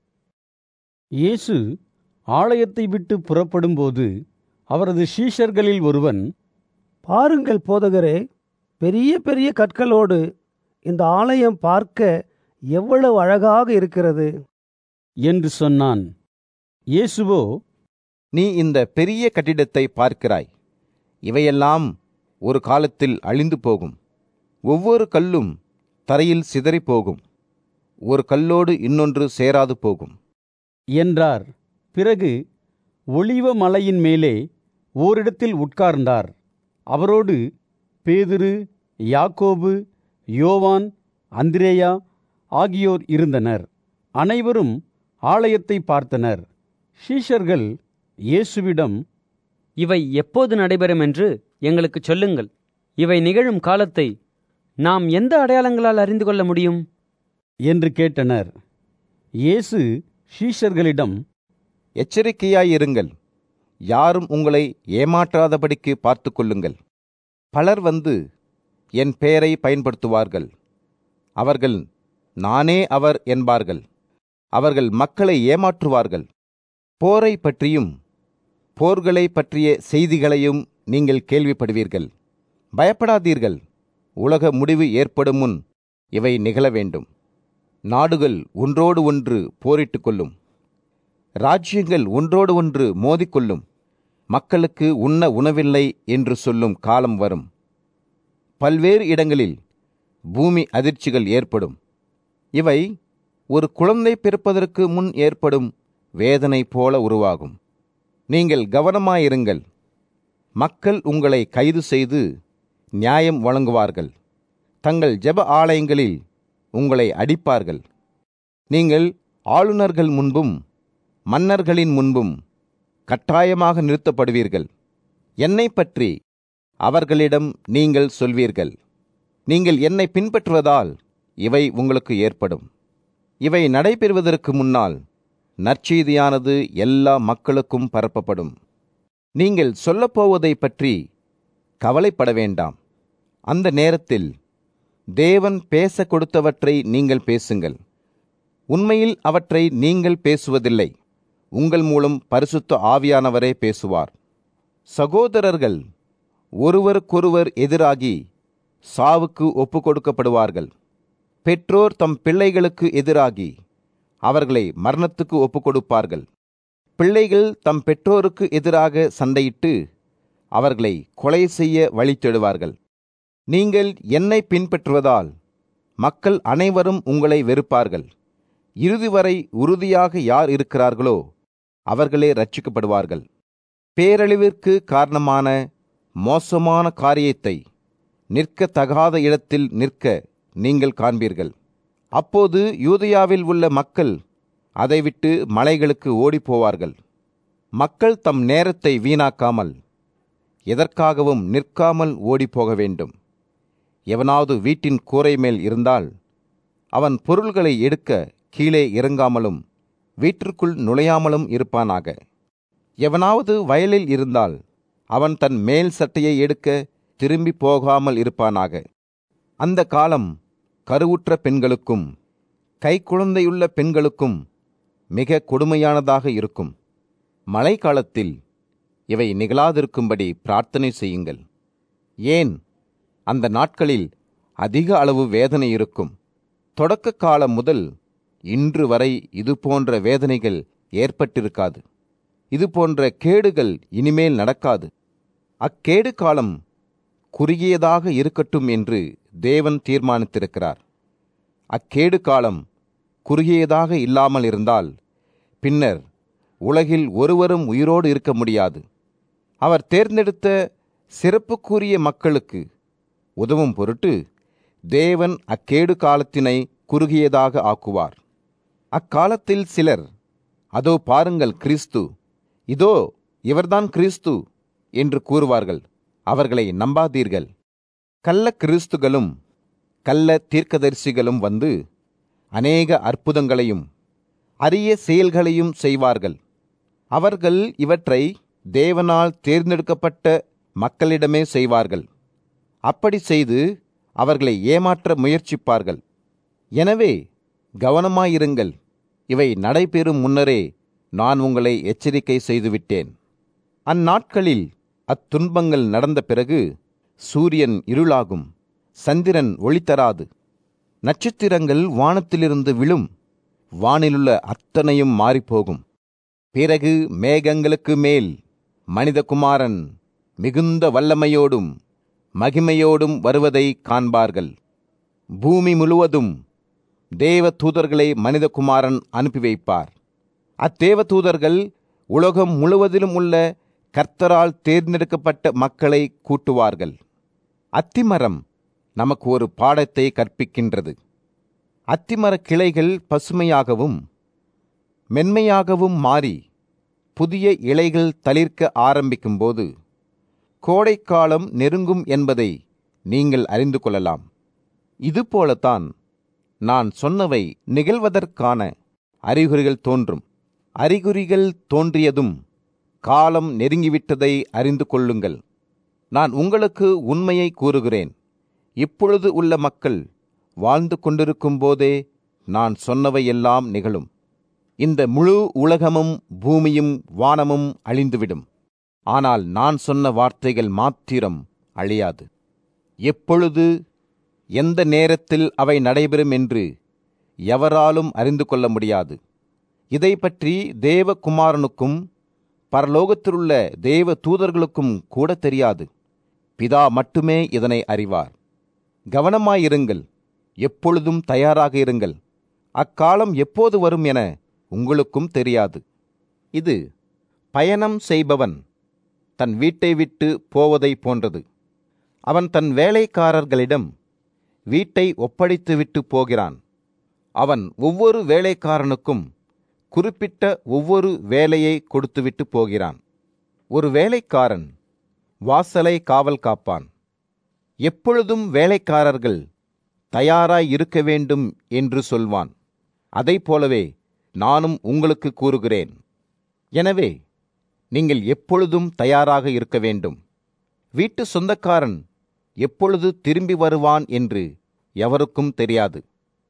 இயேசு ஆலயத்தை விட்டு புறப்படும்போது அவரது சீஷர்களில் ஒருவன்
பாருங்கள் போதகரே பெரிய பெரிய கற்களோடு இந்த ஆலயம் பார்க்க எவ்வளவு அழகாக இருக்கிறது
என்று சொன்னான் இயேசுவோ
நீ இந்த பெரிய கட்டிடத்தை பார்க்கிறாய் இவையெல்லாம் ஒரு காலத்தில் அழிந்து போகும் ஒவ்வொரு கல்லும் தரையில் சிதறிப் போகும் ஒரு கல்லோடு இன்னொன்று சேராது போகும்
என்றார் பிறகு ஒளிவ மலையின் மேலே ஓரிடத்தில் உட்கார்ந்தார் அவரோடு பேதுரு யாக்கோபு யோவான் அந்திரேயா ஆகியோர் இருந்தனர் அனைவரும் ஆலயத்தை பார்த்தனர் ஷீஷர்கள் இயேசுவிடம்
இவை எப்போது நடைபெறும் என்று எங்களுக்கு சொல்லுங்கள் இவை நிகழும் காலத்தை நாம் எந்த அடையாளங்களால் அறிந்து கொள்ள முடியும்
என்று கேட்டனர் இயேசு ஷீஷர்களிடம்
எச்சரிக்கையாயிருங்கள் யாரும் உங்களை ஏமாற்றாதபடிக்கு பார்த்து கொள்ளுங்கள் பலர் வந்து என் பெயரை பயன்படுத்துவார்கள் அவர்கள் நானே அவர் என்பார்கள் அவர்கள் மக்களை ஏமாற்றுவார்கள் போரை பற்றியும் போர்களை பற்றிய செய்திகளையும் நீங்கள் கேள்விப்படுவீர்கள் பயப்படாதீர்கள் உலக முடிவு ஏற்படும் முன் இவை நிகழ வேண்டும் நாடுகள் ஒன்றோடு ஒன்று போரிட்டுக் கொள்ளும் ராஜ்யங்கள் ஒன்றோடு ஒன்று மோதிக்கொள்ளும் மக்களுக்கு உண்ண உணவில்லை என்று சொல்லும் காலம் வரும் பல்வேறு இடங்களில் பூமி அதிர்ச்சிகள் ஏற்படும் இவை ஒரு குழந்தை பிறப்பதற்கு முன் ஏற்படும் வேதனை போல உருவாகும் நீங்கள் கவனமாயிருங்கள் மக்கள் உங்களை கைது செய்து நியாயம் வழங்குவார்கள் தங்கள் ஜெப ஆலயங்களில் உங்களை அடிப்பார்கள் நீங்கள் ஆளுநர்கள் முன்பும் மன்னர்களின் முன்பும் கட்டாயமாக நிறுத்தப்படுவீர்கள் என்னை பற்றி அவர்களிடம் நீங்கள் சொல்வீர்கள் நீங்கள் என்னை பின்பற்றுவதால் இவை உங்களுக்கு ஏற்படும் இவை நடைபெறுவதற்கு முன்னால் நற்செய்தியானது எல்லா மக்களுக்கும் பரப்பப்படும் நீங்கள் சொல்லப்போவதை பற்றி கவலைப்பட வேண்டாம் அந்த நேரத்தில் தேவன் பேச கொடுத்தவற்றை நீங்கள் பேசுங்கள் உண்மையில் அவற்றை நீங்கள் பேசுவதில்லை உங்கள் மூலம் பரிசுத்த ஆவியானவரே பேசுவார் சகோதரர்கள் ஒருவருக்கொருவர் எதிராகி சாவுக்கு ஒப்பு கொடுக்கப்படுவார்கள் பெற்றோர் தம் பிள்ளைகளுக்கு எதிராகி அவர்களை மரணத்துக்கு ஒப்பு கொடுப்பார்கள் பிள்ளைகள் தம் பெற்றோருக்கு எதிராக சண்டையிட்டு அவர்களை கொலை செய்ய வழி தேடுவார்கள் நீங்கள் என்னை பின்பற்றுவதால் மக்கள் அனைவரும் உங்களை வெறுப்பார்கள் இறுதி வரை உறுதியாக யார் இருக்கிறார்களோ அவர்களே ரட்சிக்கப்படுவார்கள் பேரழிவிற்கு காரணமான மோசமான காரியத்தை நிற்கத்தகாத இடத்தில் நிற்க நீங்கள் காண்பீர்கள் அப்போது யூதயாவில் உள்ள மக்கள் அதை விட்டு மலைகளுக்கு ஓடிப்போவார்கள் மக்கள் தம் நேரத்தை வீணாக்காமல் எதற்காகவும் நிற்காமல் ஓடிப்போக வேண்டும் எவனாவது வீட்டின் கூரை மேல் இருந்தால் அவன் பொருள்களை எடுக்க கீழே இறங்காமலும் வீட்டிற்குள் நுழையாமலும் இருப்பானாக எவனாவது வயலில் இருந்தால் அவன் தன் மேல் சட்டையை எடுக்க திரும்பி போகாமல் இருப்பானாக அந்த காலம் கருவுற்ற பெண்களுக்கும் கைக்குழந்தையுள்ள பெண்களுக்கும் மிக கொடுமையானதாக இருக்கும் மழைக்காலத்தில் இவை நிகழாதிருக்கும்படி பிரார்த்தனை செய்யுங்கள் ஏன் அந்த நாட்களில் அதிக அளவு வேதனை இருக்கும் தொடக்க காலம் முதல் இன்று வரை இது போன்ற வேதனைகள் ஏற்பட்டிருக்காது இது போன்ற கேடுகள் இனிமேல் நடக்காது அக்கேடு காலம் குறுகியதாக இருக்கட்டும் என்று தேவன் தீர்மானித்திருக்கிறார் அக்கேடு காலம் குறுகியதாக இல்லாமல் இருந்தால் பின்னர் உலகில் ஒருவரும் உயிரோடு இருக்க முடியாது அவர் தேர்ந்தெடுத்த சிறப்புக்குரிய மக்களுக்கு உதவும் பொருட்டு தேவன் அக்கேடு காலத்தினை குறுகியதாக ஆக்குவார் அக்காலத்தில் சிலர் அதோ பாருங்கள் கிறிஸ்து இதோ இவர்தான் கிறிஸ்து என்று கூறுவார்கள் அவர்களை நம்பாதீர்கள் கள்ள கிறிஸ்துகளும் கள்ள தீர்க்கதரிசிகளும் வந்து அநேக அற்புதங்களையும் அரிய செயல்களையும் செய்வார்கள் அவர்கள் இவற்றை தேவனால் தேர்ந்தெடுக்கப்பட்ட மக்களிடமே செய்வார்கள் அப்படி செய்து அவர்களை ஏமாற்ற முயற்சிப்பார்கள் எனவே கவனமாயிருங்கள் இவை நடைபெறும் முன்னரே நான் உங்களை எச்சரிக்கை செய்துவிட்டேன் அந்நாட்களில் அத்துன்பங்கள் நடந்த பிறகு சூரியன் இருளாகும் சந்திரன் ஒளி தராது நட்சத்திரங்கள் வானத்திலிருந்து விழும் வானிலுள்ள அத்தனையும் மாறிப்போகும் பிறகு மேகங்களுக்கு மேல் மனிதகுமாரன் மிகுந்த வல்லமையோடும் மகிமையோடும் வருவதை காண்பார்கள் பூமி முழுவதும் தேவ தூதர்களை மனிதகுமாரன் அனுப்பி வைப்பார் அத்தேவ தூதர்கள் உலகம் முழுவதிலும் உள்ள கர்த்தரால் தேர்ந்தெடுக்கப்பட்ட மக்களை கூட்டுவார்கள் அத்திமரம் நமக்கு ஒரு பாடத்தை கற்பிக்கின்றது அத்திமர கிளைகள் பசுமையாகவும் மென்மையாகவும் மாறி புதிய இலைகள் தளிர்க்க ஆரம்பிக்கும்போது கோடைக்காலம் நெருங்கும் என்பதை நீங்கள் அறிந்து கொள்ளலாம் இதுபோலத்தான் நான் சொன்னவை நிகழ்வதற்கான அறிகுறிகள் தோன்றும் அறிகுறிகள் தோன்றியதும் காலம் நெருங்கிவிட்டதை அறிந்து கொள்ளுங்கள் நான் உங்களுக்கு உண்மையை கூறுகிறேன் இப்பொழுது உள்ள மக்கள் வாழ்ந்து கொண்டிருக்கும் போதே நான் சொன்னவையெல்லாம் நிகழும் இந்த முழு உலகமும் பூமியும் வானமும் அழிந்துவிடும் ஆனால் நான் சொன்ன வார்த்தைகள் மாத்திரம் அழியாது எப்பொழுது எந்த நேரத்தில் அவை நடைபெறும் என்று எவராலும் அறிந்து கொள்ள முடியாது இதை பற்றி தேவகுமாரனுக்கும் பரலோகத்திலுள்ள தேவ தூதர்களுக்கும் கூட தெரியாது பிதா மட்டுமே இதனை அறிவார் கவனமாயிருங்கள் எப்பொழுதும் தயாராக இருங்கள் அக்காலம் எப்போது வரும் என உங்களுக்கும் தெரியாது இது பயணம் செய்பவன் தன் வீட்டை விட்டு போவதை போன்றது அவன் தன் வேலைக்காரர்களிடம் வீட்டை ஒப்படைத்துவிட்டு போகிறான் அவன் ஒவ்வொரு வேலைக்காரனுக்கும் குறிப்பிட்ட ஒவ்வொரு வேலையை கொடுத்துவிட்டு போகிறான் ஒரு வேலைக்காரன் வாசலை காவல் காப்பான் எப்பொழுதும் வேலைக்காரர்கள் தயாராய் இருக்க வேண்டும் என்று சொல்வான் அதைப் போலவே நானும் உங்களுக்கு கூறுகிறேன் எனவே நீங்கள் எப்பொழுதும் தயாராக இருக்க வேண்டும் வீட்டு சொந்தக்காரன் எப்பொழுது திரும்பி வருவான் என்று எவருக்கும் தெரியாது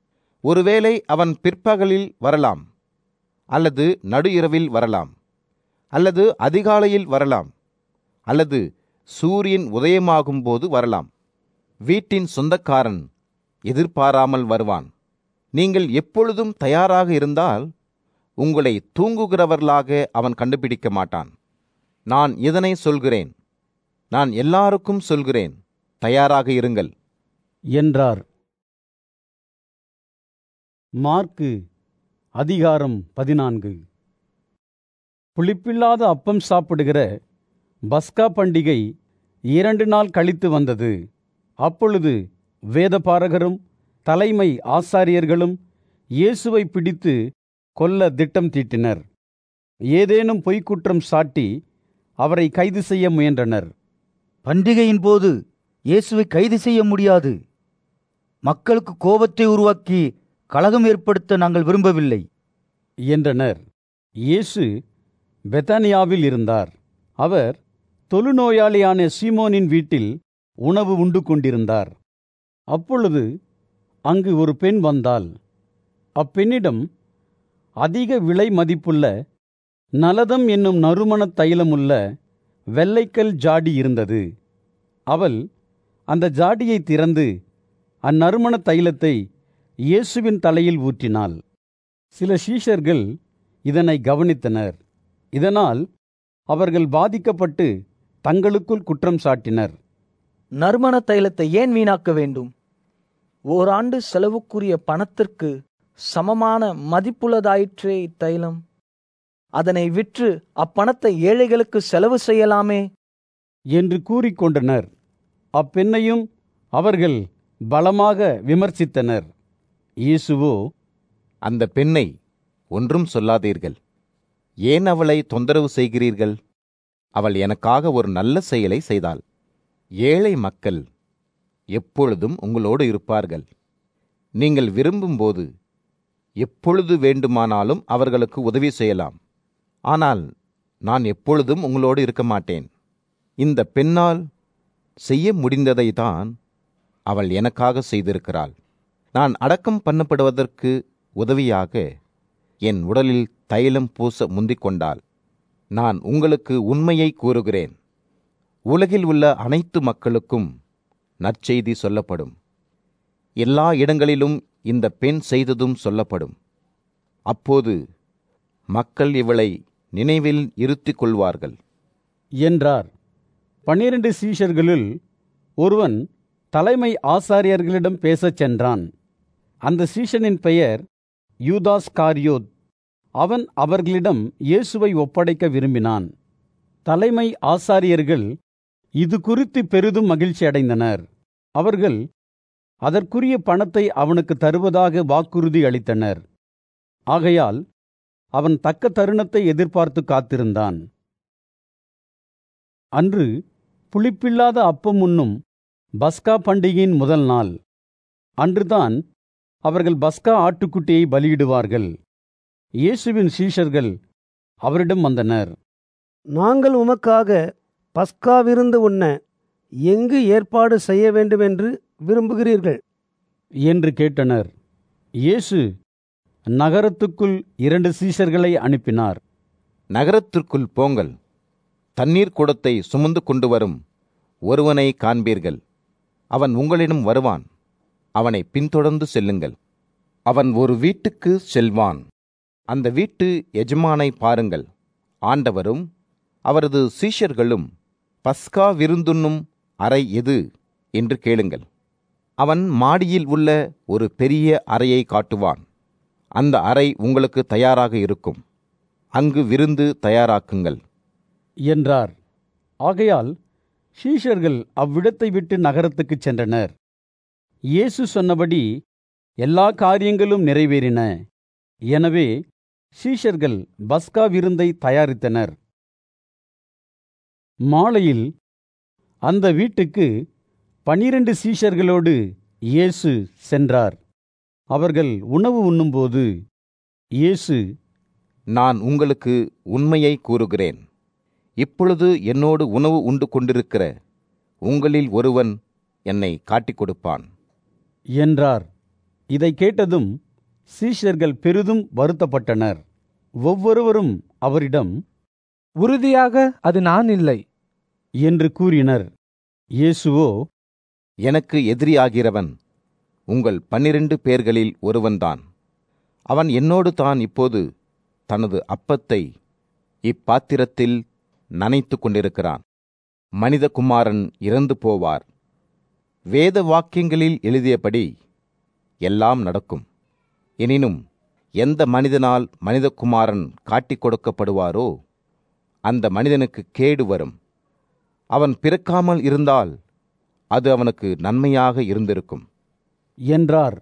ஒருவேளை அவன் பிற்பகலில் வரலாம் அல்லது நடு இரவில் வரலாம் அல்லது அதிகாலையில் வரலாம் அல்லது சூரியன் உதயமாகும் போது வரலாம் வீட்டின் சொந்தக்காரன் எதிர்பாராமல் வருவான் நீங்கள் எப்பொழுதும் தயாராக இருந்தால் உங்களை தூங்குகிறவர்களாக அவன் கண்டுபிடிக்க மாட்டான் நான் இதனை சொல்கிறேன் நான் எல்லாருக்கும் சொல்கிறேன் தயாராக இருங்கள்
என்றார் மார்க்கு அதிகாரம் பதினான்கு புளிப்பில்லாத அப்பம் சாப்பிடுகிற பஸ்கா பண்டிகை இரண்டு நாள் கழித்து வந்தது அப்பொழுது வேதபாரகரும் தலைமை ஆசாரியர்களும் இயேசுவை பிடித்து கொல்ல திட்டம் தீட்டினர் ஏதேனும் பொய்க்குற்றம் சாட்டி அவரை கைது செய்ய முயன்றனர்
பண்டிகையின் போது இயேசுவை கைது செய்ய முடியாது மக்களுக்கு கோபத்தை உருவாக்கி கலகம் ஏற்படுத்த நாங்கள் விரும்பவில்லை
என்றனர் இயேசு பெத்தானியாவில் இருந்தார் அவர் தொழுநோயாளியான சீமோனின் வீட்டில் உணவு உண்டு கொண்டிருந்தார் அப்பொழுது அங்கு ஒரு பெண் வந்தாள் அப்பெண்ணிடம் அதிக விலை மதிப்புள்ள நலதம் என்னும் நறுமணத் தைலமுள்ள வெள்ளைக்கல் ஜாடி இருந்தது அவள் அந்த ஜாடியை திறந்து அந்நறுமணத் தைலத்தை இயேசுவின் தலையில் ஊற்றினாள் சில சீஷர்கள் இதனை கவனித்தனர் இதனால் அவர்கள் பாதிக்கப்பட்டு தங்களுக்குள் குற்றம் சாட்டினர்
நறுமண தைலத்தை ஏன் வீணாக்க வேண்டும் ஓராண்டு செலவுக்குரிய பணத்திற்கு சமமான மதிப்புள்ளதாயிற்றே இத்தைலம் அதனை விற்று அப்பணத்தை ஏழைகளுக்கு செலவு செய்யலாமே
என்று கூறிக்கொண்டனர் அப்பெண்ணையும் அவர்கள் பலமாக விமர்சித்தனர் இயேசுவோ
அந்த பெண்ணை ஒன்றும் சொல்லாதீர்கள் ஏன் அவளை தொந்தரவு செய்கிறீர்கள் அவள் எனக்காக ஒரு நல்ல செயலை செய்தாள் ஏழை மக்கள் எப்பொழுதும் உங்களோடு இருப்பார்கள் நீங்கள் விரும்பும்போது எப்பொழுது வேண்டுமானாலும் அவர்களுக்கு உதவி செய்யலாம் ஆனால் நான் எப்பொழுதும் உங்களோடு இருக்க மாட்டேன் இந்த பெண்ணால் செய்ய முடிந்ததை தான் அவள் எனக்காக செய்திருக்கிறாள் நான் அடக்கம் பண்ணப்படுவதற்கு உதவியாக என் உடலில் தைலம் பூச முந்திக் கொண்டாள் நான் உங்களுக்கு உண்மையை கூறுகிறேன் உலகில் உள்ள அனைத்து மக்களுக்கும் நற்செய்தி சொல்லப்படும் எல்லா இடங்களிலும் இந்த பெண் செய்ததும் சொல்லப்படும் அப்போது மக்கள் இவளை நினைவில் இருத்திக் கொள்வார்கள்
என்றார் பன்னிரண்டு சீஷர்களுள் ஒருவன் தலைமை ஆசாரியர்களிடம் பேசச் சென்றான் அந்த சீஷனின் பெயர் யூதாஸ் காரியோத் அவன் அவர்களிடம் இயேசுவை ஒப்படைக்க விரும்பினான் தலைமை ஆசாரியர்கள் இது குறித்து பெரிதும் மகிழ்ச்சி அடைந்தனர் அவர்கள் அதற்குரிய பணத்தை அவனுக்கு தருவதாக வாக்குறுதி அளித்தனர் ஆகையால் அவன் தக்க தருணத்தை எதிர்பார்த்து காத்திருந்தான் அன்று புளிப்பில்லாத அப்பம் உண்ணும் பஸ்கா பண்டிகையின் முதல் நாள் அன்றுதான் அவர்கள் பஸ்கா ஆட்டுக்குட்டியை பலியிடுவார்கள் இயேசுவின் சீஷர்கள் அவரிடம் வந்தனர்
நாங்கள் உமக்காக பஸ்கா விருந்து உண்ண எங்கு ஏற்பாடு செய்ய வேண்டும் என்று விரும்புகிறீர்கள்
என்று கேட்டனர் இயேசு நகரத்துக்குள் இரண்டு சீஷர்களை அனுப்பினார்
நகரத்திற்குள் போங்கள் தண்ணீர் குடத்தை சுமந்து கொண்டு வரும் ஒருவனை காண்பீர்கள் அவன் உங்களிடம் வருவான் அவனை பின்தொடர்ந்து செல்லுங்கள் அவன் ஒரு வீட்டுக்கு செல்வான் அந்த வீட்டு எஜமானை பாருங்கள் ஆண்டவரும் அவரது சீஷர்களும் பஸ்கா விருந்துண்ணும் அறை எது என்று கேளுங்கள் அவன் மாடியில் உள்ள ஒரு பெரிய அறையை காட்டுவான் அந்த அறை உங்களுக்கு தயாராக இருக்கும் அங்கு விருந்து தயாராக்குங்கள்
என்றார் ஆகையால் ஷீஷர்கள் அவ்விடத்தை விட்டு நகரத்துக்குச் சென்றனர் இயேசு சொன்னபடி எல்லா காரியங்களும் நிறைவேறின எனவே சீஷர்கள் பஸ்கா விருந்தை தயாரித்தனர் மாலையில் அந்த வீட்டுக்கு பனிரண்டு சீஷர்களோடு இயேசு சென்றார் அவர்கள் உணவு உண்ணும்போது இயேசு
நான் உங்களுக்கு உண்மையை கூறுகிறேன் இப்பொழுது என்னோடு உணவு உண்டு கொண்டிருக்கிற உங்களில் ஒருவன் என்னை காட்டிக் கொடுப்பான்
என்றார் இதை கேட்டதும் சீஷர்கள் பெரிதும் வருத்தப்பட்டனர் ஒவ்வொருவரும் அவரிடம்
உறுதியாக அது நான் இல்லை
என்று கூறினர் இயேசுவோ
எனக்கு எதிரியாகிறவன் உங்கள் பன்னிரண்டு பேர்களில் ஒருவன்தான் அவன் என்னோடு தான் இப்போது தனது அப்பத்தை இப்பாத்திரத்தில் நனைத்து கொண்டிருக்கிறான் மனிதகுமாரன் இறந்து போவார் வேத வாக்கியங்களில் எழுதியபடி எல்லாம் நடக்கும் எனினும் எந்த மனிதனால் மனிதகுமாரன் காட்டிக் கொடுக்கப்படுவாரோ அந்த மனிதனுக்கு கேடு வரும் அவன் பிறக்காமல் இருந்தால் அது அவனுக்கு நன்மையாக இருந்திருக்கும்
என்றார்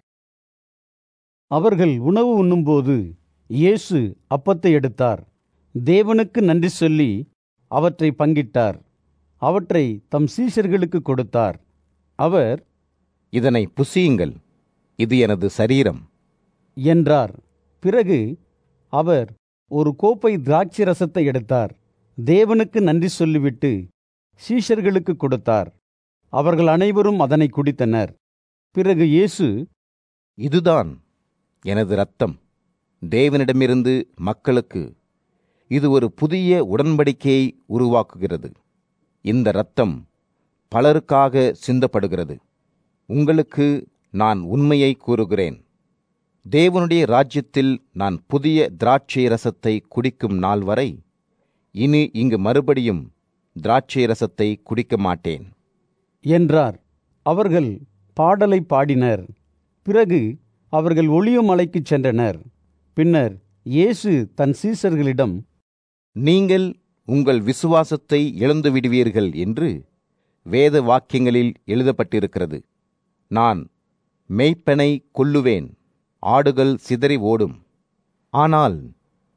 அவர்கள் உணவு உண்ணும்போது இயேசு அப்பத்தை எடுத்தார் தேவனுக்கு நன்றி சொல்லி அவற்றை பங்கிட்டார் அவற்றை தம் சீஷர்களுக்கு கொடுத்தார் அவர்
இதனை புசியுங்கள் இது எனது சரீரம்
என்றார் பிறகு அவர் ஒரு கோப்பை திராட்சை ரசத்தை எடுத்தார் தேவனுக்கு நன்றி சொல்லிவிட்டு சீஷர்களுக்கு கொடுத்தார் அவர்கள் அனைவரும் அதனை குடித்தனர் பிறகு இயேசு
இதுதான் எனது இரத்தம் தேவனிடமிருந்து மக்களுக்கு இது ஒரு புதிய உடன்படிக்கையை உருவாக்குகிறது இந்த இரத்தம் பலருக்காக சிந்தப்படுகிறது உங்களுக்கு நான் உண்மையை கூறுகிறேன் தேவனுடைய ராஜ்யத்தில் நான் புதிய திராட்சை ரசத்தை குடிக்கும் நாள் வரை இனி இங்கு மறுபடியும் திராட்சை ரசத்தை குடிக்க மாட்டேன்
என்றார் அவர்கள் பாடலை பாடினர் பிறகு அவர்கள் ஒளிய மலைக்குச் சென்றனர் பின்னர் இயேசு தன் சீசர்களிடம்
நீங்கள் உங்கள் விசுவாசத்தை இழந்து விடுவீர்கள் என்று வேத வாக்கியங்களில் எழுதப்பட்டிருக்கிறது நான் மெய்ப்பெனை கொல்லுவேன் ஆடுகள் சிதறி ஓடும் ஆனால்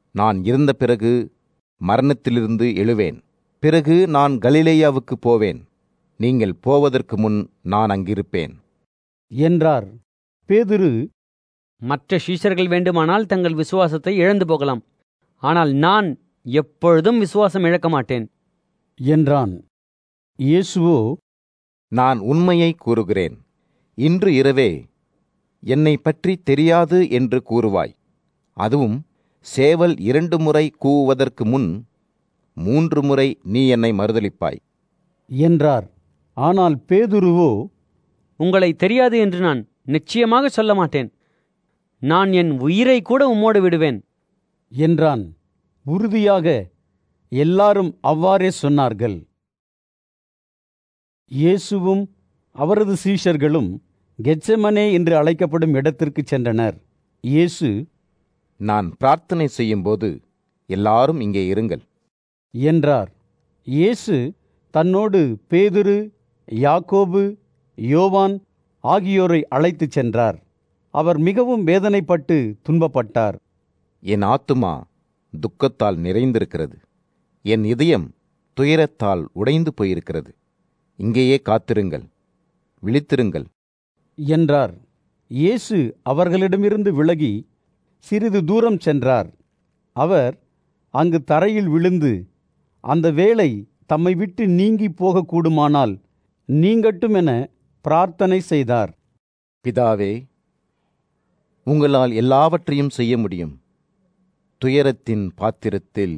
நான் இருந்த பிறகு மரணத்திலிருந்து எழுவேன் பிறகு நான் கலிலேயாவுக்கு போவேன் நீங்கள் போவதற்கு முன் நான் அங்கிருப்பேன்
என்றார் பேதுரு
மற்ற சீஷர்கள் வேண்டுமானால் தங்கள் விசுவாசத்தை இழந்து போகலாம் ஆனால் நான் எப்பொழுதும் விசுவாசம் இழக்க மாட்டேன்
என்றான் இயேசுவோ
நான் உண்மையை கூறுகிறேன் இன்று இரவே என்னை பற்றி தெரியாது என்று கூறுவாய் அதுவும் சேவல் இரண்டு முறை கூவுவதற்கு முன் மூன்று முறை நீ என்னை மறுதலிப்பாய்
என்றார் ஆனால் பேதுருவோ
உங்களை தெரியாது என்று நான் நிச்சயமாக சொல்ல மாட்டேன் நான் என் உயிரை கூட உம்மோடு விடுவேன்
என்றான் உறுதியாக எல்லாரும் அவ்வாறே சொன்னார்கள் இயேசுவும் அவரது சீஷர்களும் கெச்சமனே என்று அழைக்கப்படும் இடத்திற்கு சென்றனர் இயேசு
நான் பிரார்த்தனை செய்யும்போது எல்லாரும் இங்கே இருங்கள்
என்றார் இயேசு தன்னோடு பேதுரு யாக்கோபு யோவான் ஆகியோரை அழைத்துச் சென்றார் அவர் மிகவும் வேதனைப்பட்டு துன்பப்பட்டார்
என் ஆத்துமா துக்கத்தால் நிறைந்திருக்கிறது என் இதயம் துயரத்தால் உடைந்து போயிருக்கிறது இங்கேயே காத்திருங்கள் விழித்திருங்கள்
என்றார் இயேசு அவர்களிடமிருந்து விலகி சிறிது தூரம் சென்றார் அவர் அங்கு தரையில் விழுந்து அந்த வேளை தம்மை விட்டு நீங்கி போகக்கூடுமானால் நீங்கட்டும் என பிரார்த்தனை செய்தார்
பிதாவே உங்களால் எல்லாவற்றையும் செய்ய முடியும் துயரத்தின் பாத்திரத்தில்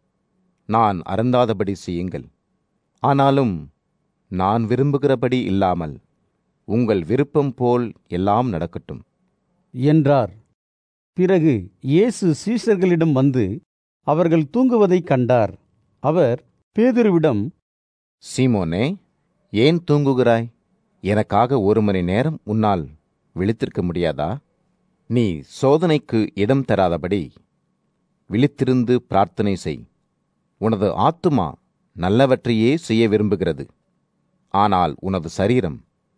நான் அறந்தாதபடி செய்யுங்கள் ஆனாலும் நான் விரும்புகிறபடி இல்லாமல் உங்கள் விருப்பம் போல் எல்லாம் நடக்கட்டும்
என்றார் பிறகு இயேசு சீஷர்களிடம் வந்து அவர்கள் தூங்குவதைக் கண்டார் அவர் பேதுருவிடம்
சீமோனே ஏன் தூங்குகிறாய் எனக்காக ஒரு மணி நேரம் உன்னால் விழித்திருக்க முடியாதா நீ சோதனைக்கு இடம் தராதபடி விழித்திருந்து பிரார்த்தனை செய் உனது ஆத்துமா நல்லவற்றையே செய்ய விரும்புகிறது ஆனால் உனது சரீரம்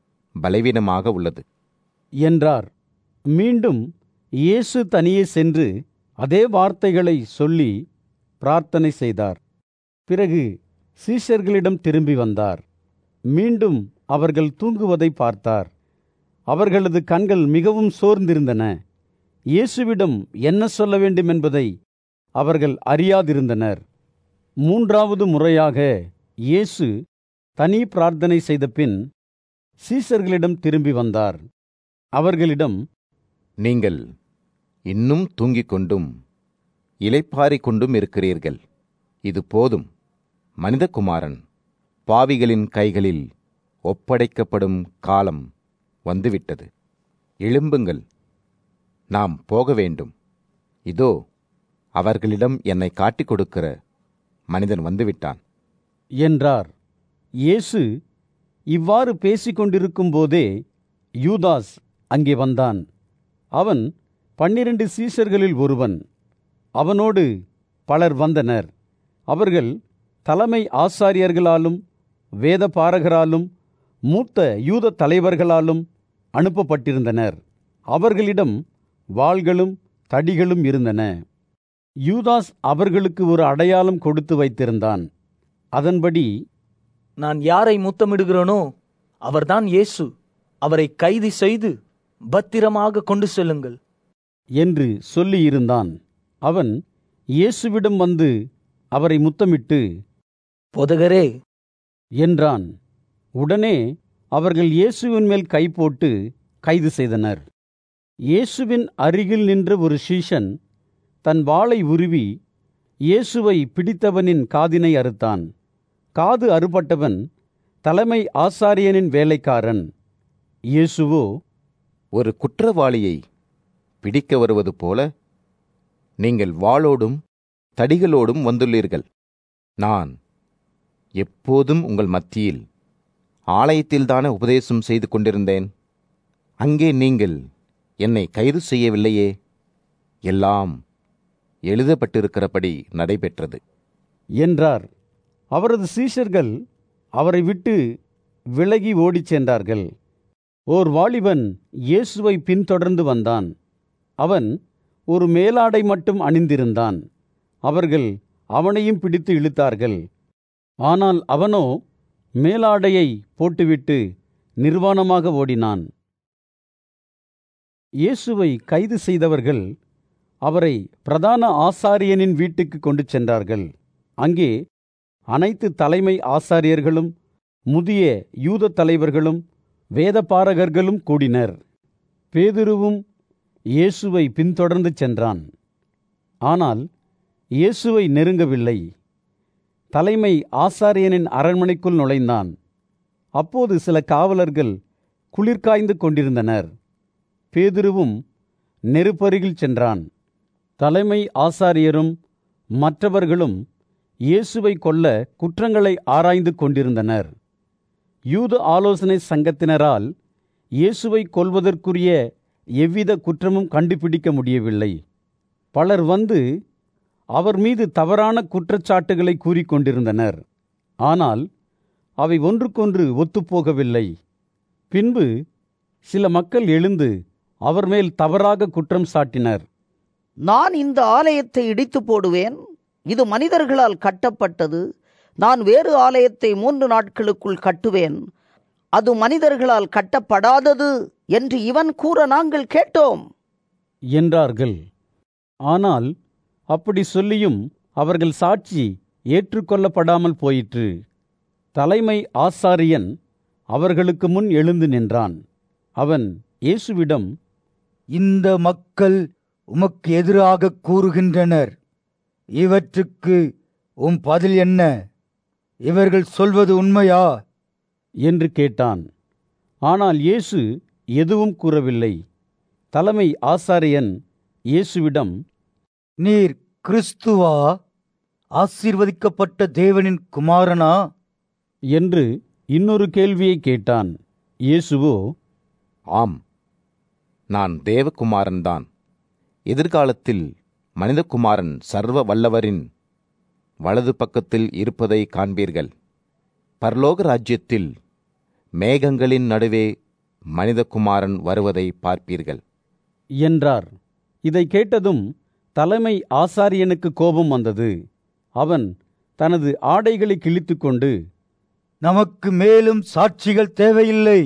பலவீனமாக உள்ளது
என்றார் மீண்டும் இயேசு தனியே சென்று அதே வார்த்தைகளை சொல்லி பிரார்த்தனை செய்தார் பிறகு சீஷர்களிடம் திரும்பி வந்தார் மீண்டும் அவர்கள் தூங்குவதை பார்த்தார் அவர்களது கண்கள் மிகவும் சோர்ந்திருந்தன இயேசுவிடம் என்ன சொல்ல வேண்டும் என்பதை அவர்கள் அறியாதிருந்தனர் மூன்றாவது முறையாக இயேசு தனி பிரார்த்தனை செய்த பின் சீசர்களிடம் திரும்பி வந்தார் அவர்களிடம்
நீங்கள் இன்னும் தூங்கிக் கொண்டும் இலைப்பாரிக் கொண்டும் இருக்கிறீர்கள் இது போதும் மனிதகுமாரன் பாவிகளின் கைகளில் ஒப்படைக்கப்படும் காலம் வந்துவிட்டது எழும்புங்கள் நாம் போக வேண்டும் இதோ அவர்களிடம் என்னை காட்டிக் கொடுக்கிற மனிதன் வந்துவிட்டான்
என்றார் இயேசு இவ்வாறு பேசிக் கொண்டிருக்கும் போதே யூதாஸ் அங்கே வந்தான் அவன் பன்னிரண்டு சீஷர்களில் ஒருவன் அவனோடு பலர் வந்தனர் அவர்கள் தலைமை ஆசாரியர்களாலும் வேத பாரகராலும் மூத்த யூத தலைவர்களாலும் அனுப்பப்பட்டிருந்தனர் அவர்களிடம் வாள்களும் தடிகளும் இருந்தன யூதாஸ் அவர்களுக்கு ஒரு அடையாளம் கொடுத்து வைத்திருந்தான் அதன்படி
நான் யாரை முத்தமிடுகிறேனோ அவர்தான் இயேசு அவரை கைது செய்து பத்திரமாக கொண்டு செல்லுங்கள்
என்று சொல்லியிருந்தான் அவன் இயேசுவிடம் வந்து அவரை முத்தமிட்டு
பொதகரே
என்றான் உடனே அவர்கள் இயேசுவின் மேல் கை போட்டு கைது செய்தனர் இயேசுவின் அருகில் நின்ற ஒரு சீஷன் தன் வாளை உருவி இயேசுவை பிடித்தவனின் காதினை அறுத்தான் காது அறுபட்டவன் தலைமை ஆசாரியனின் வேலைக்காரன் இயேசுவோ
ஒரு குற்றவாளியை பிடிக்க வருவது போல நீங்கள் வாளோடும் தடிகளோடும் வந்துள்ளீர்கள் நான் எப்போதும் உங்கள் மத்தியில் ஆலயத்தில்தானே உபதேசம் செய்து கொண்டிருந்தேன் அங்கே நீங்கள் என்னை கைது செய்யவில்லையே எல்லாம் எழுதப்பட்டிருக்கிறபடி நடைபெற்றது
என்றார் அவரது சீஷர்கள் அவரை விட்டு விலகி ஓடிச் சென்றார்கள் ஓர் வாலிபன் இயேசுவை பின்தொடர்ந்து வந்தான் அவன் ஒரு மேலாடை மட்டும் அணிந்திருந்தான் அவர்கள் அவனையும் பிடித்து இழுத்தார்கள் ஆனால் அவனோ மேலாடையை போட்டுவிட்டு நிர்வாணமாக ஓடினான் இயேசுவை கைது செய்தவர்கள் அவரை பிரதான ஆசாரியனின் வீட்டுக்கு கொண்டு சென்றார்கள் அங்கே அனைத்து தலைமை ஆசாரியர்களும் முதிய யூத தலைவர்களும் வேதபாரகர்களும் கூடினர் பேதுருவும் இயேசுவை பின்தொடர்ந்து சென்றான் ஆனால் இயேசுவை நெருங்கவில்லை தலைமை ஆசாரியனின் அரண்மனைக்குள் நுழைந்தான் அப்போது சில காவலர்கள் குளிர்காய்ந்து கொண்டிருந்தனர் பேதுருவும் நெருப்பருகில் சென்றான் தலைமை ஆசாரியரும் மற்றவர்களும் இயேசுவை கொல்ல குற்றங்களை ஆராய்ந்து கொண்டிருந்தனர் யூத ஆலோசனை சங்கத்தினரால் இயேசுவை கொல்வதற்குரிய எவ்வித குற்றமும் கண்டுபிடிக்க முடியவில்லை பலர் வந்து அவர் மீது தவறான குற்றச்சாட்டுகளை கூறிக்கொண்டிருந்தனர் ஆனால் அவை ஒன்றுக்கொன்று ஒத்துப்போகவில்லை பின்பு சில மக்கள் எழுந்து அவர் மேல் தவறாக குற்றம் சாட்டினர்
நான் இந்த ஆலயத்தை இடித்து போடுவேன் இது மனிதர்களால் கட்டப்பட்டது நான் வேறு ஆலயத்தை மூன்று நாட்களுக்குள் கட்டுவேன் அது மனிதர்களால் கட்டப்படாதது என்று இவன் கூற நாங்கள் கேட்டோம்
என்றார்கள் ஆனால் அப்படி சொல்லியும் அவர்கள் சாட்சி ஏற்றுக்கொள்ளப்படாமல் போயிற்று தலைமை ஆசாரியன் அவர்களுக்கு முன் எழுந்து நின்றான் அவன் இயேசுவிடம்
இந்த மக்கள் உமக்கு எதிராக கூறுகின்றனர் இவற்றுக்கு உம் பதில் என்ன இவர்கள் சொல்வது உண்மையா
என்று கேட்டான் ஆனால் இயேசு எதுவும் கூறவில்லை தலைமை ஆசாரியன் இயேசுவிடம்
நீர் கிறிஸ்துவா ஆசீர்வதிக்கப்பட்ட தேவனின் குமாரனா
என்று இன்னொரு கேள்வியை கேட்டான் இயேசுவோ
ஆம் நான் தேவகுமாரன்தான் எதிர்காலத்தில் மனிதகுமாரன் சர்வ வல்லவரின் வலது பக்கத்தில் இருப்பதை காண்பீர்கள் பரலோக ராஜ்யத்தில் மேகங்களின் நடுவே மனிதகுமாரன் வருவதை பார்ப்பீர்கள்
என்றார் இதை கேட்டதும் தலைமை ஆசாரியனுக்கு கோபம் வந்தது அவன் தனது ஆடைகளை கிழித்துக்கொண்டு
நமக்கு மேலும் சாட்சிகள் தேவையில்லை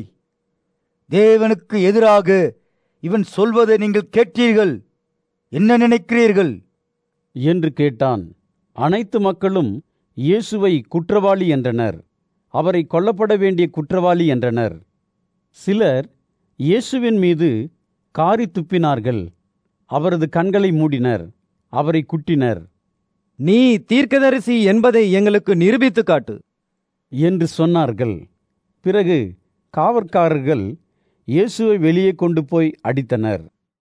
தேவனுக்கு எதிராக இவன் சொல்வதை நீங்கள் கேட்டீர்கள் என்ன நினைக்கிறீர்கள்
என்று கேட்டான் அனைத்து மக்களும் இயேசுவை குற்றவாளி என்றனர் அவரை கொல்லப்பட வேண்டிய குற்றவாளி என்றனர் சிலர் இயேசுவின் மீது காரி துப்பினார்கள் அவரது கண்களை மூடினர் அவரை குட்டினர்
நீ தீர்க்கதரிசி என்பதை எங்களுக்கு நிரூபித்து காட்டு
என்று சொன்னார்கள் பிறகு காவற்காரர்கள் இயேசுவை வெளியே கொண்டு போய் அடித்தனர்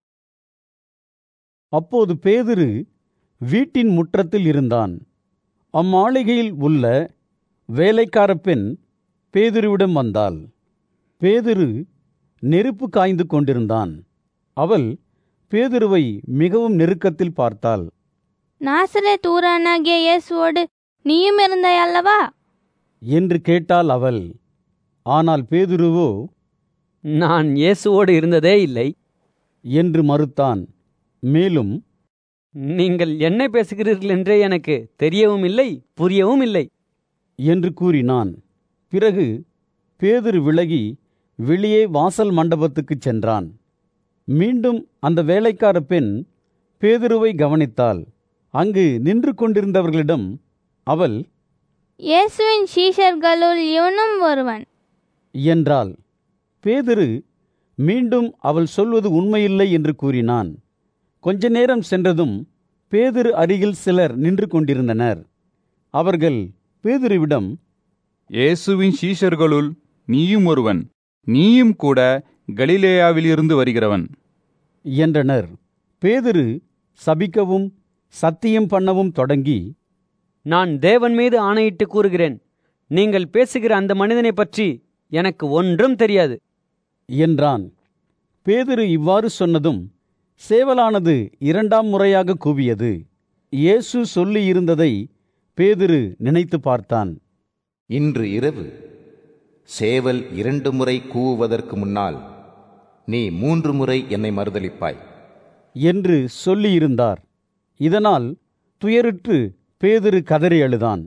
அப்போது பேதுரு வீட்டின் முற்றத்தில் இருந்தான் அம்மாளிகையில் உள்ள வேலைக்கார பெண் பேதுருவிடம் வந்தாள் பேதுரு நெருப்பு காய்ந்து கொண்டிருந்தான் அவள் பேதுருவை மிகவும் நெருக்கத்தில் பார்த்தாள்
நாசரே தூரானாகிய இயேசுவோடு நீயும் இருந்தாய் அல்லவா
என்று கேட்டாள் அவள் ஆனால் பேதுருவோ
நான் இயேசுவோடு இருந்ததே இல்லை
என்று மறுத்தான் மேலும்
நீங்கள் என்ன பேசுகிறீர்கள் என்றே எனக்கு தெரியவும் இல்லை புரியவும் இல்லை
என்று கூறினான் பிறகு பேதுரு விலகி வெளியே வாசல் மண்டபத்துக்குச் சென்றான் மீண்டும் அந்த வேலைக்கார பெண் பேதுருவை கவனித்தாள் அங்கு நின்று கொண்டிருந்தவர்களிடம் அவள்
இயேசுவின் சீஷர்களுள் இவனும் ஒருவன்
என்றாள் பேதுரு மீண்டும் அவள் சொல்வது உண்மையில்லை என்று கூறினான் கொஞ்ச நேரம் சென்றதும் பேதுரு அருகில் சிலர் நின்று கொண்டிருந்தனர் அவர்கள் பேதுருவிடம்
இயேசுவின் சீஷர்களுள் நீயும் ஒருவன் நீயும் கூட கலிலேயாவிலிருந்து வருகிறவன்
என்றனர் பேதுரு சபிக்கவும் சத்தியம் பண்ணவும் தொடங்கி
நான் தேவன் மீது ஆணையிட்டு கூறுகிறேன் நீங்கள் பேசுகிற அந்த மனிதனை பற்றி எனக்கு ஒன்றும் தெரியாது
என்றான் பேதுரு இவ்வாறு சொன்னதும் சேவலானது இரண்டாம் முறையாக கூவியது இயேசு சொல்லியிருந்ததை பேதுரு நினைத்து பார்த்தான்
இன்று இரவு சேவல் இரண்டு முறை கூவுவதற்கு முன்னால் நீ மூன்று முறை என்னை மறுதலிப்பாய்
என்று சொல்லியிருந்தார் இதனால் துயருற்று பேதுரு கதறி அழுதான்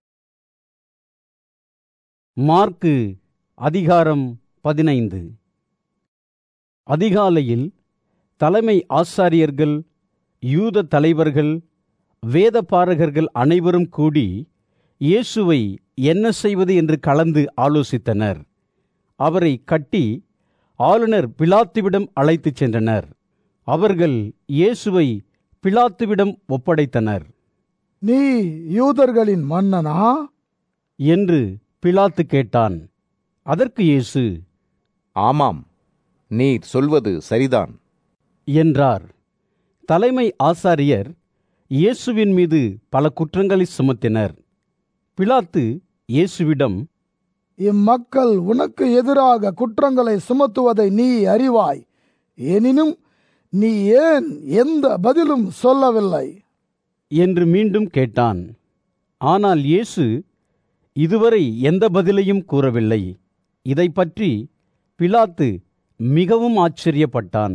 மார்க்கு அதிகாரம் பதினைந்து அதிகாலையில் தலைமை ஆசாரியர்கள் யூத தலைவர்கள் வேதபாரகர்கள் அனைவரும் கூடி இயேசுவை என்ன செய்வது என்று கலந்து ஆலோசித்தனர் அவரை கட்டி ஆளுநர் பிலாத்துவிடம் அழைத்துச் சென்றனர் அவர்கள் இயேசுவை பிலாத்துவிடம் ஒப்படைத்தனர்
நீ யூதர்களின் மன்னனா
என்று பிலாத்து கேட்டான் அதற்கு இயேசு
ஆமாம் நீர் சொல்வது சரிதான்
என்றார் தலைமை ஆசாரியர் இயேசுவின் மீது பல குற்றங்களை சுமத்தினர் பிலாத்து இயேசுவிடம்
இம்மக்கள் உனக்கு எதிராக குற்றங்களை சுமத்துவதை நீ அறிவாய் எனினும் நீ ஏன் எந்த பதிலும் சொல்லவில்லை
என்று மீண்டும் கேட்டான் ஆனால் இயேசு இதுவரை எந்த பதிலையும் கூறவில்லை இதை பற்றி பிலாத்து மிகவும் ஆச்சரியப்பட்டான்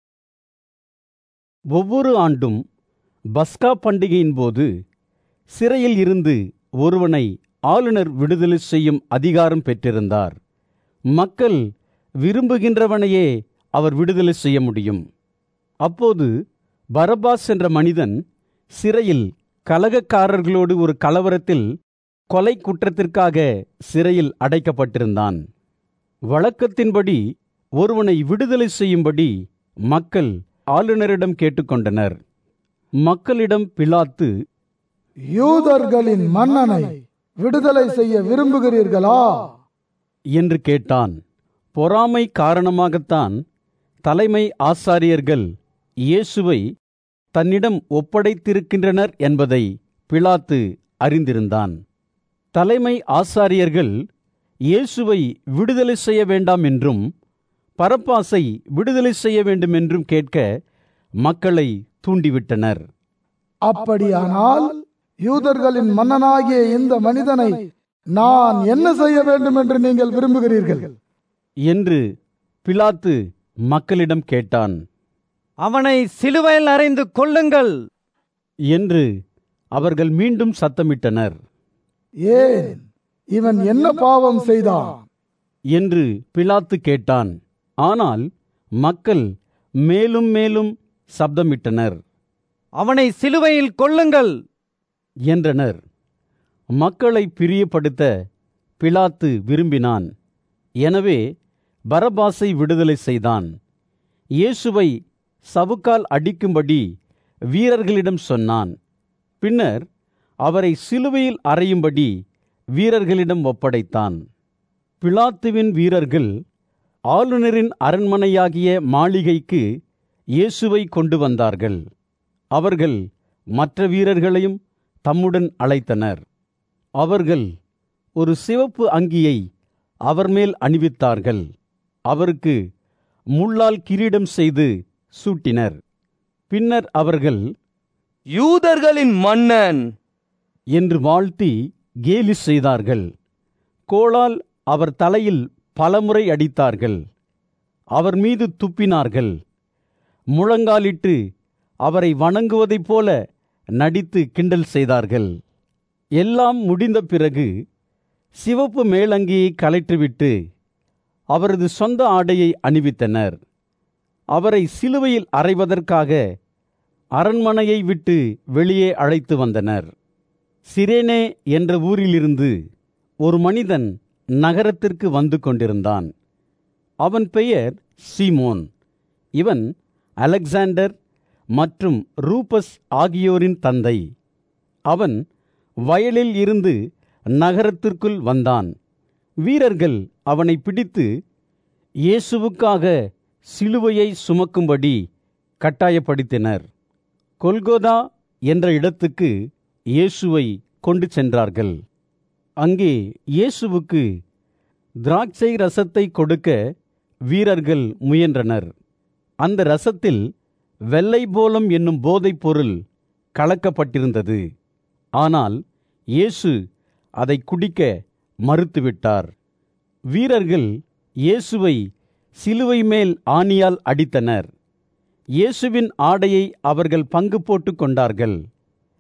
ஒவ்வொரு ஆண்டும் பஸ்கா பண்டிகையின் போது சிறையில் இருந்து ஒருவனை ஆளுநர் விடுதலை செய்யும் அதிகாரம் பெற்றிருந்தார் மக்கள் விரும்புகின்றவனையே அவர் விடுதலை செய்ய முடியும் அப்போது பரபாஸ் என்ற மனிதன் சிறையில் கலகக்காரர்களோடு ஒரு கலவரத்தில் கொலை குற்றத்திற்காக சிறையில் அடைக்கப்பட்டிருந்தான் வழக்கத்தின்படி ஒருவனை விடுதலை செய்யும்படி மக்கள் ஆளுநரிடம் கேட்டுக்கொண்டனர் மக்களிடம் பிலாத்து
யூதர்களின் மன்னனை விடுதலை செய்ய விரும்புகிறீர்களா
என்று கேட்டான் பொறாமை காரணமாகத்தான் தலைமை ஆசாரியர்கள் இயேசுவை தன்னிடம் ஒப்படைத்திருக்கின்றனர் என்பதை பிலாத்து அறிந்திருந்தான் தலைமை ஆசாரியர்கள் இயேசுவை விடுதலை செய்ய வேண்டாம் என்றும் பரப்பாசை விடுதலை செய்ய வேண்டும் என்றும் கேட்க மக்களை தூண்டிவிட்டனர்
அப்படியானால் யூதர்களின் மன்னனாகிய இந்த மனிதனை நான் என்ன செய்ய வேண்டும் என்று நீங்கள் விரும்புகிறீர்கள்
என்று பிலாத்து மக்களிடம் கேட்டான்
அவனை சிலுவையில் அறைந்து கொள்ளுங்கள்
என்று அவர்கள் மீண்டும் சத்தமிட்டனர்
ஏன் இவன் என்ன பாவம் செய்தான்
என்று பிலாத்து கேட்டான் ஆனால் மக்கள் மேலும் மேலும் சப்தமிட்டனர்
அவனை சிலுவையில் கொள்ளுங்கள்
என்றனர் மக்களை பிரியப்படுத்த பிலாத்து விரும்பினான் எனவே பரபாசை விடுதலை செய்தான் இயேசுவை சவுக்கால் அடிக்கும்படி வீரர்களிடம் சொன்னான் பின்னர் அவரை சிலுவையில் அறையும்படி வீரர்களிடம் ஒப்படைத்தான் பிலாத்துவின் வீரர்கள் ஆளுநரின் அரண்மனையாகிய மாளிகைக்கு இயேசுவை கொண்டு வந்தார்கள் அவர்கள் மற்ற வீரர்களையும் தம்முடன் அழைத்தனர் அவர்கள் ஒரு சிவப்பு அங்கியை அவர் மேல் அணிவித்தார்கள் அவருக்கு முள்ளால் கிரீடம் செய்து சூட்டினர் பின்னர் அவர்கள்
யூதர்களின் மன்னன்
என்று வாழ்த்தி கேலி செய்தார்கள் கோளால் அவர் தலையில் பலமுறை அடித்தார்கள் அவர் மீது துப்பினார்கள் முழங்காலிட்டு அவரை வணங்குவதைப் போல நடித்து கிண்டல் செய்தார்கள் எல்லாம் முடிந்த பிறகு சிவப்பு மேலங்கியை கலைற்றுவிட்டு அவரது சொந்த ஆடையை அணிவித்தனர் அவரை சிலுவையில் அறைவதற்காக அரண்மனையை விட்டு வெளியே அழைத்து வந்தனர் சிரேனே என்ற ஊரிலிருந்து ஒரு மனிதன் நகரத்திற்கு வந்து கொண்டிருந்தான் அவன் பெயர் சீமோன் இவன் அலெக்சாண்டர் மற்றும் ரூபஸ் ஆகியோரின் தந்தை அவன் வயலில் இருந்து நகரத்திற்குள் வந்தான் வீரர்கள் அவனை பிடித்து இயேசுவுக்காக சிலுவையை சுமக்கும்படி கட்டாயப்படுத்தினர் கொல்கோதா என்ற இடத்துக்கு இயேசுவை கொண்டு சென்றார்கள் அங்கே இயேசுவுக்கு திராட்சை ரசத்தை கொடுக்க வீரர்கள் முயன்றனர் அந்த ரசத்தில் வெள்ளை போலம் என்னும் போதைப் பொருள் கலக்கப்பட்டிருந்தது ஆனால் இயேசு அதை குடிக்க மறுத்துவிட்டார் வீரர்கள் இயேசுவை சிலுவை மேல் ஆணியால் அடித்தனர் இயேசுவின் ஆடையை அவர்கள் பங்கு போட்டு கொண்டார்கள்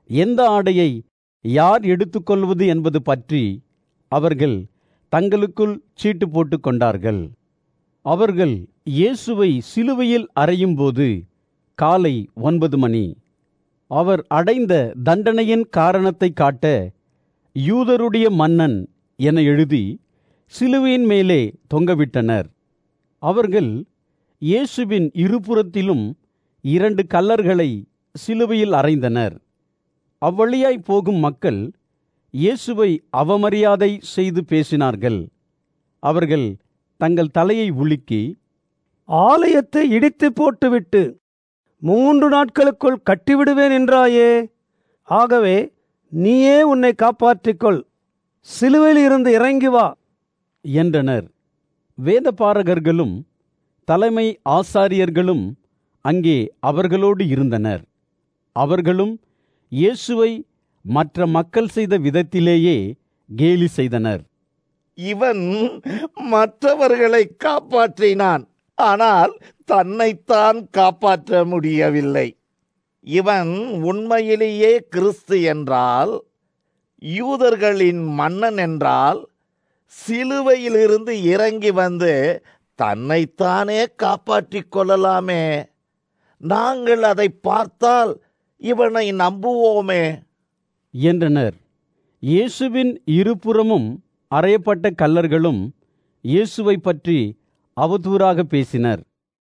எந்த ஆடையை யார் எடுத்துக்கொள்வது என்பது பற்றி அவர்கள் தங்களுக்குள் சீட்டு போட்டுக் கொண்டார்கள் அவர்கள் இயேசுவை சிலுவையில் அறையும்போது காலை ஒன்பது மணி அவர் அடைந்த தண்டனையின் காரணத்தை காட்ட யூதருடைய மன்னன் என எழுதி சிலுவையின் மேலே தொங்கவிட்டனர் அவர்கள் இயேசுவின் இருபுறத்திலும் இரண்டு கல்லர்களை சிலுவையில் அறைந்தனர் அவ்வழியாய் போகும் மக்கள் இயேசுவை அவமரியாதை செய்து பேசினார்கள் அவர்கள் தங்கள் தலையை உலுக்கி
ஆலயத்தை இடித்து போட்டுவிட்டு மூன்று நாட்களுக்குள் கட்டிவிடுவேன் என்றாயே ஆகவே நீயே உன்னை காப்பாற்றிக்கொள் சிலுவையில் இருந்து இறங்கி வா
என்றனர் வேதபாரகர்களும் தலைமை ஆசாரியர்களும் அங்கே அவர்களோடு இருந்தனர் அவர்களும் இயேசுவை மற்ற மக்கள் செய்த விதத்திலேயே கேலி செய்தனர்
இவன் மற்றவர்களை காப்பாற்றினான் ஆனால் தன்னைத்தான் காப்பாற்ற முடியவில்லை இவன் உண்மையிலேயே கிறிஸ்து என்றால் யூதர்களின் மன்னன் என்றால் சிலுவையிலிருந்து இறங்கி வந்து தன்னைத்தானே காப்பாற்றிக் கொள்ளலாமே நாங்கள் அதை பார்த்தால் இவனை நம்புவோமே
என்றனர் இயேசுவின் இருபுறமும் அறையப்பட்ட கல்லர்களும் இயேசுவை பற்றி அவதூறாக பேசினர்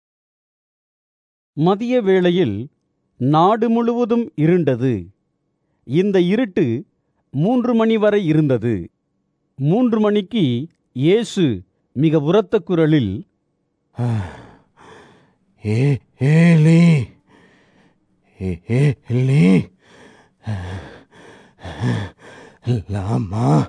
மதிய வேளையில் நாடு முழுவதும் இருண்டது இந்த இருட்டு மூன்று மணி வரை இருந்தது மூன்று மணிக்கு இயேசு மிக உரத்த குரலில்
ஏ ஏலி ஏ ஏலி லாமா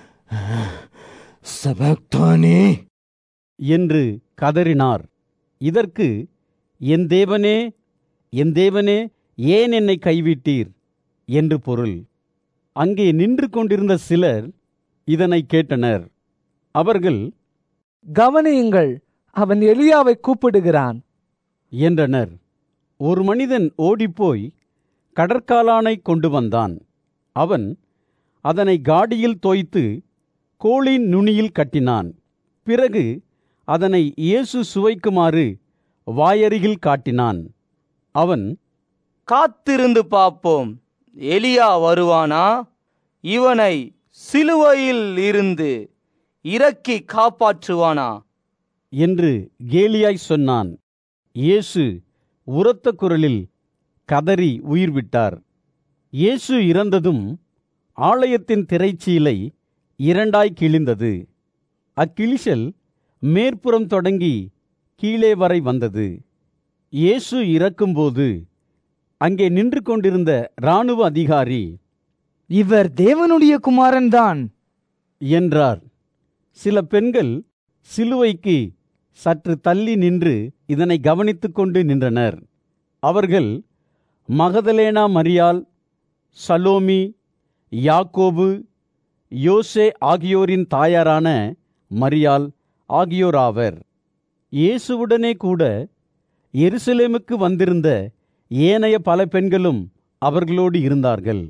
சபக்தானி
என்று கதறினார் இதற்கு என் தேவனே என் தேவனே ஏன் என்னை கைவிட்டீர் என்று பொருள் அங்கே நின்று கொண்டிருந்த சிலர் இதனை கேட்டனர் அவர்கள்
கவனியுங்கள் அவன் எலியாவை கூப்பிடுகிறான்
என்றனர் ஒரு மனிதன் ஓடிப்போய் கடற்காலானை கொண்டு வந்தான் அவன் அதனை காடியில் தோய்த்து கோளின் நுனியில் கட்டினான் பிறகு அதனை இயேசு சுவைக்குமாறு வாயருகில் காட்டினான் அவன்
காத்திருந்து பார்ப்போம் எலியா வருவானா இவனை சிலுவையில் இருந்து இறக்கி காப்பாற்றுவானா
என்று கேலியாய் சொன்னான் இயேசு உரத்த குரலில் கதறி உயிர் விட்டார் இயேசு இறந்ததும் ஆலயத்தின் திரைச்சீலை இரண்டாய் கிழிந்தது அக்கிழிசல் மேற்புறம் தொடங்கி கீழே வரை வந்தது இயேசு இறக்கும்போது அங்கே நின்று கொண்டிருந்த இராணுவ அதிகாரி
இவர் தேவனுடைய குமாரன்தான்
என்றார் சில பெண்கள் சிலுவைக்கு சற்று தள்ளி நின்று இதனை கவனித்துக் கொண்டு நின்றனர் அவர்கள் மகதலேனா மரியாள் சலோமி யாக்கோபு யோசே ஆகியோரின் தாயாரான மரியாள் ஆகியோராவர் இயேசுவுடனே கூட எருசலேமுக்கு வந்திருந்த ஏனைய பல பெண்களும் அவர்களோடு இருந்தார்கள்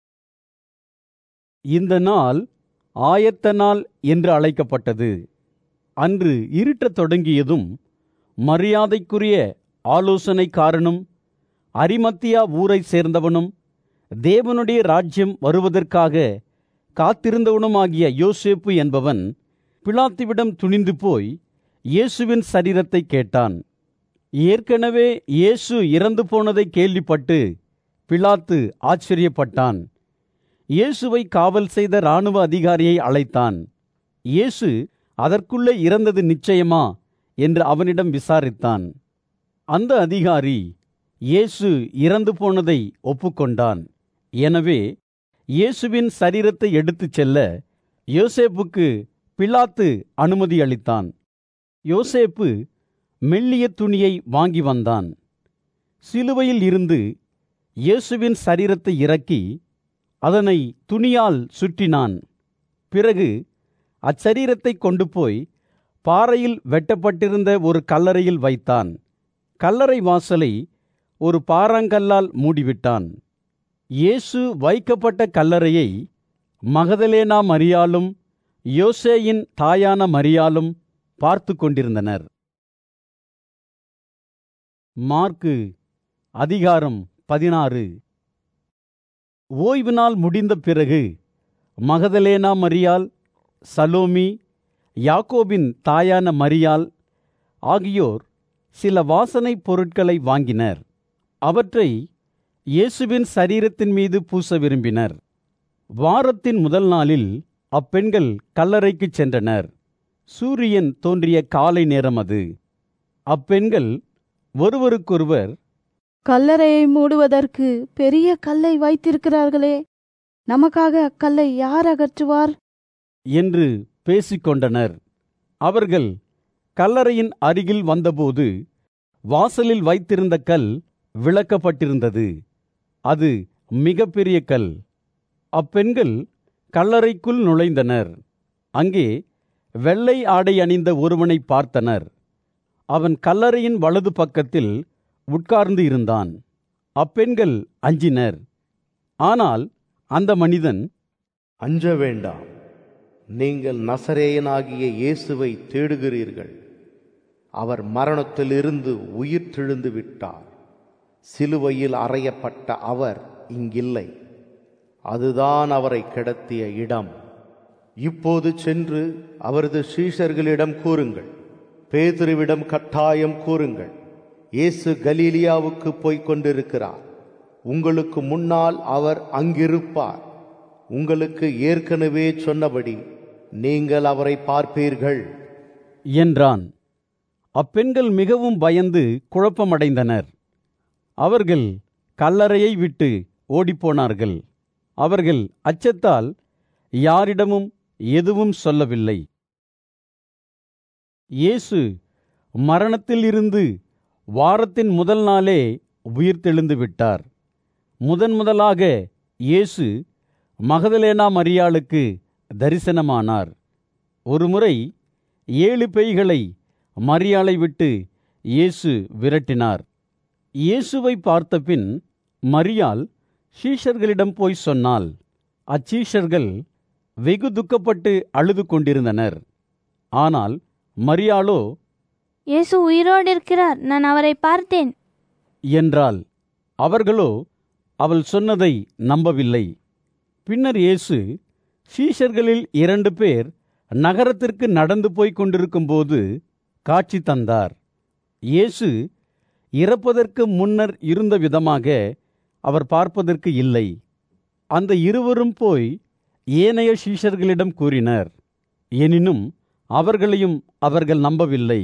இந்த நாள் ஆயத்த நாள் என்று அழைக்கப்பட்டது அன்று இருட்டத் தொடங்கியதும் மரியாதைக்குரிய ஆலோசனைக்காரனும் அரிமத்தியா ஊரைச் சேர்ந்தவனும் தேவனுடைய ராஜ்யம் வருவதற்காக காத்திருந்தவனுமாகிய யோசேப்பு என்பவன் பிலாத்துவிடம் துணிந்து போய் இயேசுவின் சரீரத்தை கேட்டான் ஏற்கனவே இயேசு இறந்து போனதை கேள்விப்பட்டு பிலாத்து ஆச்சரியப்பட்டான் இயேசுவை காவல் செய்த இராணுவ அதிகாரியை அழைத்தான் இயேசு அதற்குள்ளே இறந்தது நிச்சயமா என்று அவனிடம் விசாரித்தான் அந்த அதிகாரி இயேசு இறந்து போனதை ஒப்புக்கொண்டான் எனவே இயேசுவின் சரீரத்தை எடுத்துச் செல்ல யோசேப்புக்கு பிலாத்து அனுமதி அளித்தான் யோசேப்பு மெல்லிய துணியை வாங்கி வந்தான் சிலுவையில் இருந்து இயேசுவின் சரீரத்தை இறக்கி அதனை துணியால் சுற்றினான் பிறகு அச்சரீரத்தை கொண்டு போய் பாறையில் வெட்டப்பட்டிருந்த ஒரு கல்லறையில் வைத்தான் கல்லறை வாசலை ஒரு பாறாங்கல்லால் மூடிவிட்டான் இயேசு வைக்கப்பட்ட கல்லறையை மகதலேனா மரியாலும் யோசேயின் தாயான மரியாலும் பார்த்து கொண்டிருந்தனர் மார்க்கு அதிகாரம் பதினாறு ஓய்வு நாள் முடிந்த பிறகு மகதலேனா மரியால் சலோமி யாக்கோபின் தாயான மரியால் ஆகியோர் சில வாசனைப் பொருட்களை வாங்கினர் அவற்றை இயேசுவின் சரீரத்தின் மீது பூச விரும்பினர் வாரத்தின் முதல் நாளில் அப்பெண்கள் கல்லறைக்குச் சென்றனர் சூரியன் தோன்றிய காலை நேரம் அது அப்பெண்கள் ஒருவருக்கொருவர்
கல்லறையை மூடுவதற்கு பெரிய கல்லை வைத்திருக்கிறார்களே நமக்காக அக்கல்லை யார் அகற்றுவார்
என்று பேசிக்கொண்டனர் அவர்கள் கல்லறையின் அருகில் வந்தபோது வாசலில் வைத்திருந்த கல் விளக்கப்பட்டிருந்தது அது மிகப்பெரிய கல் அப்பெண்கள் கல்லறைக்குள் நுழைந்தனர் அங்கே வெள்ளை ஆடை அணிந்த ஒருவனை பார்த்தனர் அவன் கல்லறையின் வலது பக்கத்தில் உட்கார்ந்து இருந்தான் அப்பெண்கள் அஞ்சினர் ஆனால் அந்த மனிதன்
அஞ்ச வேண்டாம் நீங்கள் நசரேயனாகிய இயேசுவை தேடுகிறீர்கள் அவர் மரணத்திலிருந்து உயிர் தெழுந்து விட்டார் சிலுவையில் அறையப்பட்ட அவர் இங்கில்லை அதுதான் அவரை கிடத்திய இடம் இப்போது சென்று அவரது சீஷர்களிடம் கூறுங்கள் பேதுருவிடம் கட்டாயம் கூறுங்கள் இயேசு கலீலியாவுக்கு போய்க் கொண்டிருக்கிறார் உங்களுக்கு முன்னால் அவர் அங்கிருப்பார் உங்களுக்கு ஏற்கனவே சொன்னபடி நீங்கள் அவரை பார்ப்பீர்கள்
என்றான் அப்பெண்கள் மிகவும் பயந்து குழப்பமடைந்தனர் அவர்கள் கல்லறையை விட்டு ஓடிப்போனார்கள் அவர்கள் அச்சத்தால் யாரிடமும் எதுவும் சொல்லவில்லை இயேசு மரணத்தில் இருந்து வாரத்தின் முதல் நாளே உயிர்த்தெழுந்து விட்டார் முதன் முதலாக இயேசு மகதலேனா மரியாளுக்கு தரிசனமானார் ஒருமுறை ஏழு பேய்களை மரியாளை விட்டு இயேசு விரட்டினார் இயேசுவை பார்த்தபின் மரியாள் சீஷர்களிடம் போய் சொன்னாள் அச்சீஷர்கள் வெகு துக்கப்பட்டு அழுது கொண்டிருந்தனர் ஆனால் மரியாளோ
இயேசு உயிரோடு இருக்கிறார் நான் அவரை பார்த்தேன்
என்றாள் அவர்களோ அவள் சொன்னதை நம்பவில்லை பின்னர் இயேசு சீஷர்களில் இரண்டு பேர் நகரத்திற்கு நடந்து போய்க் கொண்டிருக்கும்போது காட்சி தந்தார் இயேசு இறப்பதற்கு முன்னர் இருந்த விதமாக அவர் பார்ப்பதற்கு இல்லை அந்த இருவரும் போய் ஏனைய சீஷர்களிடம் கூறினர் எனினும் அவர்களையும் அவர்கள் நம்பவில்லை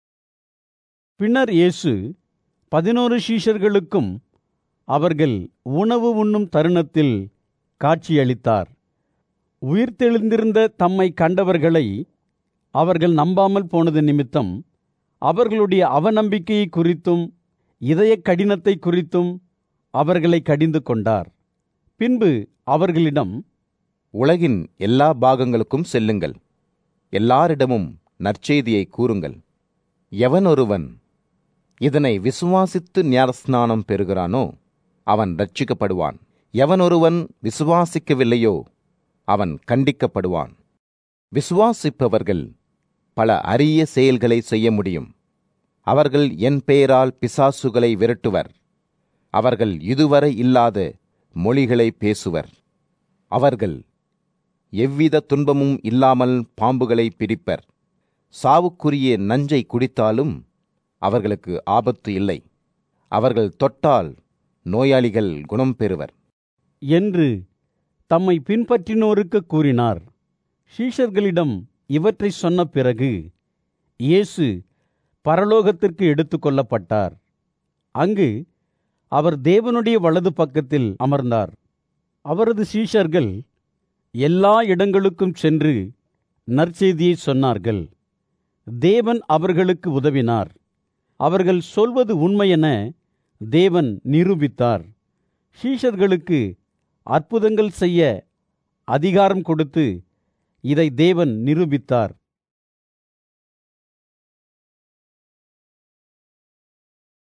பின்னர் இயேசு பதினோரு சீஷர்களுக்கும் அவர்கள் உணவு உண்ணும் தருணத்தில் காட்சியளித்தார் உயிர்த்தெழுந்திருந்த தம்மை கண்டவர்களை அவர்கள் நம்பாமல் போனது நிமித்தம் அவர்களுடைய அவநம்பிக்கையை குறித்தும் இதய கடினத்தை குறித்தும் அவர்களை கடிந்து கொண்டார் பின்பு அவர்களிடம்
உலகின் எல்லா பாகங்களுக்கும் செல்லுங்கள் எல்லாரிடமும் நற்செய்தியை கூறுங்கள் எவனொருவன் இதனை விசுவாசித்து ஞானஸ்நானம் பெறுகிறானோ அவன் ரட்சிக்கப்படுவான் எவனொருவன் விசுவாசிக்கவில்லையோ அவன் கண்டிக்கப்படுவான் விசுவாசிப்பவர்கள் பல அரிய செயல்களை செய்ய முடியும் அவர்கள் என் பெயரால் பிசாசுகளை விரட்டுவர் அவர்கள் இதுவரை இல்லாத மொழிகளை பேசுவர் அவர்கள் எவ்வித துன்பமும் இல்லாமல் பாம்புகளை பிடிப்பர் சாவுக்குரிய நஞ்சை குடித்தாலும் அவர்களுக்கு ஆபத்து இல்லை அவர்கள் தொட்டால் நோயாளிகள் குணம் பெறுவர்
என்று தம்மை பின்பற்றினோருக்கு கூறினார் ஷீஷர்களிடம் இவற்றை சொன்ன பிறகு இயேசு பரலோகத்திற்கு எடுத்துக்கொள்ளப்பட்டார் அங்கு அவர் தேவனுடைய வலது பக்கத்தில் அமர்ந்தார் அவரது சீஷர்கள் எல்லா இடங்களுக்கும் சென்று நற்செய்தியை சொன்னார்கள் தேவன் அவர்களுக்கு உதவினார் அவர்கள் சொல்வது உண்மையென தேவன் நிரூபித்தார் ஷீஷர்களுக்கு அற்புதங்கள் செய்ய அதிகாரம் கொடுத்து இதை தேவன் நிரூபித்தார்